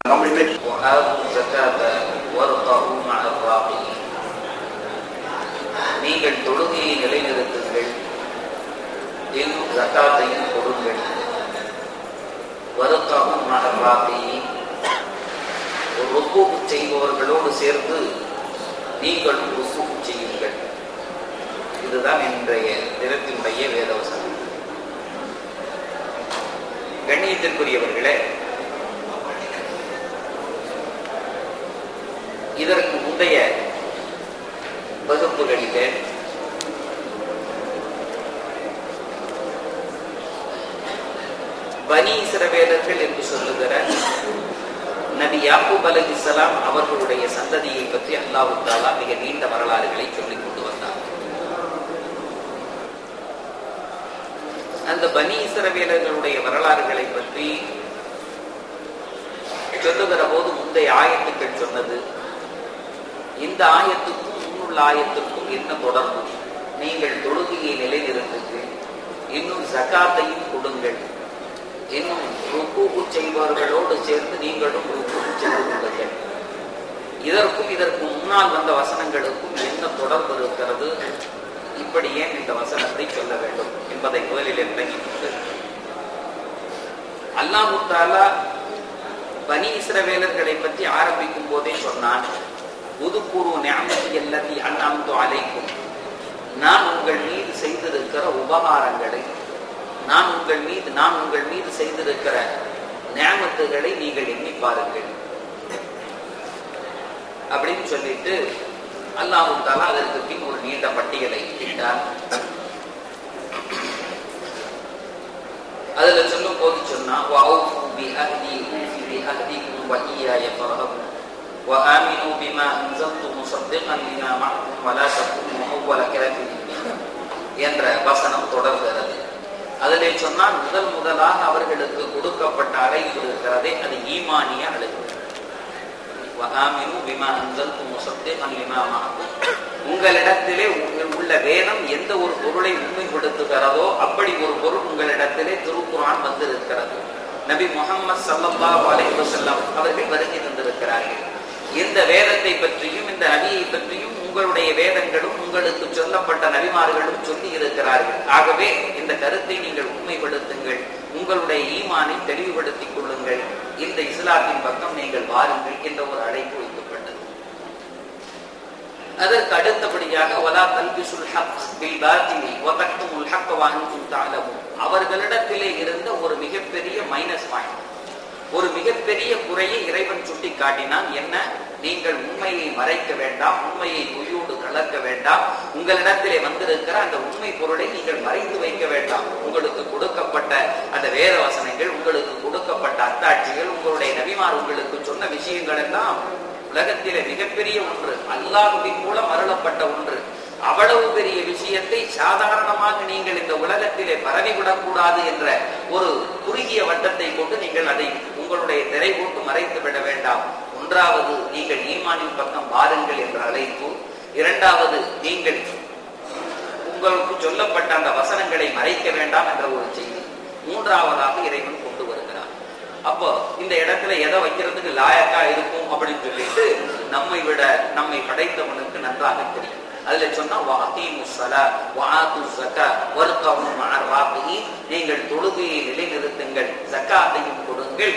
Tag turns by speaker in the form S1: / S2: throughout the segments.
S1: நம்ம இன்னைக்கு
S2: وآتوا الزكاة واركعوا مع الراكعين நீங்கள் தொழுகையை நிலைநிறுத்துங்கள் இன்னும் ஜக்காத்தையும் கொடுங்கள் வருக்காவும் மகராத்தையும் ஒரு ருக்கூக்கு செய்பவர்களோடு சேர்ந்து நீங்களும் ருக்கூக்கு செய்யுங்கள் இதுதான் இன்றைய தினத்தினுடைய வேதவசனம் கண்ணியத்திற்குரியவர்களே இதற்கு முந்தைய வகுப்புகளிலே பனி இஸ்ரவேலர்கள் என்று சொல்லுகிற நபி யாக்கூப் அலைஹிஸ்ஸலாம் அவர்களுடைய சந்ததியை பற்றி அல்லாஹ் தாலா மிக நீண்ட வரலாறுகளை சொல்லிக் கொண்டு வந்தார் அந்த பனி இஸ்ரவேலர்களுடைய வரலாறுகளை பற்றி சொல்லுகிற போது முந்தைய ஆயத்துக்கள் சொன்னது இந்த ஆயத்துக்கும் முன்னுள்ள ஆயத்துக்கும் என்ன தொடர்பு நீங்கள் தொழுகையை நிலைநிறுத்துங்கள் இன்னும் ஜகாத்தையும் கொடுங்கள் இன்னும் ருக்கூக்கு செய்பவர்களோடு சேர்ந்து நீங்களும் ருக்கூக்கு செய்து கொள்ளுங்கள் இதற்கும் இதற்கு முன்னால் வந்த வசனங்களுக்கும் என்ன தொடர்பு இருக்கிறது இப்படி ஏன் இந்த வசனத்தை சொல்ல வேண்டும் என்பதை முதலில் விளங்கிவிட்டு அல்லாஹு தாலா பனி இஸ்ரவேலர்களை பற்றி ஆரம்பிக்கும் போதே சொன்னான் உதுக்குரு ஞாபகி எல்லாத்தி அண்ணாந்து அழைக்கும் நான் உங்கள் மீது செய்திருக்கிற உபகாரங்களை நான் உங்கள் மீது நான் உங்கள் மீது செய்திருக்கிற ஞாபகத்துகளை நீங்கள் எண்ணி பாருங்கள் அப்படின்னு சொல்லிட்டு அல்லாஹு தாலா அதற்கு பின் ஒரு நீண்ட பட்டியலை இட்டார் அதுல சொல்லும் போது சொன்னா وَأَوْفُوا بِأَهْدِي أُوفِ بِأَهْدِكُمْ وَإِيَّايَ فَارْهَبُونِ وآمنوا بما أنزلت مصدقا لما معكم ولا تكونوا أول كافر به என்ற வசனம் தொடர்கிறது அதிலே சொன்னால் முதல் முதலாக அவர்களுக்கு கொடுக்கப்பட்ட அழைப்பு இருக்கிறதே அது ஈமானிய அழைப்பு வகாமினு பிமா அன்சல்து முசத்திகன் லிமா மாக்கும் உங்களிடத்திலே உள்ள வேதம் எந்த ஒரு பொருளை உண்மைப்படுத்துகிறதோ அப்படி ஒரு பொருள் உங்களிடத்திலே திருக்குறான் வந்திருக்கிறது நபி முகமது சல்லல்லாஹு அலைஹி வஸல்லம் அவர்கள் வருகை தந்திருக்கிறார்கள் இந்த வேதத்தை பற்றியும் இந்த நபியை பற்றியும் உங்களுடைய வேதங்களும் உங்களுக்கு சொல்லப்பட்ட நபிமார்களும் சொல்லி இருக்கிறார்கள் ஆகவே இந்த கருத்தை நீங்கள் உண்மைப்படுத்துங்கள் உங்களுடைய ஈமானை தெளிவுபடுத்திக் கொள்ளுங்கள் இந்த இஸ்லாத்தின் பக்கம் நீங்கள் வாருங்கள் என்ற ஒரு அழைப்பு வைக்கப்பட்டது அதற்கு அடுத்தபடியாக வலா தல்பிசுல் ஹக் பில் பாத்திலி வதக்துமுல் ஹக் வ அன்தும் தஅலமுன் அவர்களிடத்திலே இருந்த ஒரு மிகப்பெரிய மைனஸ் பாயிண்ட் ஒரு மிகப்பெரிய குறையை இறைவன் சுட்டி காட்டினான் என்ன நீங்கள் உண்மையை மறைக்க வேண்டாம் உண்மையை பொய்யோடு கலக்க வேண்டாம் உங்களிடத்திலே வந்திருக்கிற அந்த உண்மை பொருளை நீங்கள் மறைத்து வைக்க வேண்டாம் உங்களுக்கு கொடுக்கப்பட்ட அந்த வேத வசனங்கள் உங்களுக்கு கொடுக்கப்பட்ட அத்தாட்சிகள் உங்களுடைய நபிமார் உங்களுக்கு சொன்ன விஷயங்கள் எல்லாம் உலகத்திலே மிகப்பெரிய ஒன்று அல்லாஹுவின் மூலம் அருளப்பட்ட ஒன்று அவ்வளவு பெரிய விஷயத்தை சாதாரணமாக நீங்கள் இந்த உலகத்திலே பரவிவிடக்கூடாது என்ற ஒரு குறுகிய வட்டத்தை கொண்டு நீங்கள் அதை உங்களுடைய திரை போட்டு மறைத்து விட வேண்டாம் ஒன்றாவது நீங்கள் ஈமானின் பக்கம் வாருங்கள் என்ற அழைப்பு இரண்டாவது நீங்கள் உங்களுக்கு சொல்லப்பட்ட அந்த வசனங்களை மறைக்க வேண்டாம் என்ற ஒரு செய்தி மூன்றாவதாக இறைவன் கொண்டு வருகிறார் அப்போ இந்த இடத்துல எதை வைக்கிறதுக்கு லாயக்கா இருக்கும் அப்படின்னு சொல்லிட்டு நம்மை விட நம்மை படைத்தவனுக்கு நன்றாக தெரியும் அதுல சொன்னா வாத்தீமு சலா வாத்து சக்கா வருத்தவும் ராபிகி நீங்கள் தொழுகையை நிலைநிறுத்துங்கள் ஜக்காத்தையும் கொடுங்கள்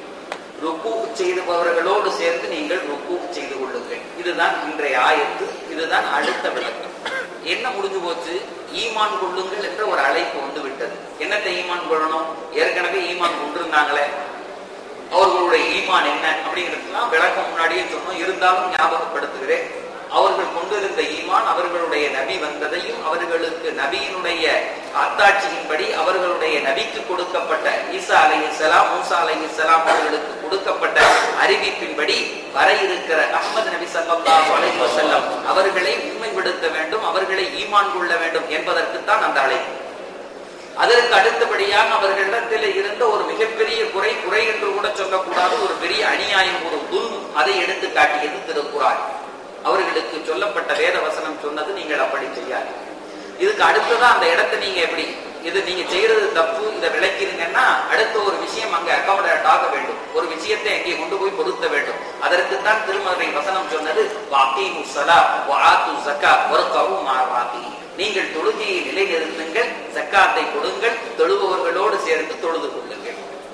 S2: ருக்கு செய்துபவர்களோடு சேர்ந்து நீங்கள் ருக்கு செய்து கொள்ளுங்கள் இதுதான் இன்றைய ஆயத்து இதுதான் அடுத்த விளக்கம் என்ன முடிஞ்சு போச்சு ஈமான் கொள்ளுங்கள் என்ற ஒரு அழைப்பு வந்து விட்டது என்னத்தை ஈமான் கொள்ளணும் ஏற்கனவே ஈமான் கொண்டிருந்தாங்களே அவர்களுடைய ஈமான் என்ன அப்படிங்கிறதுலாம் விளக்கம் முன்னாடியே சொன்னோம் இருந்தாலும் ஞாபகப்படுத்துகிறேன் அவர்கள் கொண்டிருந்த ஈமான் அவர்களுடைய நபி வந்ததையும் அவர்களுக்கு நபியினுடைய அத்தாட்சியின்படி அவர்களுடைய நபிக்கு கொடுக்கப்பட்ட ஈசா அலை இஸ்லாம் மூசா அலை இஸ்லாம் அவர்களுக்கு கொடுக்கப்பட்ட அறிவிப்பின்படி வர இருக்கிற அஹமது நபி சல்லாஹ் அலை வசல்லம் அவர்களை உண்மைப்படுத்த வேண்டும் அவர்களை ஈமான் கொள்ள வேண்டும் என்பதற்குத்தான் அந்த அழைப்பு அதற்கு அடுத்தபடியாக அவர்களிடத்தில் இருந்த ஒரு மிகப்பெரிய குறை குறை என்று கூட சொல்லக்கூடாது ஒரு பெரிய அநியாயம் ஒரு துல் அதை எடுத்து காட்டியது திருக்குறான் அவர்களுக்கு சொல்லப்பட்ட வேத வசனம் சொன்னது நீங்கள் அப்படி செய்யாது இதுக்கு அடுத்ததா அந்த இடத்தை நீங்க எப்படி இது நீங்க செய்யறது தப்பு இதை விளக்கிருங்கன்னா அடுத்த ஒரு விஷயம் அங்க அகாமடேட் ஆக வேண்டும் ஒரு விஷயத்தை அங்கே கொண்டு போய் பொருத்த வேண்டும் அதற்குத்தான் திருமறை வசனம் சொன்னது வாக்கீமு சலா வாத்து ஜக்கா ஒருக்கவும் மாறாத்தி நீங்கள் தொழுகையை நிலைநிறுத்துங்கள் ஜக்காத்தை கொடுங்கள் தொழுபவர்களோடு சேர்ந்து தொழுது கொள்ளுங்கள்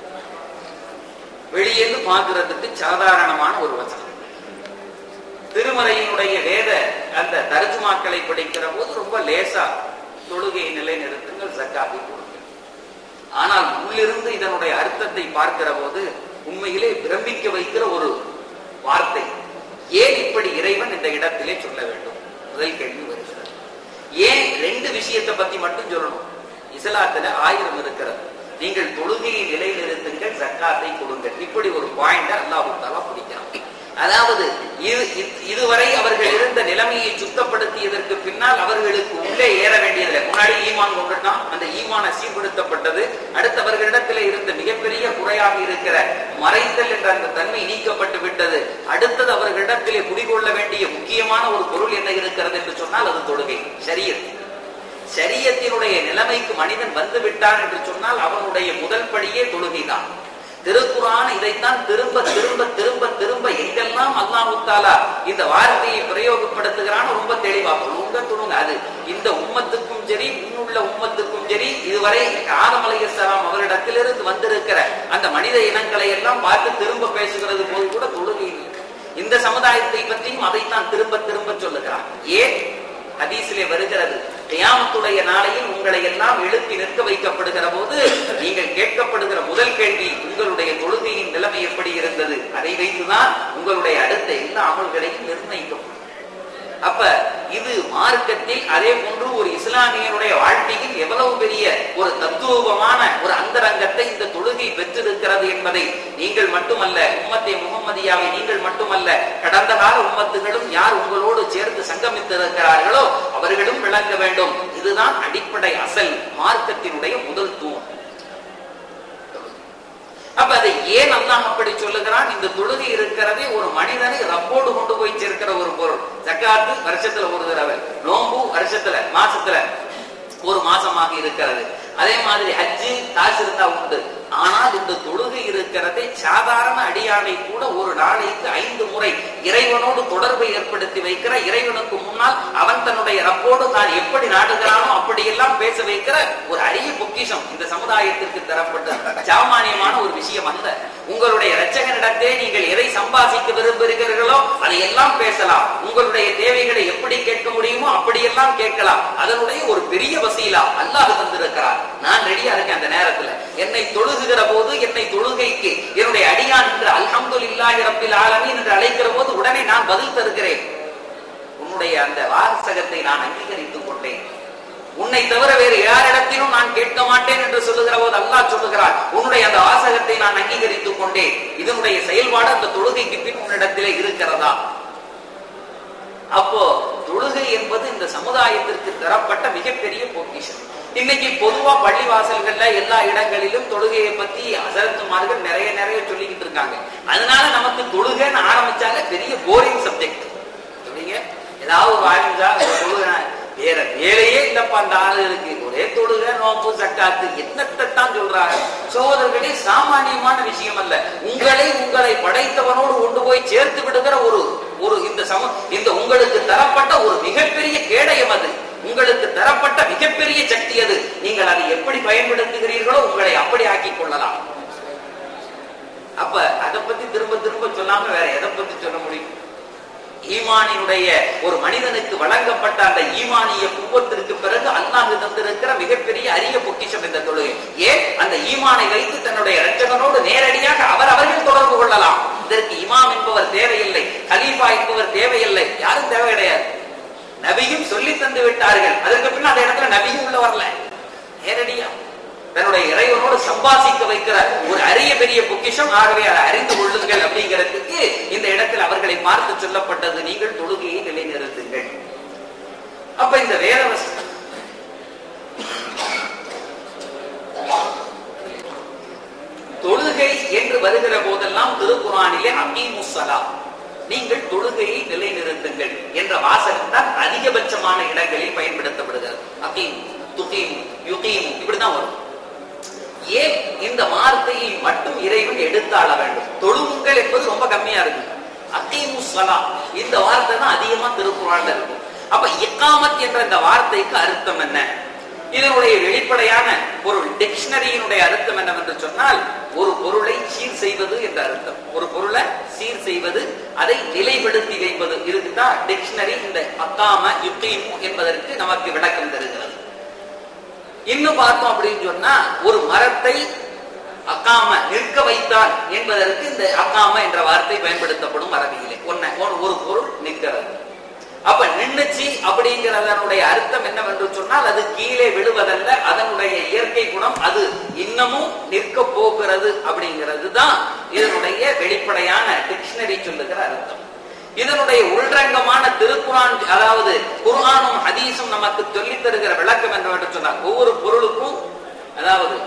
S2: வெளியேந்து பார்க்கிறதுக்கு சாதாரணமான ஒரு வசனம் திருமறையினுடைய வேத அந்த தர்ஜுமாக்களை படிக்கிற போது ரொம்ப லேசா தொழுகையை நிலைநிறுத்துங்கள் ஜக்காத்தை கொடுங்கள் ஆனால் உள்ளிருந்து இதனுடைய அர்த்தத்தை பார்க்கிற போது உண்மையிலே பிரமிக்க வைக்கிற ஒரு வார்த்தை ஏன் இப்படி இறைவன் இந்த இடத்திலே சொல்ல வேண்டும் முதல் கேள்வி வருகிறது ஏன் ரெண்டு விஷயத்தை பத்தி மட்டும் சொல்லணும் இஸ்லாத்துல ஆயிரம் இருக்கிறது நீங்கள் தொழுகையை நிலைநிறுத்துங்கள் ஜக்காத்தை கொடுங்கள் இப்படி ஒரு பாயிண்ட் அல்லாஹு தாலா பிடிக்கிறான் அதாவது இது இது- இதுவரை அவர்கள் இருந்த நிலைமையை சுத்தப்படுத்தியதற்கு பின்னால் அவர்களுக்கு உள்ளே ஏற வேண்டியதில்லை முன்னாடி ஈமான் கொண்டுட்டான் அந்த ஈமான சீர்படுத்தப்பட்டது அடுத்து அவர்களிடத்தில் இருந்த மிகப்பெரிய குறையாக இருக்கிற மறைத்தல் என்ற அந்த தன்மை நீக்கப்பட்டு விட்டது அடுத்தது அவர்களிடத்திலே குடிகொள்ள வேண்டிய முக்கியமான ஒரு பொருள் என்ன இருக்கிறது என்று சொன்னால் அது தொழுகை சரியத் சரியத்தினுடைய நிலைமைக்கு மனிதன் வந்து விட்டான் என்று சொன்னால் அவனுடைய முதல் படியே தொழுகைதான் திருக்குறான் இதைத்தான் திரும்ப திரும்ப திரும்ப திரும்ப எங்கெல்லாம் அல்லாஹ் தாலா இந்த வார்த்தையை பிரயோகப்படுத்துகிறான் ரொம்ப தெளிவா துணுங்க துணுங்க அது இந்த உம்மத்துக்கும் சரி முன்னுள்ள உம்மத்துக்கும் சரி இதுவரை ஆதம் அலைஹிஸ்ஸலாம் அவரிடத்திலிருந்து வந்திருக்கிற அந்த மனித இனங்களை எல்லாம் பார்த்து திரும்ப பேசுகிறது போது கூட தொழுகை இல்லை. இந்த சமுதாயத்தை பற்றியும் அதைத்தான் திரும்ப திரும்ப சொல்லுகிறான் ஏன் ஹதீஸிலே வருகிறது கியாமத்துடைய நாளையில் உங்களை எல்லாம் எழுப்பி நிற்க வைக்கப்படுகிற போது நீங்கள் கேட்கப்படுகிற முதல் கேள்வி உங்களுடைய தொழுகையின் நிலைமை எப்படி இருந்தது அதை வைத்துதான் உங்களுடைய அடுத்த எல்லா அமல்களையும் நிர்ணயிக்கப்படும் அப்ப இது மார்க்கத்தில் அதே போன்று ஒரு இஸ்லாமியனுடைய வாழ்க்கையில் எவ்வளவு பெரிய ஒரு தத்துவமான ஒரு அந்தரங்கத்தை இந்த தொழுகை பெற்றிருக்கிறது என்பதை நீங்கள் மட்டுமல்ல உம்மத்தை முகம்மதியாவை நீங்கள் மட்டுமல்ல கடந்த கால உம்மத்துகளும் யார் உங்களோடு சேர்ந்து சங்கமித்திருக்கிறார்களோ அவர்களும் விளங்க வேண்டும் இதுதான் அடிப்படை அசல் மார்க்கத்தினுடைய முதல் தூண் அப்ப அதை ஏன் அல்லாஹ் அப்படி சொல்லுகிறான் இந்த தொழுகை இருக்கிறதே ஒரு மனிதனை ரப்போடு கொண்டு போய் சேர்க்கிற ஒரு பொருள் ஜக்காத்து வருஷத்துல ஒரு தடவை நோம்பு வருஷத்துல மாசத்துல ஒரு மாசமாக இருக்கிறது அதே மாதிரி ஹஜ்ஜு காசு இருந்தா உண்டு ஆனால் இந்த தொழுகை இருக்கிறதே சாதாரண அடியானை கூட ஒரு நாளைக்கு ஐந்து முறை இறைவனோடு தொடர்பை ஏற்படுத்தி வைக்கிற இறைவனுக்கு முன்னால் அவன் தன்னுடைய ரப்போடு தான் எப்படி நாடுகிறானோ அப்படியெல்லாம் பேச வைக்கிற ஒரு அரிய பொக்கிஷம் இந்த சமுதாயத்திற்கு தரப்பட்ட சாமானியமான ஒரு விஷயம் அல்ல உங்களுடைய இரட்சகனிடத்தே நீங்கள் எதை சம்பாதிக்க விரும்புகிறீர்களோ அதை எல்லாம் பேசலாம் உங்களுடைய தேவைகளை எப்படி கேட்க முடியுமோ அப்படியெல்லாம் கேட்கலாம் அதனுடைய ஒரு பெரிய வசீலா அல்லாஹ் தந்திருக்கிறார் நான் ரெடியா இருக்கேன் அந்த நேரத்துல என்னை தொழுகுகிற போது என்னை தொழுகைக்கு என்னுடைய அடியான் என்று அல்ஹம்துலில்லாஹி ரப்பில் ஆலமீன் என்று அழைக்கிற போது உடனே நான் பதில் தருகிறேன் உன்னுடைய அந்த வாசகத்தை நான் அங்கீகரித்துக் கொண்டேன் உன்னை தவிர வேறு யாரிடத்திலும் நான் கேட்க மாட்டேன் என்று சொல்லுகிற போது அல்லாஹ் சொல்லுகிறார் உன்னுடைய அந்த வாசகத்தை நான் அங்கீகரித்துக் கொண்டேன் இதனுடைய செயல்பாடு அந்த தொழுகைக்கு பின் உன்னிடத்திலே இருக்கிறதா அப்போ தொழுகை என்பது இந்த சமுதாயத்திற்கு தரப்பட்ட மிகப்பெரிய பொக்கிஷம் இன்னைக்கு பொதுவா பள்ளிவாசல்கள்ல எல்லா இடங்களிலும் தொழுகையை பத்தி அசரத்துமார்கள் நிறைய நிறைய சொல்லிக்கிட்டு இருக்காங்க அதனால நமக்கு தொழுகைன்னு ஆரம்பிச்சாலே பெரிய போரிங் சப்ஜெக்ட் சொல்றீங்க ஏதாவது ஒரு ஆரம்பிச்சா ஒரு தொழுகை வேற வேலையே இல்லப்பா அந்த ஆளுகளுக்கு ஒரே தொழுகை நோம்பு சக்காத்து என்னத்தான் சொல்றாங்க சோதர்களே சாமானியமான விஷயம் அல்ல உங்களை உங்களை படைத்தவனோடு கொண்டு போய் சேர்த்து விடுகிற ஒரு ஒரு இந்த சம இந்த உங்களுக்கு தரப்பட்ட ஒரு மிகப்பெரிய கேடயம் அது உங்களுக்கு தரப்பட்ட மிகப்பெரிய சக்தி அது நீங்கள் அதை எப்படி பயன்படுத்துகிறீர்களோ உங்களை அப்படி ஆக்கிக் கொள்ளலாம் அப்ப அதை பத்தி திரும்ப திரும்ப சொல்லாம வேற எதை பத்தி சொல்ல முடியும் ஈமானினுடைய ஒரு மனிதனுக்கு வழங்கப்பட்ட அந்த ஈமானிய குவத்திற்கு பிறகு அல்லாஹ் தந்திருக்கிற மிகப்பெரிய அரிய பொக்கிஷம் இந்த தொழுகை ஏன் அந்த ஈமானை வைத்து தன்னுடைய இரட்சகனோடு நேரடியாக அவர் அவர்கள் தொடர்பு கொள்ளலாம் இதற்கு இமாம் என்பவர் தேவையில்லை கலீஃபா என்பவர் தேவையில்லை யாரும் தேவை கிடையாது நபியும் சொல்லி தந்து விட்டார்கள் அதற்கு பின்ன அந்த இடத்துல நபியும் உள்ள வரல நேரடியா தன்னுடைய இறைவனோடு சம்பாசிக்க வைக்கிற ஒரு அரிய பெரிய பொக்கிஷம் ஆகவே அதை அறிந்து கொள்ளுங்கள் அப்படிங்கிறதுக்கு இந்த இடத்தில் அவர்களை பார்த்து சொல்லப்பட்டது நீங்கள் தொழுகையை நிலைநிறுத்துங்கள் அப்ப இந்த வேத வசனம் தொழுகை என்று வருகிற போதெல்லாம் திருக்குறானிலே அமீமுசலா நீங்கள் தொழுகையை நிலைநிறுத்துங்கள் என்ற வாசகம் தான் அதிகபட்சமான இடங்களில் பயன்படுத்தப்படுகிறது அகீம் துகீமு யுகீமு இப்படிதான் வரும் ஏன் இந்த வார்த்தையை மட்டும் இறைவன் எடுத்தாள வேண்டும் தொழுவுங்கள் என்பது ரொம்ப கம்மியா இருக்கு அகீமு ஸலா இந்த வார்த்தை தான் அதிகமா திருக்குறான்ல இருக்கும் அப்ப இக்காமத் என்ற இந்த வார்த்தைக்கு அர்த்தம் என்ன இதனுடைய வெளிப்படையான பொருள் டிக்ஷனரியினுடைய அர்த்தம் என்னவென்று சொன்னால் ஒரு பொருளை சீர் செய்வது என்ற அர்த்தம் ஒரு பொருளை சீர் செய்வது அதை நிலைப்படுத்தி வைப்பது இதுக்குதான் டிக்ஷனரி இந்த அக்காம யுக்கீமு என்பதற்கு நமக்கு விளக்கம் தருகிறது இன்னும் பார்த்தோம் அப்படின்னு சொன்னா ஒரு மரத்தை அக்காம நிற்க வைத்தான் என்பதற்கு இந்த அக்காம என்ற வார்த்தை பயன்படுத்தப்படும் அரபியிலே ஒன்ன ஒரு- ஒரு பொருள் நிற்கிறது அப்ப நின்னுச்சு அப்படிங்கிறதனுடைய அர்த்தம் என்னவென்று சொன்னால் அது கீழே விழுவதல்ல அதனுடைய இயற்கை குணம் அது இன்னமும் நிற்க போகிறது அப்படிங்கிறது தான் இதனுடைய வெளிப்படையான டிக்ஷனரி சொல்லுகிற அர்த்தம் இதனுடைய உள்ரங்கமான திருக்குரான் அதாவது குர்ஆனும் ஹதீஸும் நமக்கு சொல்லித் தருகிற விளக்கம் என்னவென்று சொன்னால் ஒவ்வொரு பொருளுக்கும் அதாவது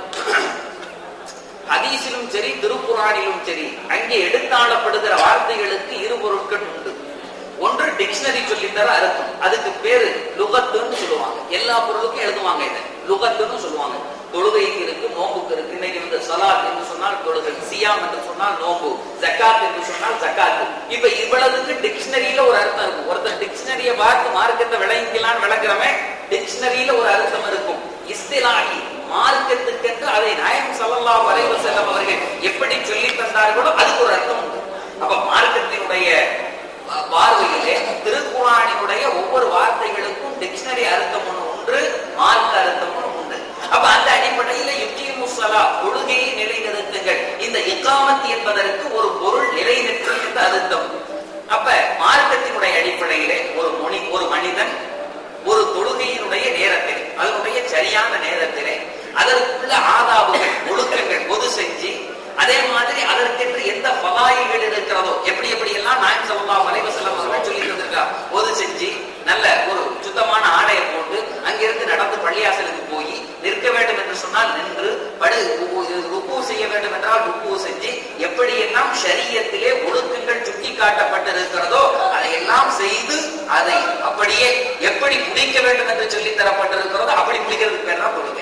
S2: ஹதீஸிலும் சரி திருக்குறானிலும் சரி அங்கே எடுத்தாளப்படுகிற வார்த்தைகளுக்கு இரு பொருட்கள் உண்டு ஒன்று டிக்ஷனரி சொல்லித்தர அர்த்தம் அதுக்கு பேரு லுகத்துன்னு சொல்லுவாங்க எல்லா பொருளுக்கும் எழுதுவாங்க இதை லுகத்துன்னு சொல்லுவாங்க தொழுகைக்கு இருக்கு நோம்புக்கு இருக்கு இன்னைக்கு வந்து சலாத் என்று சொன்னால் தொழுகை சியாம் என்று சொன்னால் நோம்பு ஜக்காத் என்று சொன்னால் ஜக்காத் இப்ப இவ்வளவுக்கு டிக்ஷனரியில ஒரு அர்த்தம் இருக்கும் ஒருத்தர் டிக்ஷனரியை பார்த்து மார்க்கத்தை விளங்கிக்கலாம்னு விளக்குறவன் டிக்ஷனரியில ஒரு அர்த்தம் இருக்கும் இஸ்திலாகி மார்க்கத்துக்கென்று அதை நாயம் ஸல்லல்லாஹு அலைஹி வஸல்லம் அவர்கள் எப்படி சொல்லி தந்தார்களோ அதுக்கு ஒரு அர்த்தம் உண்டு அப்ப மார்க்கத்தினுடைய பா- பார்வையிலே திருக்குறானினுடைய ஒவ்வொரு வார்த்தைகளுக்கும் டிக்ஷனரி அர்த்தம் ஒன்று உண்டு மார்க்க அர்த்தம் ஒன்று உண்டு அப்ப அந்த அடிப்படையில யுக்கியமு ஸலா தொழுகையை நிலைநிறுத்துங்கள் இந்த இக்காமத் என்பதற்கு ஒரு பொருள் நிலைநிறுத்து என்ற அர்த்தம் அப்ப மார்க்கத்தினுடைய அடிப்படையிலே ஒரு மொழி ஒரு மனிதன் ஒரு தொழுகையினுடைய நேரத்தில் அதனுடைய சரியான நேரத்திலே அதற்குள்ள ஆதாபங்கள் ஒழுக்கங்கள் பொது செஞ்சு அதே மாதிரி அதற்கென்று எந்த பலாயிகள் இருக்கிறதோ எப்படி எப்படி எல்லாம் நாயம் ஸல்லல்லாஹு அலைஹி வஸல்லம் அவர்கள் சொல்லி தந்திருக்கார் பொது செஞ்சு நல்ல ஒரு சுத்தமான ஆடையை போட்டு அங்கிருந்து நடந்து பள்ளியாசலுக்கு போய் நிற்க வேண்டும் என்று சொன்னால் நின்று படு ருக்கு செய்ய வேண்டும் என்றால் ருக்கு செஞ்சு எப்படியெல்லாம் ஷரியத்திலே ஒழுக்கங்கள் சுட்டி காட்டப்பட்டிருக்கிறதோ அதையெல்லாம் செய்து அதை அப்படியே எப்படி முடிக்க வேண்டும் என்று சொல்லி தரப்பட்டிருக்கிறதோ அப்படி முடிக்கிறதுக்கு பேர் தான் தொழுகை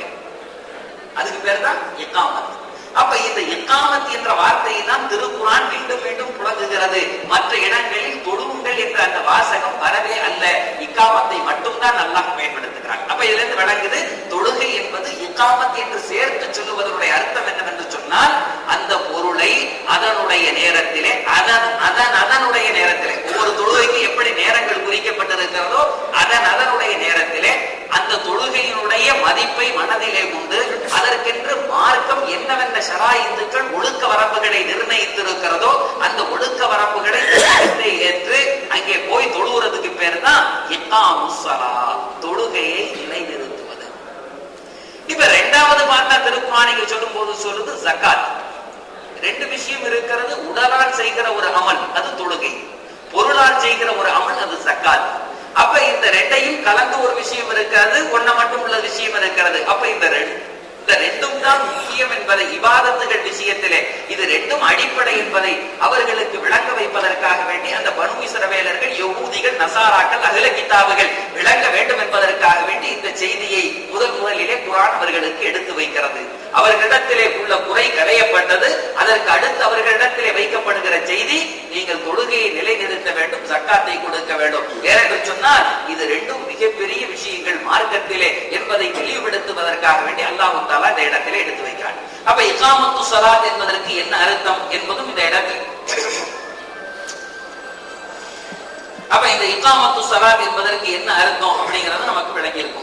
S2: அதுக்கு பேர் தான் இக்காமத் அப்ப இந்த இக்காமத் என்ற வார்த்தையை தான் திருக்குறான் மீண்டும் மீண்டும் புழங்குகிறது மற்ற இடங்களில் தொழுவுங்கள் என்ற அந்த வாசகம் வரவே அல்ல இக்காமத்தை மட்டும்தான் அல்லாஹ் பயன்படுத்துகிறான் அப்ப இதுல இருந்து விளங்குது தொழுகை என்பது இக்காமத் என்று சேர்த்து சொல்லுவதனுடைய அர்த்தம் என்னவென்று சொன்னால் அந்த பொருளை அதனுடைய நேரத்திலே அதன் அதன் அதனுடைய நேரத்திலே ஒவ்வொரு தொழுகைக்கு எப்படி நேரங்கள் குறிக்கப்பட்டிருக்கிறதோ அதன் அதனுடைய நேரத்திலே அந்த தொழுகையினுடைய மதிப்பை மனதிலே கொண்டு அதற்கென்று மார்க்கம் என்னவென்ன ஷராயித்துக்கள் ஒழுக்க வரம்புகளை நிர்ணயித்திருக்கிறதோ அந்த ஒழுக்க வரம்புகளை உள்ளத்தை ஏற்று அங்கே போய் தொழுகிறதுக்கு பேர் தான் இக்காமுசலா தொழுகையை நிலைநிறுத்துவது இப்ப ரெண்டாவது பார்த்தா திருக்குறானிங்க சொல்லும் போது சொல்லுது ஜக்காத் ரெண்டு விஷயம் இருக்கிறது உடலால் செய்கிற ஒரு அமல் அது தொழுகை பொருளால் செய்கிற ஒரு அமல் அது ஜக்காத் அப்ப இந்த ரெண்டையும் கலந்து ஒரு விஷயம் இருக்காது ஒன்ன மட்டும் உள்ள விஷயம் இருக்கிறது அப்ப இந்த ரெண்டு இந்த ரெண்டும் தான் முக்கியம் என்பதை இபாதத்துகள் விஷயத்திலே இது ரெண்டும் அடிப்படை என்பதை அவர்களுக்கு விளங்க வைப்பதற்காக வேண்டி அந்த பனு இஸ்ரவேலர்கள் யகூதிகள் நசாராக்கள் அகில கிதாபுகள் விளங்க வேண்டும் என்பதற்காக வேண்டி இந்த செய்தியை முதல் முதலிலே குரான் அவர்களுக்கு எடுத்து வைக்கிறது அவர்களிடத்திலே உள்ள குறை களையப்பட்டது அதற்கு அடுத்து அவர்களிடத்திலே வைக்கப்படுகிற செய்தி நீங்கள் தொழுகையை நிலைநிறுத்த வேண்டும் சக்காத்தை கொடுக்க வேண்டும் ஏனென்று சொன்னால் இது ரெண்டும் மிகப்பெரிய விஷயங்கள் மார்க்கத்திலே என்பதை தெளிவுபடுத்துவதற்காக வேண்டி அல்லாஹு தாலா இந்த இடத்திலே எடுத்து வைக்கிறான் அப்ப இகாமத்து சலாத் என்பதற்கு என்ன அர்த்தம் என்பதும் இந்த இடத்தில் அப்ப இந்த இகாமத்து சலாத் என்பதற்கு என்ன அர்த்தம் அப்படிங்கறது நமக்கு விளங்கி இருக்கும்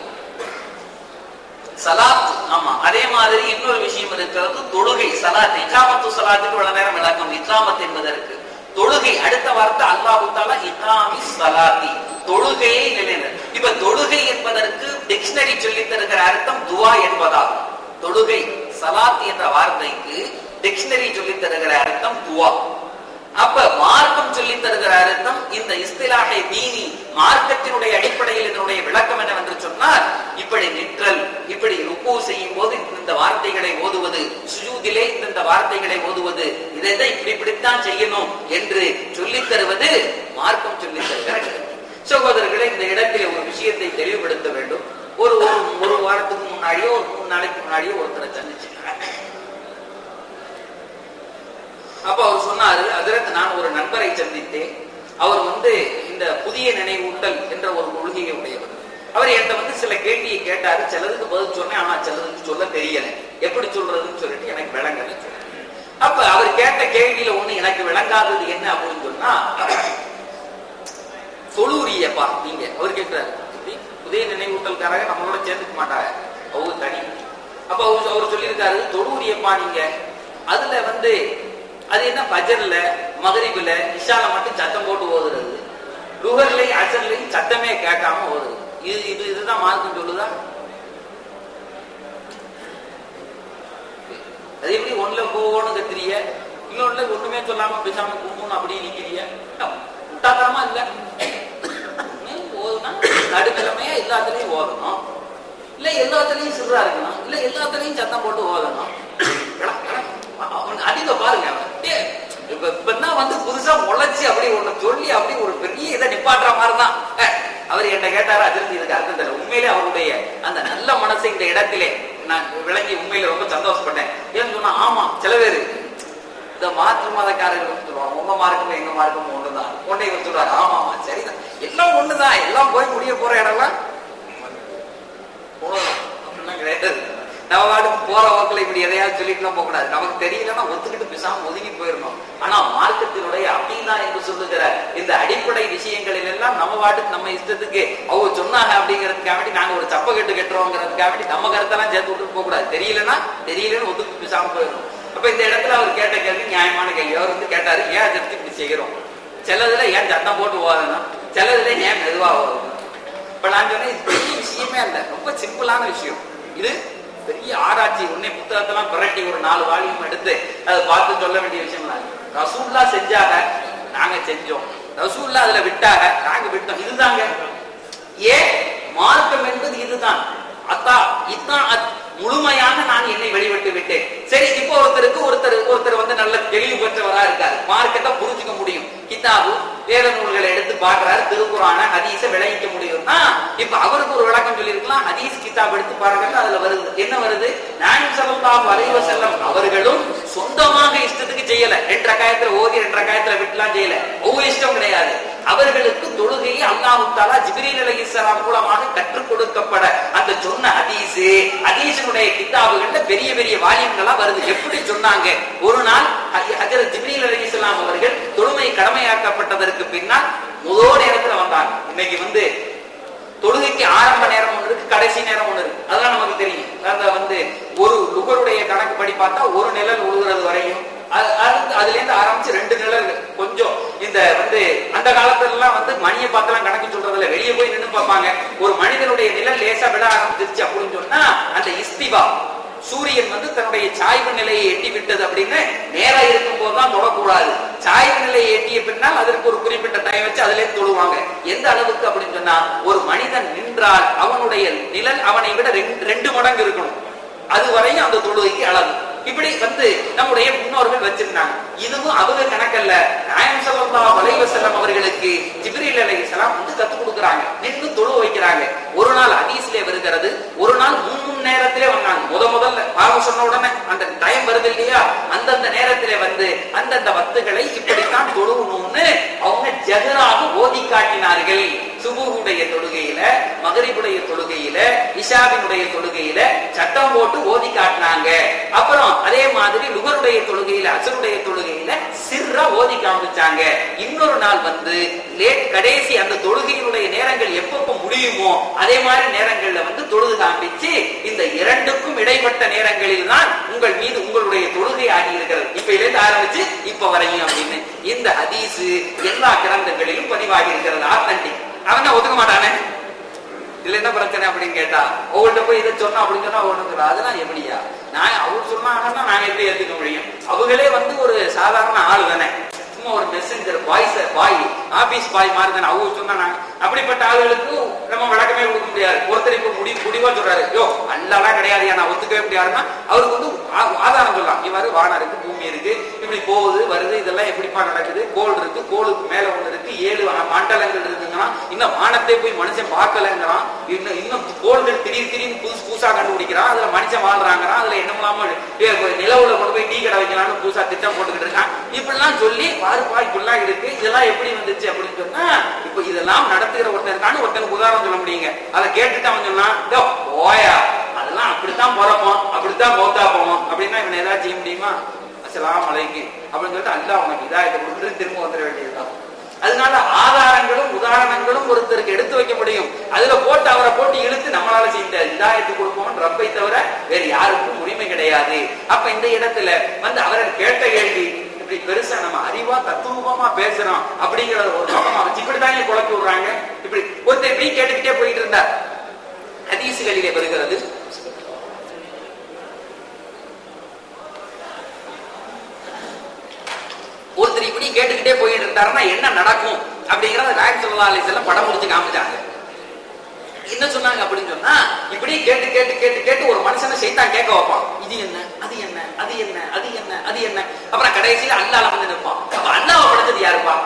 S2: சலாத் ஆமா அதே மாதிரி இன்னொரு விஷயம் இருக்கிறது தொழுகை சலாத் இக்காமத்து சலாத்துக்கு இவ்வளவு நேரம் விளக்கம் இக்காமத் என்பதற்கு தொழுகை அடுத்த வார்த்தை அல்லாஹு தாலா இக்காமி சலாத்தி தொழுகையை நிலைநிறு இப்ப தொழுகை என்பதற்கு டிக்ஷனரி சொல்லி தருகிற அர்த்தம் துவா என்பதாகும் தொழுகை சலாத் என்ற வார்த்தைக்கு டிக்ஷனரி சொல்லி தருகிற அர்த்தம் துவா அப்ப மார்க்கம் சொல்லி தருகிற அர்த்தம் இந்த இஸ்திலாஹை தீனி மார்க்கத்தினுடைய அடிப்படையில் இதனுடைய விளக்கம் என்னவென்று சொன்னால் இப்படி நிற்றல் இப்படி ருக்கு செய்யும் போது இந்த வார்த்தைகளை ஓதுவது சுஜூதிலே இந்த வார்த்தைகளை ஓதுவது இதை இப்படி இப்படித்தான் செய்யணும் என்று சொல்லித் தருவது மார்க்கம் சொல்லித் தருகிற கருத்து. சகோதரர்களே இந்த இடத்திலே ஒரு விஷயத்தை தெளிவுபடுத்த வேண்டும் ஒரு ஒரு ஒரு வாரத்துக்கு முன்னாடியோ ஒரு மூணு நாளைக்கு முன்னாடியோ ஒருத்தரை சந்திச்சு அப்ப அவர் சொன்னாரு அதிரத்து நான் ஒரு நண்பரை சந்தித்தேன் அவர் வந்து இந்த புதிய நினைவூட்டல் என்ற ஒரு கொள்கையை உடையவர் அவர் என்கிட்ட வந்து சில கேள்வியை கேட்டாரு சிலதுக்கு பதில் சொன்னேன் ஆனா சிலதுக்கு சொல்ல தெரியல எப்படி சொல்றதுன்னு சொல்லிட்டு எனக்கு விளங்கல அப்ப அவர் கேட்ட கேள்வியில ஒண்ணு எனக்கு விளங்காதது என்ன அப்படின்னு சொன்னா தொழுரியப்பா நீங்க அவர் கேட்கிறாரு எப்படி? புதிய நினைவூட்டல்காரங்க நம்மளோட சேர்ந்துக்க மாட்டாங்க அவங்க தனி அப்ப அவர் அவர் சொல்லியிருக்காரு தொழுரியப்பா நீங்க அதுல வந்து அது என்ன பஜர்ல மகரிபில இஷால மட்டும் சத்தம் போட்டு ஓதுறது லுகர்லையும் அசர்லையும் சத்தமே கேட்காம ஓதுறது இது இது இதுதான் மார்க்கம் சொல்லுதா அது எப்படி ஒண்ணுல போகணும் கத்துறிய இன்னொன்னுல ஒண்ணுமே சொல்லாம பேசாம கும்பணும் அப்படி நிக்கிறிய முட்டாத்தனமா இல்ல ஒண்ணு ஓதுனா நடுக்கிழமையா எல்லாத்துலயும் ஓதணும் இல்ல எல்லாத்துலயும் சிறா இருக்கணும் இல்ல எல்லாத்துலயும் சத்தம் போட்டு ஓதணும் எடா, எடா, அவன் அதிக பாருங்க அவன். ஏ, இப்ப இப்பதான் வந்து புதுசா முளைச்சு அப்படி ஒண்ணு சொல்லி அப்படி ஒரு பெரிய இதை நிப்பாட்டுற மாதிரி தான் அவர் என்ன கேட்டாரு அதிர்ந்து இதுக்கு அர்த்தம் தெரியல உண்மையிலே அவருடைய அந்த நல்ல மனசை இந்த இடத்திலே நான் விளங்கி உண்மையில ரொம்ப சந்தோஷப்பட்டேன் ஏன்னு சொன்னா ஆமா சில பேரு இந்த மாற்று மதக்காரர்கள் வந்து சொல்லுவாங்க உங்க மார்க்கும் எங்க மார்க்கும் ஒண்ணுதான் உன்னை இவர் சொல்றாரு ஆமா ஆமா சரிதான் எல்லாம் ஒண்ணுதான் எல்லாம் போய் முடிய போற இடம்லாம் ஒண்ணுதான் அப்படிலாம் கிடையாது நம்ம வாட்டுக்கு போற வாக்குல இப்படி எதையாவது சொல்லிட்டுலாம் போக கூடாது நமக்கு தெரியலன்னா ஒத்துக்கிட்டு பேசாம ஒதுங்கி போயிடணும் ஆனா மார்க்கத்தினுடைய அப்படின்னா என்று சொல்லுகிற இந்த அடிப்படை விஷயங்களில் எல்லாம் நம்ம வாட்டுக்கு நம்ம இஷ்டத்துக்கு அவங்க சொன்னாங்க அப்படிங்கிறதுக்காக வேண்டி நாங்க ஒரு சப்ப கட்டு கட்டுறோங்கிறதுக்காக வேண்டி நம்ம கருத்தெல்லாம் சேர்த்து விட்டுட்டு போக கூடாது தெரியலன்னா தெரியலன்னு ஒத்துக்கிட்டு பேசாம போயிடணும் அப்ப இந்த இடத்துல அவர் கேட்ட கேள்வி நியாயமான கேள்வி அவர் வந்து கேட்டாரு ஏன் அதை இப்படி செய்கிறோம் சிலதுல ஏன் சத்தம் போட்டு ஓதணும் சிலதுல ஏன் மெதுவா ஓதணும் இப்ப நான் சொன்னேன் இது பெரிய விஷயமே இல்ல ரொம்ப சிம்பிளான விஷயம் இது பெரிய ஆராய்ச்சி உன்னை புத்தகத்தெல்லாம் புரட்டி ஒரு நாலு வால்யூம் எடுத்து அதை பார்த்து சொல்ல வேண்டிய விஷயம் இல்லை ரசூல்லா செஞ்சாங்க நாங்க செஞ்சோம் ரசூல்லா அதுல விட்டாங்க நாங்க விட்டோம் இதுதாங்க ஏன் மார்க்கம் என்பது இதுதான் அத்தா இதுதான் அத்- முழுமையாக நான் என்னை வெளிவிட்டு விட்டேன் சரி இப்போ ஒருத்தருக்கு ஒருத்தர் ஒருத்தர் வந்து நல்ல தெளிவு பெற்றவரா இருக்காரு மார்க்கத்தை புரிஞ்சுக்க முடியும் கிதாபு வேத நூல்களை எடுத்து பார்க்கிறாரு திருக்குறான ஹதீஸ விளங்கிக்க முடியும்னா இப்ப அவருக்கு ஒரு விளக்கம் சொல்லியிருக்கலாம் ஹதீஸ் கிதாப் எடுத்து பாருங்க அதுல வருது என்ன வருது நாயம் ஸல்லல்லாஹு அலைஹி வஸல்லம் அவர்களும் சொந்தமாக இஷ்டத்துக்கு செய்யல ரெண்டு ரகாயத்துல ஓதி ரெண்டு ரகாயத்துல விட்டுலாம் செய்யல ஒவ்வொரு இஷ்டம் கிடையாது அவர்களுக்கு தொழுகையை அல்லாஹு தாலா ஜிப்ரீல் அலைஹிஸ்ஸலாம் மூலமாக கற்றுக் கொடுக்கப்பட அந்த சொன்ன ஹதீஸ் ஹதீஸினுடைய கிதாபுகள்ல பெரிய பெரிய வால்யூம்களா வருது எப்படி சொன்னாங்க ஒரு நாள் ஹ- ஹஜரத் ஜிப்ரீல் அலைஹிஸ்ஸலாம் அவர்கள் தொழுமை கடமையாக்கப்பட்டதற்கு பின்னால் முதல் நேரத்துல வந்தாங்க இன்னைக்கு வந்து தொழுகைக்கு ஆரம்ப நேரம் ஒன்று இருக்கு கடைசி நேரம் ஒன்று இருக்கு அதெல்லாம் நமக்கு தெரியும் அந்த வந்து ஒரு லுகருடைய கணக்கு படி பார்த்தா ஒரு நிழல் உழுகிறது வரையும் அது- அடுத்து அதுல இருந்து ஆரம்பிச்சு ரெண்டு நிழல் கொஞ்சம் இந்த வந்து அந்த காலத்துல எல்லாம் வந்து மணியை பார்த்தெல்லாம் கணக்கு சொல்றதுல வெளியே போய் நின்னு பார்ப்பாங்க ஒரு மனிதனுடைய நிழல் லேசா விட ஆரம்பிச்சிருச்சு அப்படின்னு சொன்னா அந்த இஸ்திவா சூரியன் வந்து தன்னுடைய சாய்வு நிலையை எட்டி விட்டது அப்படின்னு நேரா இருக்கும் போதுதான் தொடக்கூடாது சாய்வு நிலையை எட்டிய பின்னால் அதற்கு ஒரு குறிப்பிட்ட டைம் வச்சு அதிலே தொழுவாங்க எந்த அளவுக்கு அப்படின்னு சொன்னா ஒரு மனிதன் நின்றால் அவனுடைய நிழல் அவனை விட ரெண்டு ரெண்டு மடங்கு இருக்கணும் அது வரையும் அந்த தொழுகைக்கு அளவு இப்படி வந்து நம்முடைய முன்னோர்கள் வச்சிருந்தாங்க இதுவும் அவங்க கணக்கல்ல நாயம் ஸல்லல்லாஹு அலைஹி வஸல்லம் அவர்களுக்கு ஜிப்ரீல் அலைஹிஸ்ஸலாம் வந்து கத்து கொடுக்குறாங்க நின்று தொழு வைக்கிறாங்க ஒரு நாள் ஹதீஸ்ல வருகிறது ஒரு நாள் மூணு மணி நேரத்திலே வந்தாங்க முத முதல்ல பாவம் சொன்ன உடனே அந்த டைம் வருது இல்லையா அந்தந்த நேரத்திலே வந்து அந்தந்த வத்துகளை இப்படித்தான் தொழுகணும்னு அவங்க ஜெகராக ஓதி காட்டினார்கள் சுபுடைய தொழுகையில மகரிபுடைய தொழுகையில இஷாவினுடைய தொழுகையில சட்டம் போட்டு ஓதி காட்டினாங்க அப்புறம் அதே மாதிரி லுகருடைய தொழுகையில அசருடைய தொழுகையில சிர்ரா ஓதி காமிச்சாங்க இன்னொரு நாள் வந்து லேட் கடைசி அந்த தொழுகையினுடைய நேரங்கள் எப்பப்ப முடியுமோ அதே மாதிரி நேரங்கள்ல வந்து தொழுது காமிச்சு இந்த இரண்டுக்கும் இடைப்பட்ட நேரங்களில் தான் உங்கள் மீது உங்களுடைய தொழுகை ஆகி இருக்கிறது இப்ப இருந்து ஆரம்பிச்சு இப்ப வரையும் அப்படின்னு இந்த ஹதீஸ் எல்லா கிரந்தங்களிலும் பதிவாகி இருக்கிறது ஆத்தன்டிக் அவன் தான் ஒத்துக்க மாட்டானே இதுல என்ன பிரச்சனை அப்படின்னு கேட்டா அவங்கள்ட்ட போய் இதை சொன்னா அப்படின்னு சொன்னா ஒண்ணு அதெல்லாம் எப்படியா நான் அவர் சொன்னாங்கன்னா நாங்க எப்படி ஏத்துக்க முடியும் அவங்களே வந்து ஒரு சாதாரண ஆள் தானே சும்மா ஒரு messenger boys boy office boy மாதிரி தானே அவங்க சொன்னா நாங்க அப்படிப்பட்ட ஆளுகளுக்கு நம்ம விளக்கமே கொடுக்க முடியாது ஒருத்தர் இப்ப முடி முடிவா சொல்றாரு யோ அல்லாலாம் கிடையாது நான் ஒத்துக்கவே முடியாதுன்னா அவருக்கு வந்து ஆ- ஆதாரம் சொல்லலாம் இவ்வாறு வானம் இருக்கு பூமி பூமி இருக்கு இப்படி போகுது வருது இதெல்லாம் எப்படிப்பா நடக்குது கோள் இருக்கு கோளுக்கு மேல ஒண்ணு இருக்கு ஏழு வ- மண்டலங்கள் இருக்குங்கன்னா இன்னும் வானத்தை போய் மனுஷன் பார்க்கலங்கிறான் இன்னும் இன்னும் கோள்கள் திடீர் திடீர்னு புதுசு புதுசா கண்டுபிடிக்கிறான் அதுல மனுஷன் வாழ்றாங்கிறான் அதுல என்னமெல்லாம ஏ, நிலவுல கொண்டு போய் டீ கடை வைக்கலாம்னு புதுசா திட்டம் போட்டுக்கிட்டு இருக்கான் இப்படிலாம் சொல்லி பாருப்பா இப்படிலாம் இருக்கு இதெல்லாம் எப்படி வந்துச்சு அப்படின்னு சொன்னா இப்ப இதெல்லாம் நடத்துகிற ஒருத்தன் இருக்கான்னு ஒருத்தனுக்கு உதாரணம் சொல்ல முடியுங்க அதை கேட்டுட்டு அவன் சொன்னான் "டோ, போயா அதெல்லாம் அப்படித்தான் பிறப்போம் அப்படித்தான் மௌத்தா போவோம் அப்படின்னா இவன் ஏதாவது செய்ய முடியுமா அஸ்ஸலாமு அலைக்கும் அப்படின்னு சொல்லிட்டு அல்லாஹ் அவனுக்கு இதாயத்தை கொடுத்துட்டு திரும்ப வந்துட வேண்டியதுதான் அதனால ஆதாரங்களும் உதாரணங்களும் ஒருத்தருக்கு எடுத்து வைக்க முடியும் அதுல போட்டு அவரை போட்டு இழுத்து நம்மளால செய்த இதாயத்து கொடுப்போம் ரப்பை தவிர வேற யாருக்கும் உரிமை கிடையாது அப்ப இந்த இடத்துல வந்து அவர்கள் கேட்ட கேள்வி இப்படி பெருசா நம்ம அறிவா தத்துவமா பேசுறோம் அப்படிங்கிற ஒரு நோக்கமா வச்சு இப்படிதான் குழப்பி விடுறாங்க இப்படி ஒருத்தர் இப்படி கேட்டுக்கிட்டே போயிட்டு இருந்தார் ஹதீசுகளிலே வருகிறது ஒருத்தர் இப்படி கேட்டுக்கிட்டே போயிட்டு இருந்தாருன்னா என்ன நடக்கும் அப்படிங்கறத நாயக் சொல்லா அலிசல்லம் படம் முடிச்சு காமிச்சாங்க என்ன சொன்னாங்க அப்படின்னு சொன்னா இப்படி கேட்டு கேட்டு கேட்டு கேட்டு ஒரு மனுஷனை சைத்தான் கேட்க வைப்பான் இது என்ன அது என்ன அது என்ன அது என்ன அது என்ன அப்புறம் கடைசியில அல்லால வந்து நிற்பான் அப்ப அல்லாவை படைச்சது யாருப்பா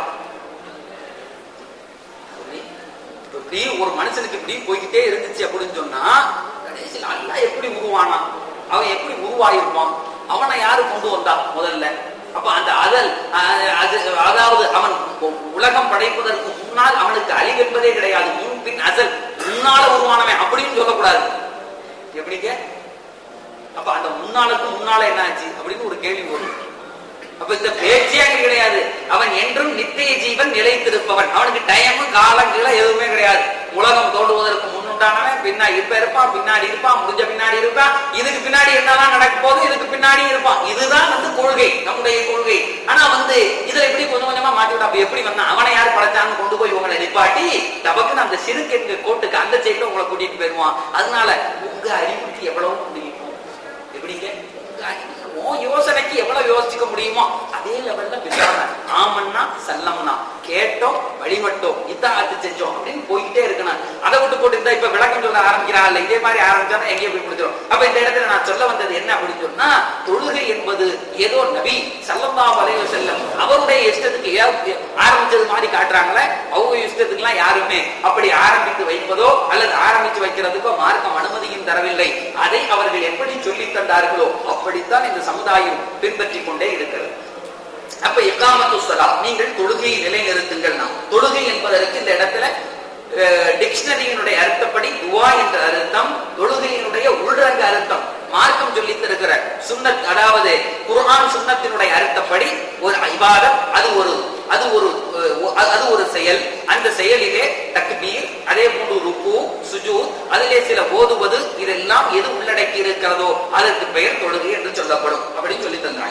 S2: இப்படி ஒரு மனுஷனுக்கு இப்படி போய்கிட்டே இருந்துச்சு அப்படின்னு சொன்னா கடைசியில் அல்லாஹ் எப்படி உருவானான் அவன் எப்படி உருவாயிருப்பான் அவனை யாரு கொண்டு வந்தா முதல்ல அப்ப அந்த அதல் அஹ், அது அதாவது அவன் உ- உலகம் படைப்பதற்கு முன்னால் அவனுக்கு அழிவு என்பதே கிடையாது முன் பின் அசல் முன்னால உருவானவன் அப்படின்னு சொல்லக்கூடாது எப்படிங்க அப்ப அந்த முன்னாளுக்கு முன்னால என்ன ஆச்சு அப்படின்னு ஒரு கேள்வி வரும் அப்ப இந்த பேச்சே அங்க கிடையாது அவன் என்றும் நித்திய ஜீவன் நிலைத்திருப்பவன் அவனுக்கு டைமும் காலங்கள எதுவுமே கிடையாது உலகம் தோன்றுவதற்கு முன்னுண்டானவன் பின்னா இப்ப இருப்பான் பின்னாடி இருப்பான் முடிஞ்ச பின்னாடி இருப்பான் இதுக்கு பின்னாடி என்னதான் நடக்க போகுது இதுக்கு பின்னாடி இருப்பான் இதுதான் வந்து கொள்கை நம்முடைய கொள்கை ஆனா வந்து இதுல எப்படி கொஞ்சம் கொஞ்சமா மாத்தி விட்டா அப்ப எப்படி வந்தான் அவனை யார் படைச்சான்னு கொண்டு போய் உங்களை நிப்பாட்டி டபக்குன்னு அந்த சிறுக்கு எங்க கோட்டுக்கு அந்த சைடுல உங்களை கூட்டிட்டு போயிருவான் அதனால உங்க அறிவுக்கு எவ்வளவு முடியுமோ எப்படிங்க உங்க அறிவு உன் யோசனைக்கு எவ்வளவு யோசிச்சுக்க முடியுமோ அதே லெவல்ல விசாரணை ஆமன்னா சல்லம்னா கேட்டோம் வழிபட்டோம் இத்தாத்து செஞ்சோம் அப்படின்னு போய்கிட்டே இருக்கணும் அதை விட்டு போட்டு இருந்தா இப்ப விளக்கம் சொல்ல ஆரம்பிக்கிறான் இல்ல இதே மாதிரி ஆரம்பிச்சா எங்கேயோ போய் முடிச்சிடும் அப்ப இந்த இடத்துல நான் சொல்ல வந்தது என்ன அப்படின்னு சொன்னா தொழுகை என்பது ஏதோ நபி சல்லல்லா வலைய செல்லம் அவருடைய இஷ்டத்துக்கு ஏ- ஆரம்பிச்சது மாதிரி காட்டுறாங்களே அவங்க இஷ்டத்துக்குலாம் யாருமே அப்படி ஆரம்பித்து வைப்பதோ அல்லது ஆரம்பித்து வைக்கிறதுக்கோ மார்க்கம் அனுமதியும் தரவில்லை அதை அவர்கள் எப்படி சொல்லித் தந்தார்களோ அப்படித்தான் இந்த சமுதாயம் பின்பற்றிக் கொண்டே இருக்கிறது அப்ப இக்காமத்து சலா நீங்கள் தொழுகையை நிலைநிறுத்துங்கள் நாம் தொழுகை என்பதற்கு இந்த இடத்துல டிக்ஷனரியினுடைய அர்த்தப்படி துவா என்ற அர்த்தம் தொழுகையினுடைய உள்ரங்க அர்த்தம் மார்க்கம் சொல்லி தருகிற சுன்னத் அதாவது குர்ஆன் சுன்னத்தினுடைய அர்த்தப்படி ஒரு இபாதத் அது ஒரு அது ஒரு அஹ், அது- அது ஒரு செயல் அந்த செயலிலே தக்பீர் அதே போன்று ருக்கு சுஜூத் அதிலே சில ஓதுவது இதெல்லாம் எது உள்ளடக்கி இருக்கிறதோ அதற்கு பெயர் தொழுகை என்று சொல்லப்படும் அப்படின்னு சொல்லி தந்தாங்க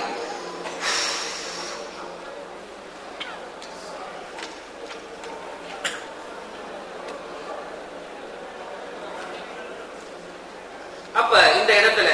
S2: அப்ப இந்த இடத்துல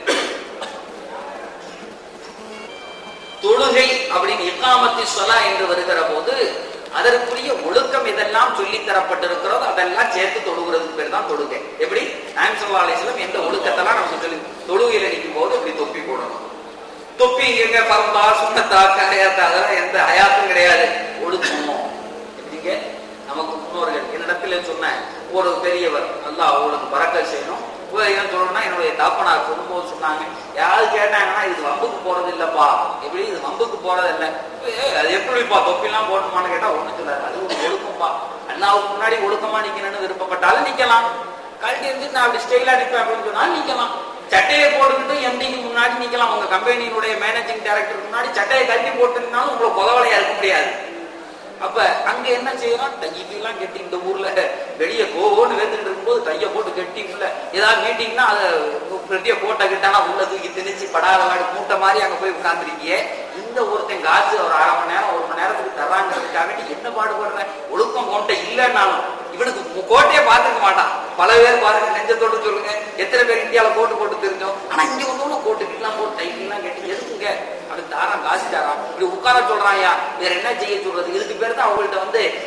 S2: தொழுகை அப்படின்னு இக்காமத்தி சொலா என்று வருகிற போது அதற்குரிய ஒழுக்கம் எதெல்லாம் சொல்லி தரப்பட்டிருக்கிறதோ அதெல்லாம் சேர்த்து தொழுகிறதுக்கு பேர் தான் தொழுகை எப்படி ஆன்சல்லா அலிஸ்லம் எந்த ஒழுக்கத்தெல்லாம் நமக்கு சொல்லி தொழுகையில நிற்கும் போது இப்படி தொப்பி போடணும் தொப்பி எங்க பரம்பா சுண்ணத்தா ஹயாத்தா அதெல்லாம் எந்த ஹயாத்தும் கிடையாது ஒழுக்கம் எப்படிங்க நமக்கு முன்னோர்கள் என்னிடத்துல சொன்ன ஒரு பெரியவர் அல்லாஹ் அவங்களுக்கு பறக்க செய்யணும் உபயோகம் சொல்லணும்னா என்னுடைய தாப்பனார் சொல்லும்போது சொன்னாங்க யாராவது கேட்டாங்கன்னா இது வம்புக்கு போறது இல்லப்பா எப்படி இது வம்புக்கு போறது இல்ல ஏய், அது எப்படிப்பா தொப்பிலாம் போடணுமான்னு கேட்டா ஒண்ணு சொல்லாது அது ஒரு ஒழுக்கம்பா அண்ணாவுக்கு முன்னாடி ஒழுக்கமா நிக்கணும்னு விருப்பப்பட்டாலும் நிக்கலாம் கழட்டி இருந்து நான் அப்படி ஸ்டைலா நிற்பேன் அப்படின்னு சொன்னாலும் நிக்கலாம் சட்டையை போட்டுக்கிட்டு எம்டிக்கு முன்னாடி நிக்கலாம் உங்க கம்பெனியினுடைய மேனேஜிங் டைரக்டர் முன்னாடி சட்டையை கழட்டி போட்டுருந்தாலும் உங்களுக்கு உதவலையா இருக்க முடியாது அப்ப அங்க என்ன செய்யலாம் தையெல்லாம் கட்டி இந்த ஊர்ல வெளிய கோவோன்னு வேத்துட்டு இருக்கும்போது தைய போட்டு கட்டி உள்ள ஏதாவது மீட்டிங்னா அதை பெரிய கோட்டை கிட்டானா உள்ள தூக்கி திணிச்சு படாத வாடி மூட்டை மாதிரி அங்க போய் உட்கார்ந்துருக்கியே இந்த ஒருத்தன் காசு ஒரு அரை மணி நேரம் ஒரு மணி நேரத்துக்கு தர்றாங்கிறதுக்காக வேண்டி என்ன பாடுபடுற ஒழுக்கம் கோட்டை இல்லைன்னாலும் இவனுக்கு மு- கோட்டையே பார்த்துக்க மாட்டான் பல பேர் பாருங்க நெஞ்சத்தோடு சொல்லுங்க எத்தனை பேர் இந்தியாவில கோட்டு போட்டு தெரிஞ்சோம் ஆனா இங்க வந்து கோட்டு கிட்டலாம் போட்டு டைட்லாம் கட்டி எதுக்குங்க அவன் தாரான் காசு தாரான் இப்படி உட்கார சொல்றான்யா வேற என்ன செய்ய சொல்றது இதுக்கு பேர் தான் அவங்கள்ட்ட வந்து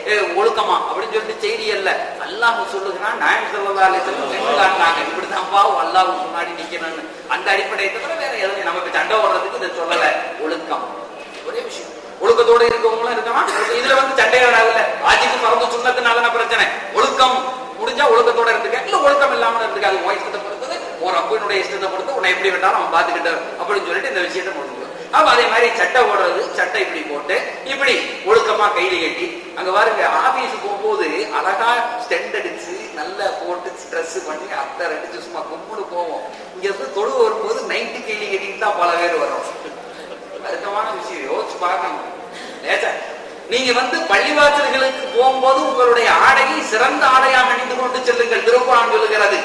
S2: அஹ், ஒழுக்கமா அப்படின்னு சொல்லிட்டு செய்தி அல்ல அல்லாஹ் சொல்லுகிறான் நாயம் சொல்லதா அலிசல்லம் நின்றுலாங்க இப்படிதான்ப்பா அல்லாஹ் முன்னாடி நிக்கணும்னு அந்த அடிப்படையை தவிர வேற எதுவும் நமக்கு சண்டை ஓடுறதுக்கு இதை சொல்லல ஒழுக்கம் ஒரே விஷயம் ஒழுக்கத்தோட இருக்கவங்களும் இருக்கலாம் இதுல வந்து சண்டையே வராதுல்ல ஆஜிக்கு பறந்து சுண்ணத்தினால பிரச்சனை ஒழுக்கம் முடிஞ்சா ஒழுக்கத்தோட இருந்துக்க இல்ல ஒழுக்கம் இல்லாம இருந்துக்க அது உன் இஷ்டத்தை பொறுத்தது உன் ரப்பினுடைய இஷ்டத்தை பொறுத்து உன்னை எப்படி வேண்டாலும் அவன் பாத்துக்கிட்டு அப்படின்னு சொல்லிட்டு இந்த விஷயத்தை முடிஞ்சுக்கணும் அப்ப அதே மாதிரி சட்டை ஓடுறது சட்டை இப்படி போட்டு இப்படி ஒழுக்கமா கையில கட்டி அங்க பாருங்க ஆபீஸ் போகும்போது அழகா ஸ்டெண்ட் அடிச்சு நல்லா போட்டு ஸ்ட்ரெஸ் பண்ணி அத்தர் அடிச்சு சும்மா கும்பிடு போவோம் இங்க இருந்து தொழு வரும்போது நைட்டு கையில கட்டிட்டு தான் பல பேர் வரும் அழுத்தமான விஷயம் யோசிச்சு பார்க்கணும் லேசா நீங்க வந்து பள்ளிவாசல்களுக்கு போகும்போது உங்களுடைய ஆடையை சிறந்த ஆடையாக அணிந்து கொண்டு செல்லுங்கள் திருக்குறான் சொல்லுகிறது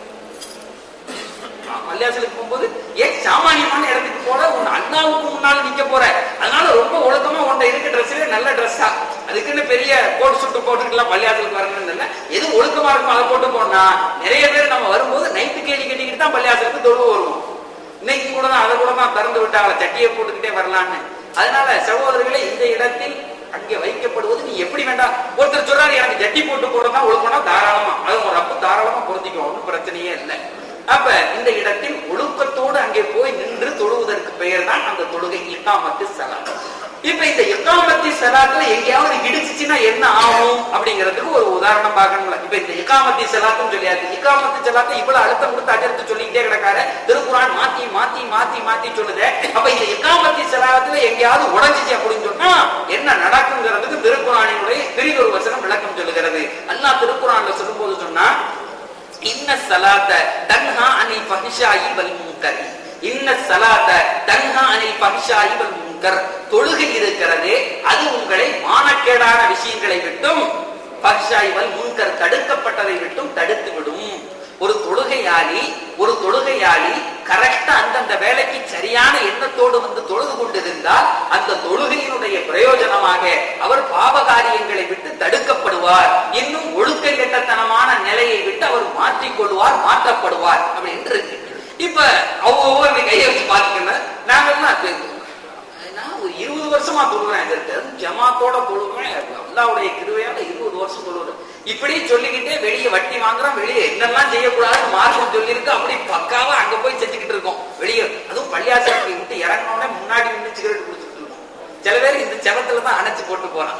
S2: பள்ளியாசலுக்கு போகும்போது ஏன் சாமானியமான இடத்துக்கு போல உன் அண்ணாவுக்கு முன்னால நிக்க போற அதனால ரொம்ப ஒழுக்கமா உன்ட இருக்க ட்ரெஸ்ல நல்ல ட்ரெஸ்ஸா அதுக்குன்னு பெரிய கோட் சுட்டு போட்டுக்கலாம் பள்ளியாசலுக்கு வரணும்னு இல்லை எது ஒழுக்கமா இருக்கும் அதை போட்டு போனா நிறைய பேர் நம்ம வரும்போது நைட்டு கேள்வி கட்டிக்கிட்டு தான் பள்ளியாசலுக்கு தொழுவு வருவோம் இன்னைக்கு கூட தான் அதை கூட தான் திறந்து விட்டாங்களே சட்டியை போட்டுக்கிட்டே வரலான்னு அதனால சகோதரர்களே இந்த இடத்தில் அங்கே வைக்கப்படுவது நீ எப்படி வேண்டாம் ஒருத்தர் சொல்றாரு எனக்கு ஜட்டி போட்டு போடுறதா ஒழுக்கம்னா தாராளமா அது ஒரு ரப்பு தாராளமா பொருந்திக்கும் ஒன்றும் பிரச்சனையே இல்லை அப்ப இந்த இடத்தில் ஒழுக்கத்தோடு அங்கே போய் நின்று தொழுவதற்கு பெயர் தான் அந்த தொழுகை இக்காமத்து சலாத் இப்ப இந்த இக்காமத்தி சலாத்துல எங்கேயாவது இடிச்சுச்சுன்னா என்ன ஆகும் அப்படிங்கிறதுக்கு ஒரு உதாரணம் பார்க்கணும்ல இப்ப இந்த இக்காமத்தி சலாத்தும் சொல்லியாச்சு இக்காமத்தி சலாத்தை இவ்வளவு அழுத்தம் கொடுத்து அஜர்த்து சொல்லிக்கிட்டே கிடக்காரு திருக்குறான் மாத்தி மாத்தி மாத்தி மாத்தி சொல்லுது அப்ப இந்த இக்காமத்தி சலாத்துல எங்கேயாவது உடைஞ்சிச்சு அப்படின்னு சொன்னா என்ன நடக்குங்கிறதுக்கு திருக்குறானினுடைய பிரிதொரு வசனம் விளக்கம் சொல்லுகிறது அல்லாஹ் திருக்குறான்ல சொல்லும்போது சொன்னா இன்ன சலாத்த தன்ஹா அனில் ஃபஹிஷாயி வல் முன்கரி இன்ன சலாத்த தன்ஹா அனில் ஃபஹிஷாயி வல் முன்கர் தொழுகை இருக்கிறது அது உங்களை மானக்கேடான விஷயங்களை விட்டும் ஃபஹிஷாயி வல் முன்கர் தடுக்கப்பட்டதை விட்டும் தடுத்து விடும் ஒரு தொழுகையாளி ஒரு தொழுகையாளி கரெக்டா அந்தந்த வேலைக்கு சரியான எண்ணத்தோடு வந்து தொழுது கொண்டிருந்தால் அந்த தொழுகையினுடைய பிரயோஜனமாக அவர் பாவ காரியங்களை விட்டு தடுக்கப்படுவார் இன்னும் ஒழுக்க கெட்டத்தனமான நிலையை விட்டு அவர் மாற்றிக் கொள்வார் மாற்றப்படுவார் அப்படின்னு இருக்கு இப்ப அவங்க இப்படி கையை வச்சு பாத்துக்கணும் நாங்கெல்லாம் அது- நான் ஒரு இருபது வருஷமா தொழுகிறேன் இதற்கு ஜமாத்தோட தொழுகிறேன் அல்லாவுடைய கிருவையால இருபது வருஷம் தொழுகிறேன் இப்படி சொல்லிக்கிட்டே வெளியே வட்டி வாங்குறோம் வெளியே என்னெல்லாம் செய்யக்கூடாதுன்னு மார்க்கம் சொல்லியிருக்கு அப்படி பக்காவா அங்க போய் செஞ்சுக்கிட்டு இருக்கோம் வெளியே அதுவும் பள்ளியாசலுக்கு விட்டு இறங்கினோடனே முன்னாடி நின்று சிகரெட் குடிச்சிட்டு இருக்கோம் சில பேர் இந்த செவத்துல தான் அணைச்சு போட்டு போறான்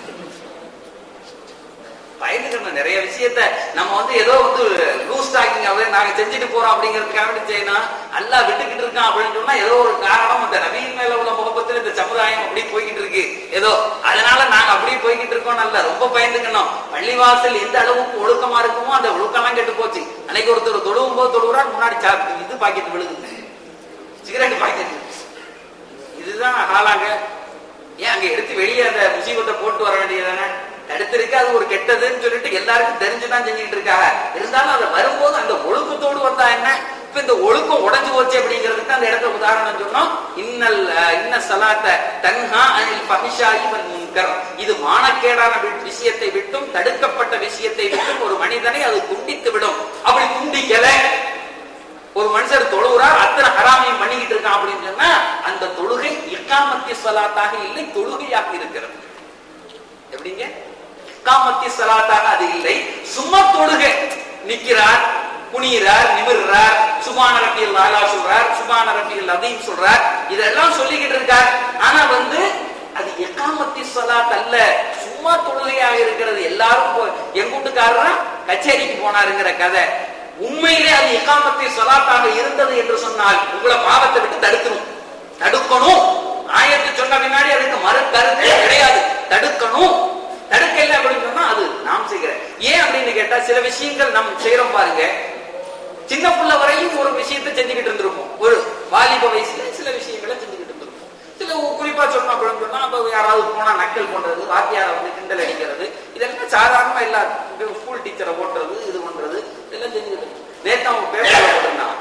S2: பயந்துக்கணும் நிறைய விஷயத்த நம்ம வந்து ஏதோ வந்து லூஸ் டாக்கிங் அப்படின்னு நாங்க செஞ்சுட்டு போறோம் அப்படிங்கிறதுக்காக வேண்டி செய்யணும் அல்லா விட்டுக்கிட்டு இருக்கான் அப்படின்னு சொன்னா ஏதோ ஒரு காரணம் அந்த நவீன் மேல உள்ள முகப்பத்துல இந்த சமுதாயம் அப்படி போய்கிட்டு இருக்கு ஏதோ அதனால நாங்க அப்படியே போய்கிட்டு இருக்கோம் நல்ல ரொம்ப பயந்துக்கணும் பள்ளிவாசல் எந்த அளவுக்கு ஒழுக்கமா இருக்குமோ அந்த ஒழுக்கம்லாம் கெட்டு போச்சு அன்னைக்கு ஒருத்தர் தொழுவும் போது தொழுகிறார் முன்னாடி சா- இது பாக்கெட் விழுகுது சிகரெட் பாக்கெட் இதுதான் ஹாலாங்க ஏன் அங்க எடுத்து வெளியே அந்த முசீபத்தை போட்டு வர வேண்டியதானே தடுத்திருக்கு அது ஒரு கெட்டதுன்னு சொல்லிட்டு எல்லாருக்கும் தெரிஞ்சுதான் செஞ்சுட்டு இருக்காங்க இருந்தாலும் அது வரும்போது அந்த ஒழுக்கத்தோடு வந்தா என்ன இப்ப இந்த ஒழுக்கம் உடைஞ்சு போச்சு அப்படிங்கிறதுக்கு அந்த இடத்துல உதாரணம் சொன்னோம் இன்னல் அஹ், இன்ன சலாத்த தன்ஹா அனில் ஃபஹிஷாயி வல் முன்கர் இது மானக்கேடான வி- விஷயத்தை விட்டும் தடுக்கப்பட்ட விஷயத்தை விட்டும் ஒரு மனிதனை அது துண்டித்து விடும் அப்படி துண்டிக்கல ஒரு மனுஷர் தொழுகிறார் அத்தனை ஹராமையும் பண்ணிக்கிட்டு இருக்கான் அப்படின்னு சொன்னா அந்த தொழுகை இக்காமத்தி சலாத்தாக இல்லை தொழுகையாக இருக்கிறது எப்படிங்க இக்காமத்தி சலாத்தாக அது இல்லை சும்மா தொழுகை நிக்கிறார் குனிகிறார் நிமிர்றார் சுபான ரபியல் லாலா சொல்றார் சுபான ரபியல் அதையும் சொல்றார் இதெல்லாம் சொல்லிக்கிட்டு இருக்கார் ஆனா வந்து அது எக்காமத்தி சலாத் அல்ல சும்மா தொழுகையாக இருக்கிறது எல்லாரும் போ- எங்க வீட்டுக்காரரா கச்சேரிக்கு போனாருங்கிற கதை உண்மையிலே அது எக்காமத்தை சொலாத்தாக இருந்தது என்று சொன்னால் உங்களை பாவத்தை விட்டு தடுக்கணும் தடுக்கணும் ஆயத்து சொன்ன பின்னாடி அதுக்கு மறு கருத்தே கிடையாது தடுக்கணும் தடுக்கல அப்படின்னு சொன்னா அது நாம் செய்கிற ஏன் அப்படின்னு கேட்டா சில விஷயங்கள் நாம் செய்யறோம் பாருங்க சின்ன புள்ள வரையும் ஒரு விஷயத்தை செஞ்சுக்கிட்டு இருந்திருப்போம் ஒரு வாலிப வயசுல சில விஷயங்களை செஞ்சுக்கிட்டு இருந்திருப்போம் சில குறிப்பா சொன்ன அப்படின்னு சொன்னா அப்ப யாராவது போனா நக்கல் பண்றது வாத்தியாரை வந்து கிண்டல் அடிக்கிறது இதெல்லாம் சாதாரணமா எல்லாரும் ஸ்கூல் டீச்சரை ஓட்டுறது இது பண்றது இதெல்லாம் செஞ்சுக்கிட்டு இருக்கோம். நேத்து அவங்க பேப்பர்ல போட்டிருந்தான்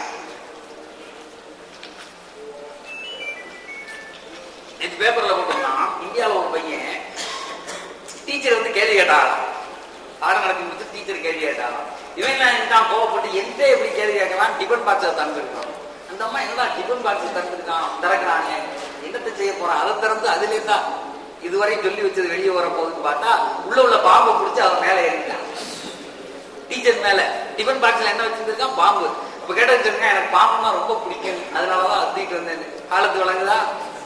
S2: நேத்து பேப்பர்ல போட்டிருந்தான் இந்தியாவில் ஒரு பையன் டீச்சர் வந்து கேள்வி கேட்டாராம் பாடம் நடத்தி முடிச்சு டீச்சர் கேள்வி கேட்டாராம் இவன் என்ன தான் கோவப்பட்டு எந்த எப்படி கேள்வி கேட்கலாம் டிபன் பாக்ஸை தந்துருக்கான் அந்த அம்மா என்னடா டிபன் பாக்ஸ் தந்துருக்கான் திறக்கிறானே என்னத்தை செய்ய போறான் அதை திறந்து அதுல இருந்தா இதுவரை சொல்லி வச்சது வெளியே வர போகுதுன்னு பார்த்தா உள்ள உள்ள பாம்பை பிடிச்சி அவன் மேல ஏறிட்டான் டீச்சர் மேல டிஃபன் பாக்ஸ்ல என்ன வச்சிருக்கான் பாம்பு இப்ப கேட்ட வச்சிருக்கேன் எனக்கு பாம்புனா ரொம்ப பிடிக்கும் அதனாலதான் அத்திட்டு வந்தேன் காலத்து வழங்குதா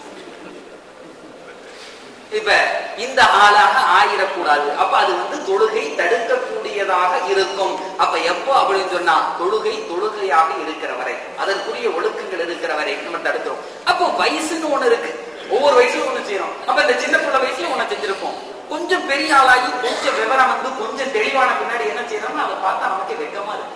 S2: இப்ப இந்த ஆளாக ஆயிடக்கூடாது அப்ப அது வந்து தொழுகை தடுக்கக்கூடியதாக இருக்கும் அப்ப எப்போ அப்படின்னு சொன்னா தொழுகை தொழுகையாக இருக்கிற வரை அதற்குரிய ஒழுக்கங்கள் இருக்கிற வரை நம்ம தடுக்கிறோம் அப்போ வயசுன்னு ஒண்ணு இருக்கு ஒவ்வொரு வயசுல ஒண்ணு செய்யறோம் அப்ப இந்த சின்ன பிள்ளை வயசுல ஒண்ணு செஞ்சிருப்போம் கொஞ்சம் பெரிய ஆளாகி கொஞ்சம் விவரம் வந்து கொஞ்சம் தெளிவான பின்னாடி என்ன செய்யறோம்னா அதை பார்த்தா நமக்கு வெக்கமா இருக்கு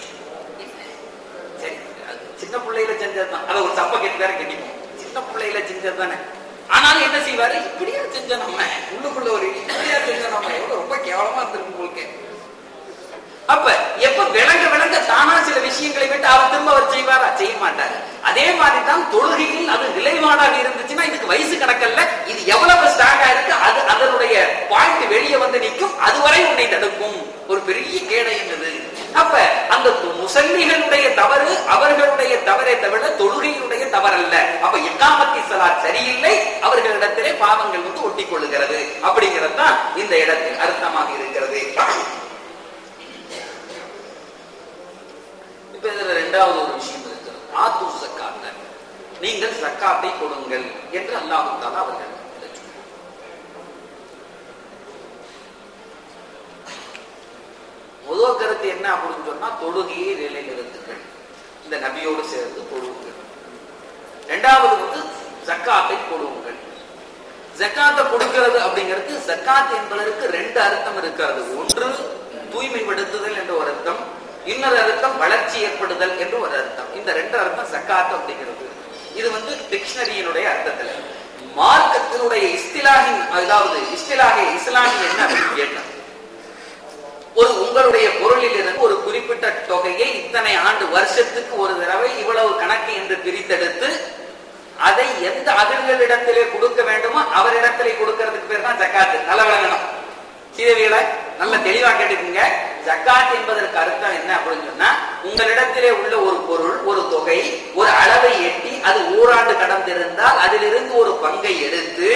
S2: சரி அது சின்ன பிள்ளையில செஞ்சதுதான் அதை ஒரு சப்ப கெட்டு வேற கட்டிப்போம் சின்ன பிள்ளையில செஞ்சது தானே ஆனாலும் என்ன செய்வாரு இப்படியா செஞ்ச நம்ம உள்ளுக்குள்ள ஒரு இப்படியா செஞ்ச நம்ம எவ்வளவு ரொம்ப கேவலமா இருந்திருக்கும் உங்களுக்கு அப்ப எப்ப விளங்க விளங்க தானா சில விஷயங்களை விட்டு அவர் திரும்ப அவர் செய்வாரா செய்ய மாட்டாரு அதே மாதிரி தான் தொழுகையில் அது நிலைப்பாடாக இருந்துச்சுன்னா இதுக்கு வயசு கணக்கல்ல இது எவ்வளவு ஸ்ட்ராங்கா இருக்கு அது அதனுடைய பாயிண்ட் வெளியே வந்து நிற்கும் அதுவரை உன்னை தடுக்கும் ஒரு பெரிய கேடயம் இது அப்ப அந்த முசல்லிகளுடைய தவறு அவர்களுடைய தவறை தவிர தொழுகையினுடைய தவறல்ல அப்ப எக்காமத்தி சலாத் சரியில்லை அவர்களிடத்திலே பாவங்கள் வந்து ஒட்டி கொள்ளுகிறது அப்படிங்கிறது தான் இந்த இடத்தில் அர்த்தமாக இருக்கிறது இப்ப இதுல இரண்டாவது ஒரு விஷயம் இருக்கிறது ஆத்து சக்காத்த நீங்கள் சக்காத்தை கொடுங்கள் என்று அல்லாஹு தாலா அவர்கள் முதல் கருத்து என்ன அப்படின்னு சொன்னா தொழுகையை நிலைநிறுத்துங்கள் இந்த நபியோடு சேர்ந்து தொழுவுங்கள் இரண்டாவது வந்து ஜக்காத்தை கொடுங்கள் ஜக்காத்தை கொடுக்கிறது அப்படிங்கிறது ஜக்காத் என்பதற்கு ரெண்டு அர்த்தம் இருக்கிறது ஒன்று தூய்மைப்படுத்துதல் என்ற ஒரு அர்த்தம் இன்னொரு அர்த்தம் வளர்ச்சி ஏற்படுதல் என்று ஒரு அர்த்தம் இந்த ரெண்டு அர்த்தம் சக்காத் அப்படிங்கிறது இது வந்து டிக்ஷனரியினுடைய அர்த்தத்துல மார்க்கத்தினுடைய இஸ்திலாகின் அதாவது இஸ்திலாக இஸ்லாமி என்ன அப்படின்னு கேட்டார் ஒரு உங்களுடைய பொருளில் இருந்து ஒரு குறிப்பிட்ட தொகையை இத்தனை ஆண்டு வருஷத்துக்கு ஒரு தடவை இவ்வளவு கணக்கு என்று பிரித்தெடுத்து அதை எந்த அகல்களிடத்திலே கொடுக்க வேண்டுமோ அவரிடத்திலே கொடுக்கறதுக்கு பேர் தான் ஜக்காத்து நல்ல விளங்கணும் சீதவிகளை நல்ல தெளிவா கேட்டுக்கீங்க ஜக்காத் என்பதற்கு அர்த்தம் என்ன அப்படின்னு சொன்னா உங்களிடத்திலே உள்ள ஒரு பொருள் ஒரு தொகை ஒரு அளவை எட்டி அது ஓராண்டு கடந்திருந்தால் அதிலிருந்து ஒரு பங்கை எடுத்து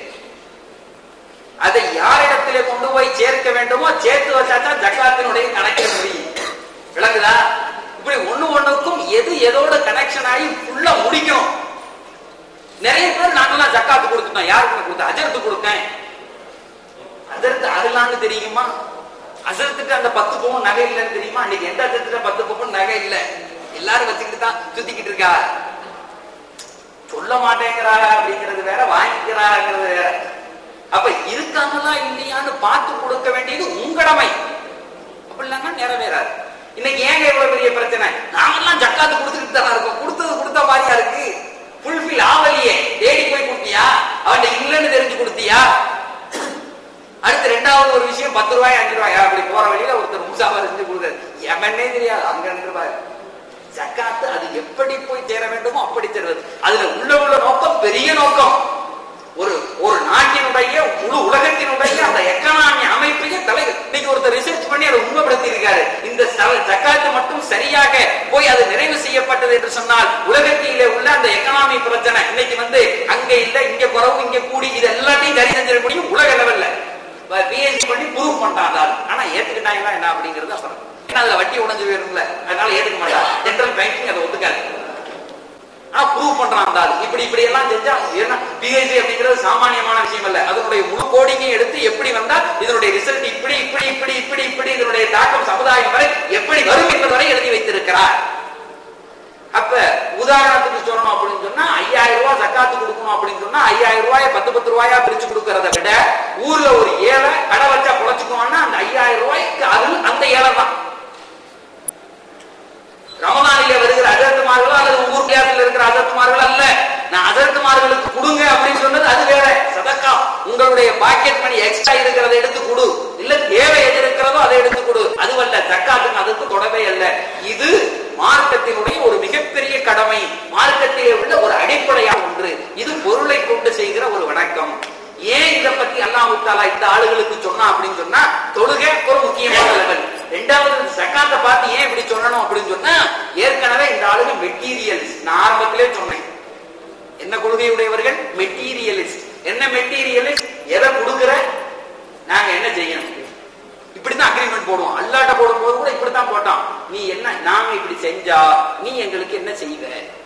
S2: அதை யாரிடத்திலே கொண்டு போய் சேர்க்க வேண்டுமோ சேர்த்து வச்சாதான் ஜக்காத்தினுடைய கணக்கிட முடியும் விளங்குதா இப்படி ஒண்ணு ஒண்ணுக்கும் எது எதோட கனெக்ஷன் ஆகி ஃபுல்லா முடிக்கணும் நிறைய பேர் நாங்கெல்லாம் ஜக்காத்து கொடுத்துட்டோம் யாருக்கு கொடுத்தேன் அஜர்த்து கொடுத்தேன் அஜர்த்து அருளான்னு தெரியுமா அசரத்துக்கு அந்த பத்து பவுன் நகை இல்லைன்னு தெரியுமா அன்னைக்கு எந்த அஜரத்துல பத்து பவுன் நகை இல்ல எல்லாரும் வச்சுக்கிட்டு தான் சுத்திக்கிட்டு இருக்கா சொல்ல மாட்டேங்கிறா அப்படிங்கிறது வேற வாங்கிக்கிறாங்கிறது வேற அப்ப இருக்காங்களா இல்லையான்னு பார்த்து கொடுக்க வேண்டியது உங்கடமை அப்படி இல்லைன்னா நிறைவேறாது இன்னைக்கு ஏங்க இவ்வளவு பெரிய பிரச்சனை நாமெல்லாம் ஜக்காத்து கொடுத்துக்கிட்டு தானே இருக்கோம் கொடுத்தது கொடுத்த மாதிரியா இருக்கு ஃபுல்ஃபில் ஆவலியே தேடி போய் கொடுத்தியா அவன் இல்லைன்னு தெரிஞ்சு கொடுத்தியா அடுத்து ரெண்டாவது ஒரு விஷயம் பத்து ரூபாய் அஞ்சு ரூபாயா அப்படி போற வழியில ஒருத்தர் முசாவா செஞ்சு கொடுக்குறாரு எமனே தெரியாது அங்க நின்றுபாரு ஜக்காத்து அது எப்படி போய் சேர வேண்டுமோ அப்படி சேர்வது அதுல உள்ள உள்ள நோக்கம் பெரிய நோக்கம் ஒரு ஒரு நாட்டினுடைய முழு உலகத்தினுடைய அந்த எக்கனாமி அமைப்பையே தலை இன்னைக்கு ஒருத்தர் ரிசர்ச் பண்ணி அதை உண்மைப்படுத்தி இருக்காரு இந்த ஜக்காத்து மட்டும் சரியாக போய் அது நிறைவு செய்யப்பட்டது என்று சொன்னால் உலகத்திலே உள்ள அந்த எக்கனாமி பிரச்சனை இன்னைக்கு வந்து அங்க இல்ல இங்க குறவு இங்க கூடி இது எல்லாத்தையும் சரி செஞ்சிட முடியும் உலக லெவல்ல பிஎஸ்சி பண்ணி ப்ரூவ் பண்றாங்க ஆனா ஏத்துக்கிட்டாங்களா என்ன அப்படிங்கிறது அப்புறம் ஏன்னா அதுல வட்டி உடஞ்சு போயிரும்ல அதனால ஏத்துக்க மாட்டாங்க ஜென்ரல் பேங்கிங் அதை ஒத்துக்காது ஆனா ப்ரூவ் பண்றான் அந்த ஆள் இப்படி இப்படி எல்லாம் செஞ்சா என்ன பிஹெச்டி அப்படிங்கிறது சாமானியமான விஷயம் இல்ல அதனுடைய முழு கோடிங்கையும் எடுத்து எப்படி வந்தா இதனுடைய ரிசல்ட் இப்படி இப்படி இப்படி இப்படி இப்படி இதனுடைய தாக்கம் சமுதாயம் வரை எப்படி வரும் என்பது வரை எழுதி வைத்திருக்கிறார் அப்ப உதாரணத்துக்கு சொல்லணும் அப்படின்னு சொன்னா ஐயாயிரம் ரூபாய் ஜக்காத்து கொடுக்கணும் அப்படின்னு சொன்னா ஐயாயிரம் ரூபாய பத்து பத்து ரூபாயா பிரிச்சு கொடுக்கறத விட ஊர்ல ஒரு ஏழை கடை வச்சா பொழைச்சுக்குவான்னா அந்த ஐயாயிரம் ரூபாய்க்கு அது அந்த ஏழை தான் ரமதானிலே வருகிற அஜரத்துமார்கள் அல்லது ஊர் கியாசில் இருக்கிற அஜரத்துமார்கள் அல்ல நான் அஜரத்துமார்களுக்கு கொடுங்க அப்படின்னு சொன்னது அது வேற சதக்கா உங்களுடைய பாக்கெட் மணி எக்ஸ்ட்ரா இருக்கிறத எடுத்து கொடு இல்ல தேவை எது இருக்கிறதோ அதை எடுத்து கொடு அதுவல்ல ஜக்காத்துக்கு அதுக்கு தொடவே அல்ல இது மார்க்கத்தினுடைய ஒரு மிகப்பெரிய கடமை மார்க்கத்திலே உள்ள ஒரு அடிப்படையான ஒன்று இது பொருளை கொண்டு செய்கிற ஒரு வணக்கம் ஏன் இதை பத்தி அல்லாஹு தாலா இந்த ஆளுகளுக்கு சொன்னா அப்படின்னு சொன்னா தொழுகை ஒரு முக்கியமான லெவல் ரெண்டாவது சக்காத்தை பார்த்து ஏன் இப்படி சொல்லணும் அப்படின்னு சொன்னா ஏற்கனவே இந்த ஆளுங்க மெட்டீரியலிஸ்ட் நான் ஆரம்பத்திலே சொன்னேன் என்ன கொள்கையுடையவர்கள் மெட்டீரியலிஸ்ட் என்ன மெட்டீரியல் எதை கொடுக்குற நாங்க என்ன செய்யணும் இப்படித்தான் அக்ரிமெண்ட் போடுவோம் அல்லாட்ட போடும்போது கூட இப்படித்தான் போட்டோம் நீ என்ன நாங்க இப்படி செஞ்சா நீ எங்களுக்கு என்ன செய்வ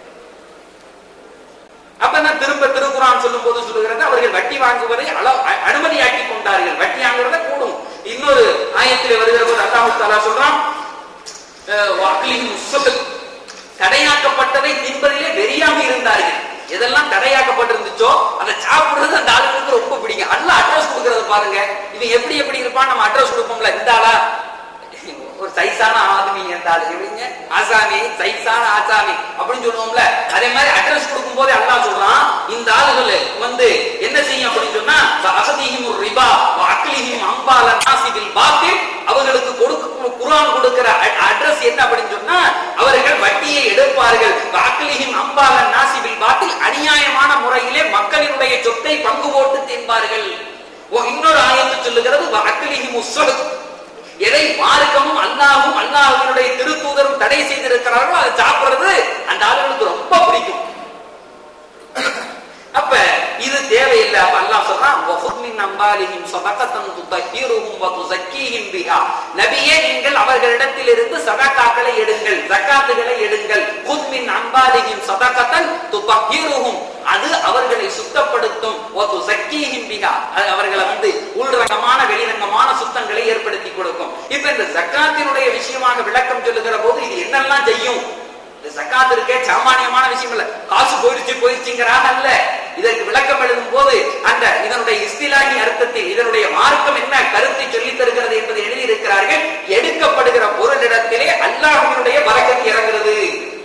S2: அப்ப நான் திரும்ப திருக்குறான் சொல்லும் போது சொல்லுகிறது அவர்கள் வட்டி வாங்குவதை அள- அ- அனுமதியாக்கி கொண்டார்கள் வட்டி வாங்குறத கூடும் இன்னொரு ஆயத்தில் வருகிற போது அல்லாஹு தாலா சொல்றான் அஹ், வாக்களின் உஸ்ஸத். தடையாக்கப்பட்டதை தின்பதிலே வெறியாக இருந்தார்கள் எதெல்லாம் தடையாக்கப்பட்டிருந்துச்சோ அதை சாப்பிடுறது அந்த ஆளுங்களுக்கு ரொம்ப பிடிக்கும் அல்ல அட்ரஸ் கொடுக்கறது பாருங்க இவன் எப்படி எப்படி இருப்பான் நம்ம அட்ரஸ் கொடுப்போம்ல இந்த ஆளா ஒரு சைஸான ஆதுமி இந்த ஆளு எப்படிங்க ஆசாமி சைஸான ஆசாமி அப்படின்னு சொல்லுவோம்ல அதே மாதிரி அட்ரஸ் கொடுக்கும் போதே அல்லாஹ் சொல்றான் இந்த ஆளுகள் வந்து என்ன செய்யும் அப்படின்னு சொன்னா அசதிஹிம் ரிபா அக்லிஹிம் அம்பால நாசிபில் பாத்தில் அவர்களுக்கு கொடுக்க குர்ஆன் கொடுக்கிற அட்ரஸ் என்ன அப்படின்னு சொன்னா அவர்கள் வட்டியை எடுப்பார்கள் அக்லிஹிம் அம்பால நாசிபில் பாத்தில் அநியாயமான முறையிலே மக்களினுடைய சொத்தை பங்கு போட்டு தின்பார்கள் ஓ, இன்னொரு ஆயத்து சொல்லுகிறது அக்லிஹிம் உஸ்ஸத் எதை மார்க்கமும் அல்லாஹும் அல்லாஹ்வினுடைய திருத்தூதரும் தடை செய்திருக்கிறார்களோ அதை சாப்பிடுறது அந்த ஆளுகளுக்கு ரொம்ப பிடிக்கும் அப்ப இது தேவையில்லை அப்ப அல்லாஹ் சொல்றான் வஃபுத் மின் அம்பாலிஹிம் ஸதகத்தன் துதஹிருஹும் வ துஸக்கீஹிம் பிஹா நபியே நீங்கள் அவர்களிடத்தில் இருந்து சதகாக்களை எடுங்கள் ஜகாத்துகளை எடுங்கள் குத் மின் அம்பாலிஹிம் ஸதகத்தன் துதஹிருஹும் அது அவர்களை சுத்தப்படுத்தும் வ துஸக்கீஹிம் பிஹா அது அவர்களை வந்து உள்ரங்கமான வெளிரங்கமான சுத்தங்களை ஏற்படுத்தி கொடுக்கும் இப்ப இந்த ஜக்காத்தினுடைய விஷயமாக விளக்கம் சொல்லுகிற போது இது என்னெல்லாம் செய்யும் இந்த ஜக்காத் இருக்கே சாமானியமான விஷயம் இல்ல காசு போயிடுச்சு போயிடுச்சுங்கிறாக அல்ல இதற்கு விளக்கம் எழுதும் போது அந்த இதனுடைய இஸ்திலாகி அர்த்தத்தில் இதனுடைய மார்க்கம் என்ன கருத்தை சொல்லித் தருகிறது என்பதை எழுதியிருக்கிறார்கள் எடுக்கப்படுகிற பொருளிடத்திலே அல்லாஹ்வினுடைய வரக்கத்து இறங்குறது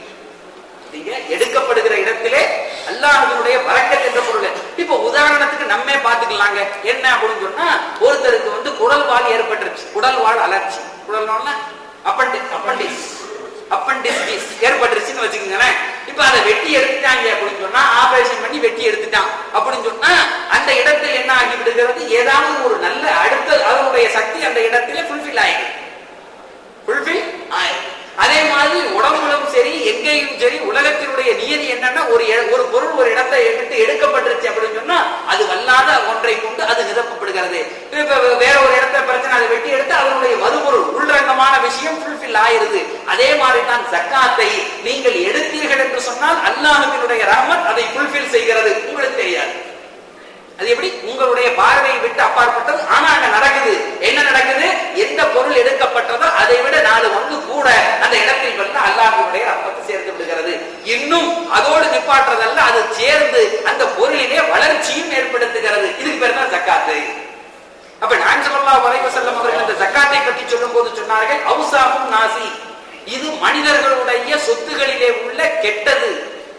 S2: நீங்க எடுக்கப்படுகிற இடத்திலே அல்லாஹ்வினுடைய வரக்கத் என்ற பொருள் இப்ப உதாரணத்துக்கு நம்மே பாத்துக்கலாங்க என்ன அப்படின்னு சொன்னா ஒருத்தருக்கு வந்து குடல் வாழ் ஏற்பட்டுருச்சு குடல் வாழ் அலர்ச்சி குடல் வாழ்னா அப்பண்டிஸ் அப்பண்டிஸ் அப்பண்டிஸ் ஏற்பட்டுருச்சுன்னு வச்சுக்கோங்களேன் இப்ப அதை வெட்டி எடுத்துட்டாங்க அப்படின்னு சொன்னா ஆபரேஷன் பண்ணி வெட்டி எடுத்துட்டான் அப்படின்னு சொன்னா அந்த இடத்தில் என்ன ஆகி விடுகிறது ஏதாவது ஒரு நல்ல அடுத்த அதனுடைய சக்தி அந்த இடத்திலே ஃபுல்ஃபில் ஆயிடும் ஃபுல்ஃபில் ஆயிடும் அதே மாதிரி உடம்புலும் சரி எங்கேயும் சரி உலகத்தினுடைய நியதி என்னன்னா ஒரு எ- ஒரு பொருள் ஒரு இடத்தை எடுத்து எடுக்கப்பட்டுருச்சு அப்படின்னு சொன்னா அது வல்லாத ஒன்றை கொண்டு அது நிரப்பப்படுகிறது இப்ப வேற ஒரு இடத்த பிரச்சனை அதை வெட்டி எடுத்து அதனுடைய மறுபொருள் உள்ரங்கமான விஷயம் ஃபுல்ஃபில் ஆயிருது அதே மாதிரி தான் ஜக்காத்தை நீங்கள் எடுத்தீர்கள் என்று சொன்னால் அல்லாஹ்வினுடைய ரஹ்மத் அதை ஃபுல்ஃபில் செய்கிறது உங்களுக்கு தெரியாது அது எப்படி உங்களுடைய பார்வையை விட்டு அப்பாற்பட்டது ஆனா அங்க நடக்குது என்ன நடக்குது எந்த பொருள் எடுக்கப்பட்டதோ அதை விட நாலு பங்கு கூட அந்த இடத்தில் வந்து அல்லாஹ்வுடைய ரத்தத்தை சேர்த்து விடுகிறது இன்னும் அதோடு நிப்பாட்டுறதல்ல அது சேர்ந்து அந்த பொருளிலே வளர்ச்சியும் ஏற்படுத்துகிறது இதுக்கு பேர் தான் ஜக்காத்து அப்ப நான் சொல்லலாம் வரைவு செல்லும் அவர்கள் இந்த ஜக்காத்தை பற்றி சொல்லும் போது சொன்னார்கள் அவுசாமும் நாசி இது மனிதர்களுடைய சொத்துகளிலே உள்ள கெட்டது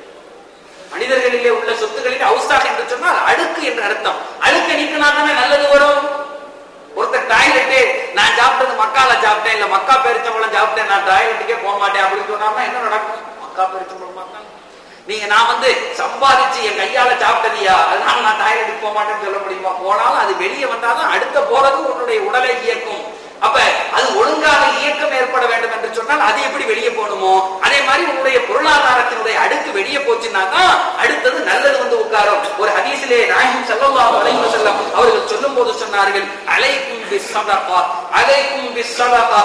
S2: மனிதர்களிலே உள்ள சொத்துக்களில் அவுஸ்தாக் என்று சொன்னால் அழுக்கு என்று அர்த்தம் அழுக்க நீக்கினா தானே நல்லது வரும் ஒருத்தர் டாய்லெட்டு நான் சாப்பிட்டது மக்கால சாப்பிட்டேன் இல்ல மக்கா பெருச்சம்பளம் சாப்பிட்டேன் நான் டாய்லெட்டுக்கே போக மாட்டேன் அப்படின்னு சொன்னாருன்னா என்ன நடக்கும் மக்கா பெருச்சம்பளம் மக்கா நீங்க நான் வந்து சம்பாதிச்சு என் கையால சாப்பிட்டதியா அதனால நான் டாய்லெட்டுக்கு போக மாட்டேன்னு சொல்ல முடியுமா போனாலும் அது வெளியே வந்தாதான் அடுத்த போறது உன்னுடைய உடலை இயக்கும் அப்ப அது ஒழுங்காக இயக்கம் ஏற்பட வேண்டும் என்று சொன்னால் அது எப்படி வெளியே போகணுமோ அதே மாதிரி உன்னுடைய பொருளாதாரத்தினுடைய அடுக்கு வெளியே போச்சுன்னா தான் அடுத்தது நல்லது வந்து உட்காரும் ஒரு ஹதீஸிலே நாயகம் ஸல்லல்லாஹு அலைஹி வஸல்லம் அவர்கள் சொல்லும் போது சொன்னார்கள் அலைக்கும் பிஸ்ஸதகா அலைக்கும் பிஸ்ஸதகா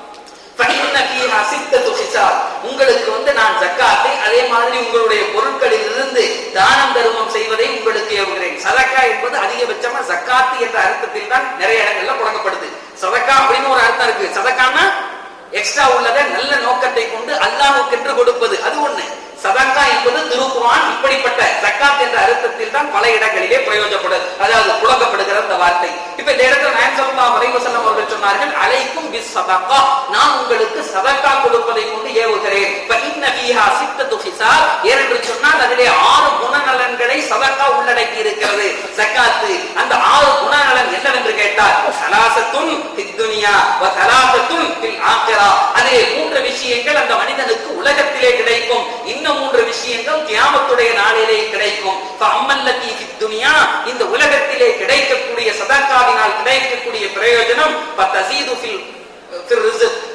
S2: فإن فيها ستة خصال. உங்களுக்கு வந்து நான் ஜக்காத்தை அதே மாதிரி உங்களுடைய பொருட்களில் இருந்து தானம் தர்மம் செய்வதை உங்களுக்கு ஏவுகிறேன் சதக்கா என்பது அதிகபட்சமா ஜக்காத்து என்ற அர்த்தத்தில் தான் நிறைய இடங்கள்ல புழங்கப்படுது சதக்கா அப்படின்னு ஒரு அர்த்தம் இருக்கு சதக்கான்னா எக்ஸ்ட்ரா உள்ளதை நல்ல நோக்கத்தை கொண்டு அல்லாஹ்வுக்கென்று கொடுப்பது அது ஒண்ணு சதக்கா என்பது திருக்குர்ஆன் இப்படிப்பட்ட ஜக்காத் என்ற அர்த்தத்தில் தான் பல இடங்களிலே பிரயோஜனப்படு அதாவது புழங்கப்படுகிற அந்த வார்த்தை இப்ப இந்த இடத்துல நாயகம் ஸல்லல்லாஹு அலைஹி வஸல்லம் அவர்கள் சொன்னார்கள் அலைக்கும் பிஸ் சதக்கா நான் உங்களுக்கு சதக்கா கொடுப்பதை கொண்டு ஏவுகிறேன் ஃப இன்ன ஃபீஹா சித்தத்து ஹிசால் ஏனென்று சொன்னால் அதிலே ஆறு குணநலன்களை சதக்கா உள்ளடக்கி இருக்கிறது ஜக்காத்து அந்த ஆறு குணநலன் என்னவென்று கேட்டால் சலாசத்துன் ஃபித் துனியா வ சலாசத்துன் ஃபில் ஆখিরা அதிலே மூன்று விஷயங்கள் அந்த மனிதனுக்கு உலகத்திலே கிடைக்கும் இன்னும் மூன்று விஷயங்கள் கியாமத்துடைய நாளிலே கிடைக்கும் அம்மல்லத்தி ஃபித் துனியா இந்த உலகத்திலே கிடைக்கக்கூடிய சதக்காவினால் கிடைக்கக்கூடிய பிரயோஜனம் பத்தசீது ஃபில் ஃபில் ரிஸ்க்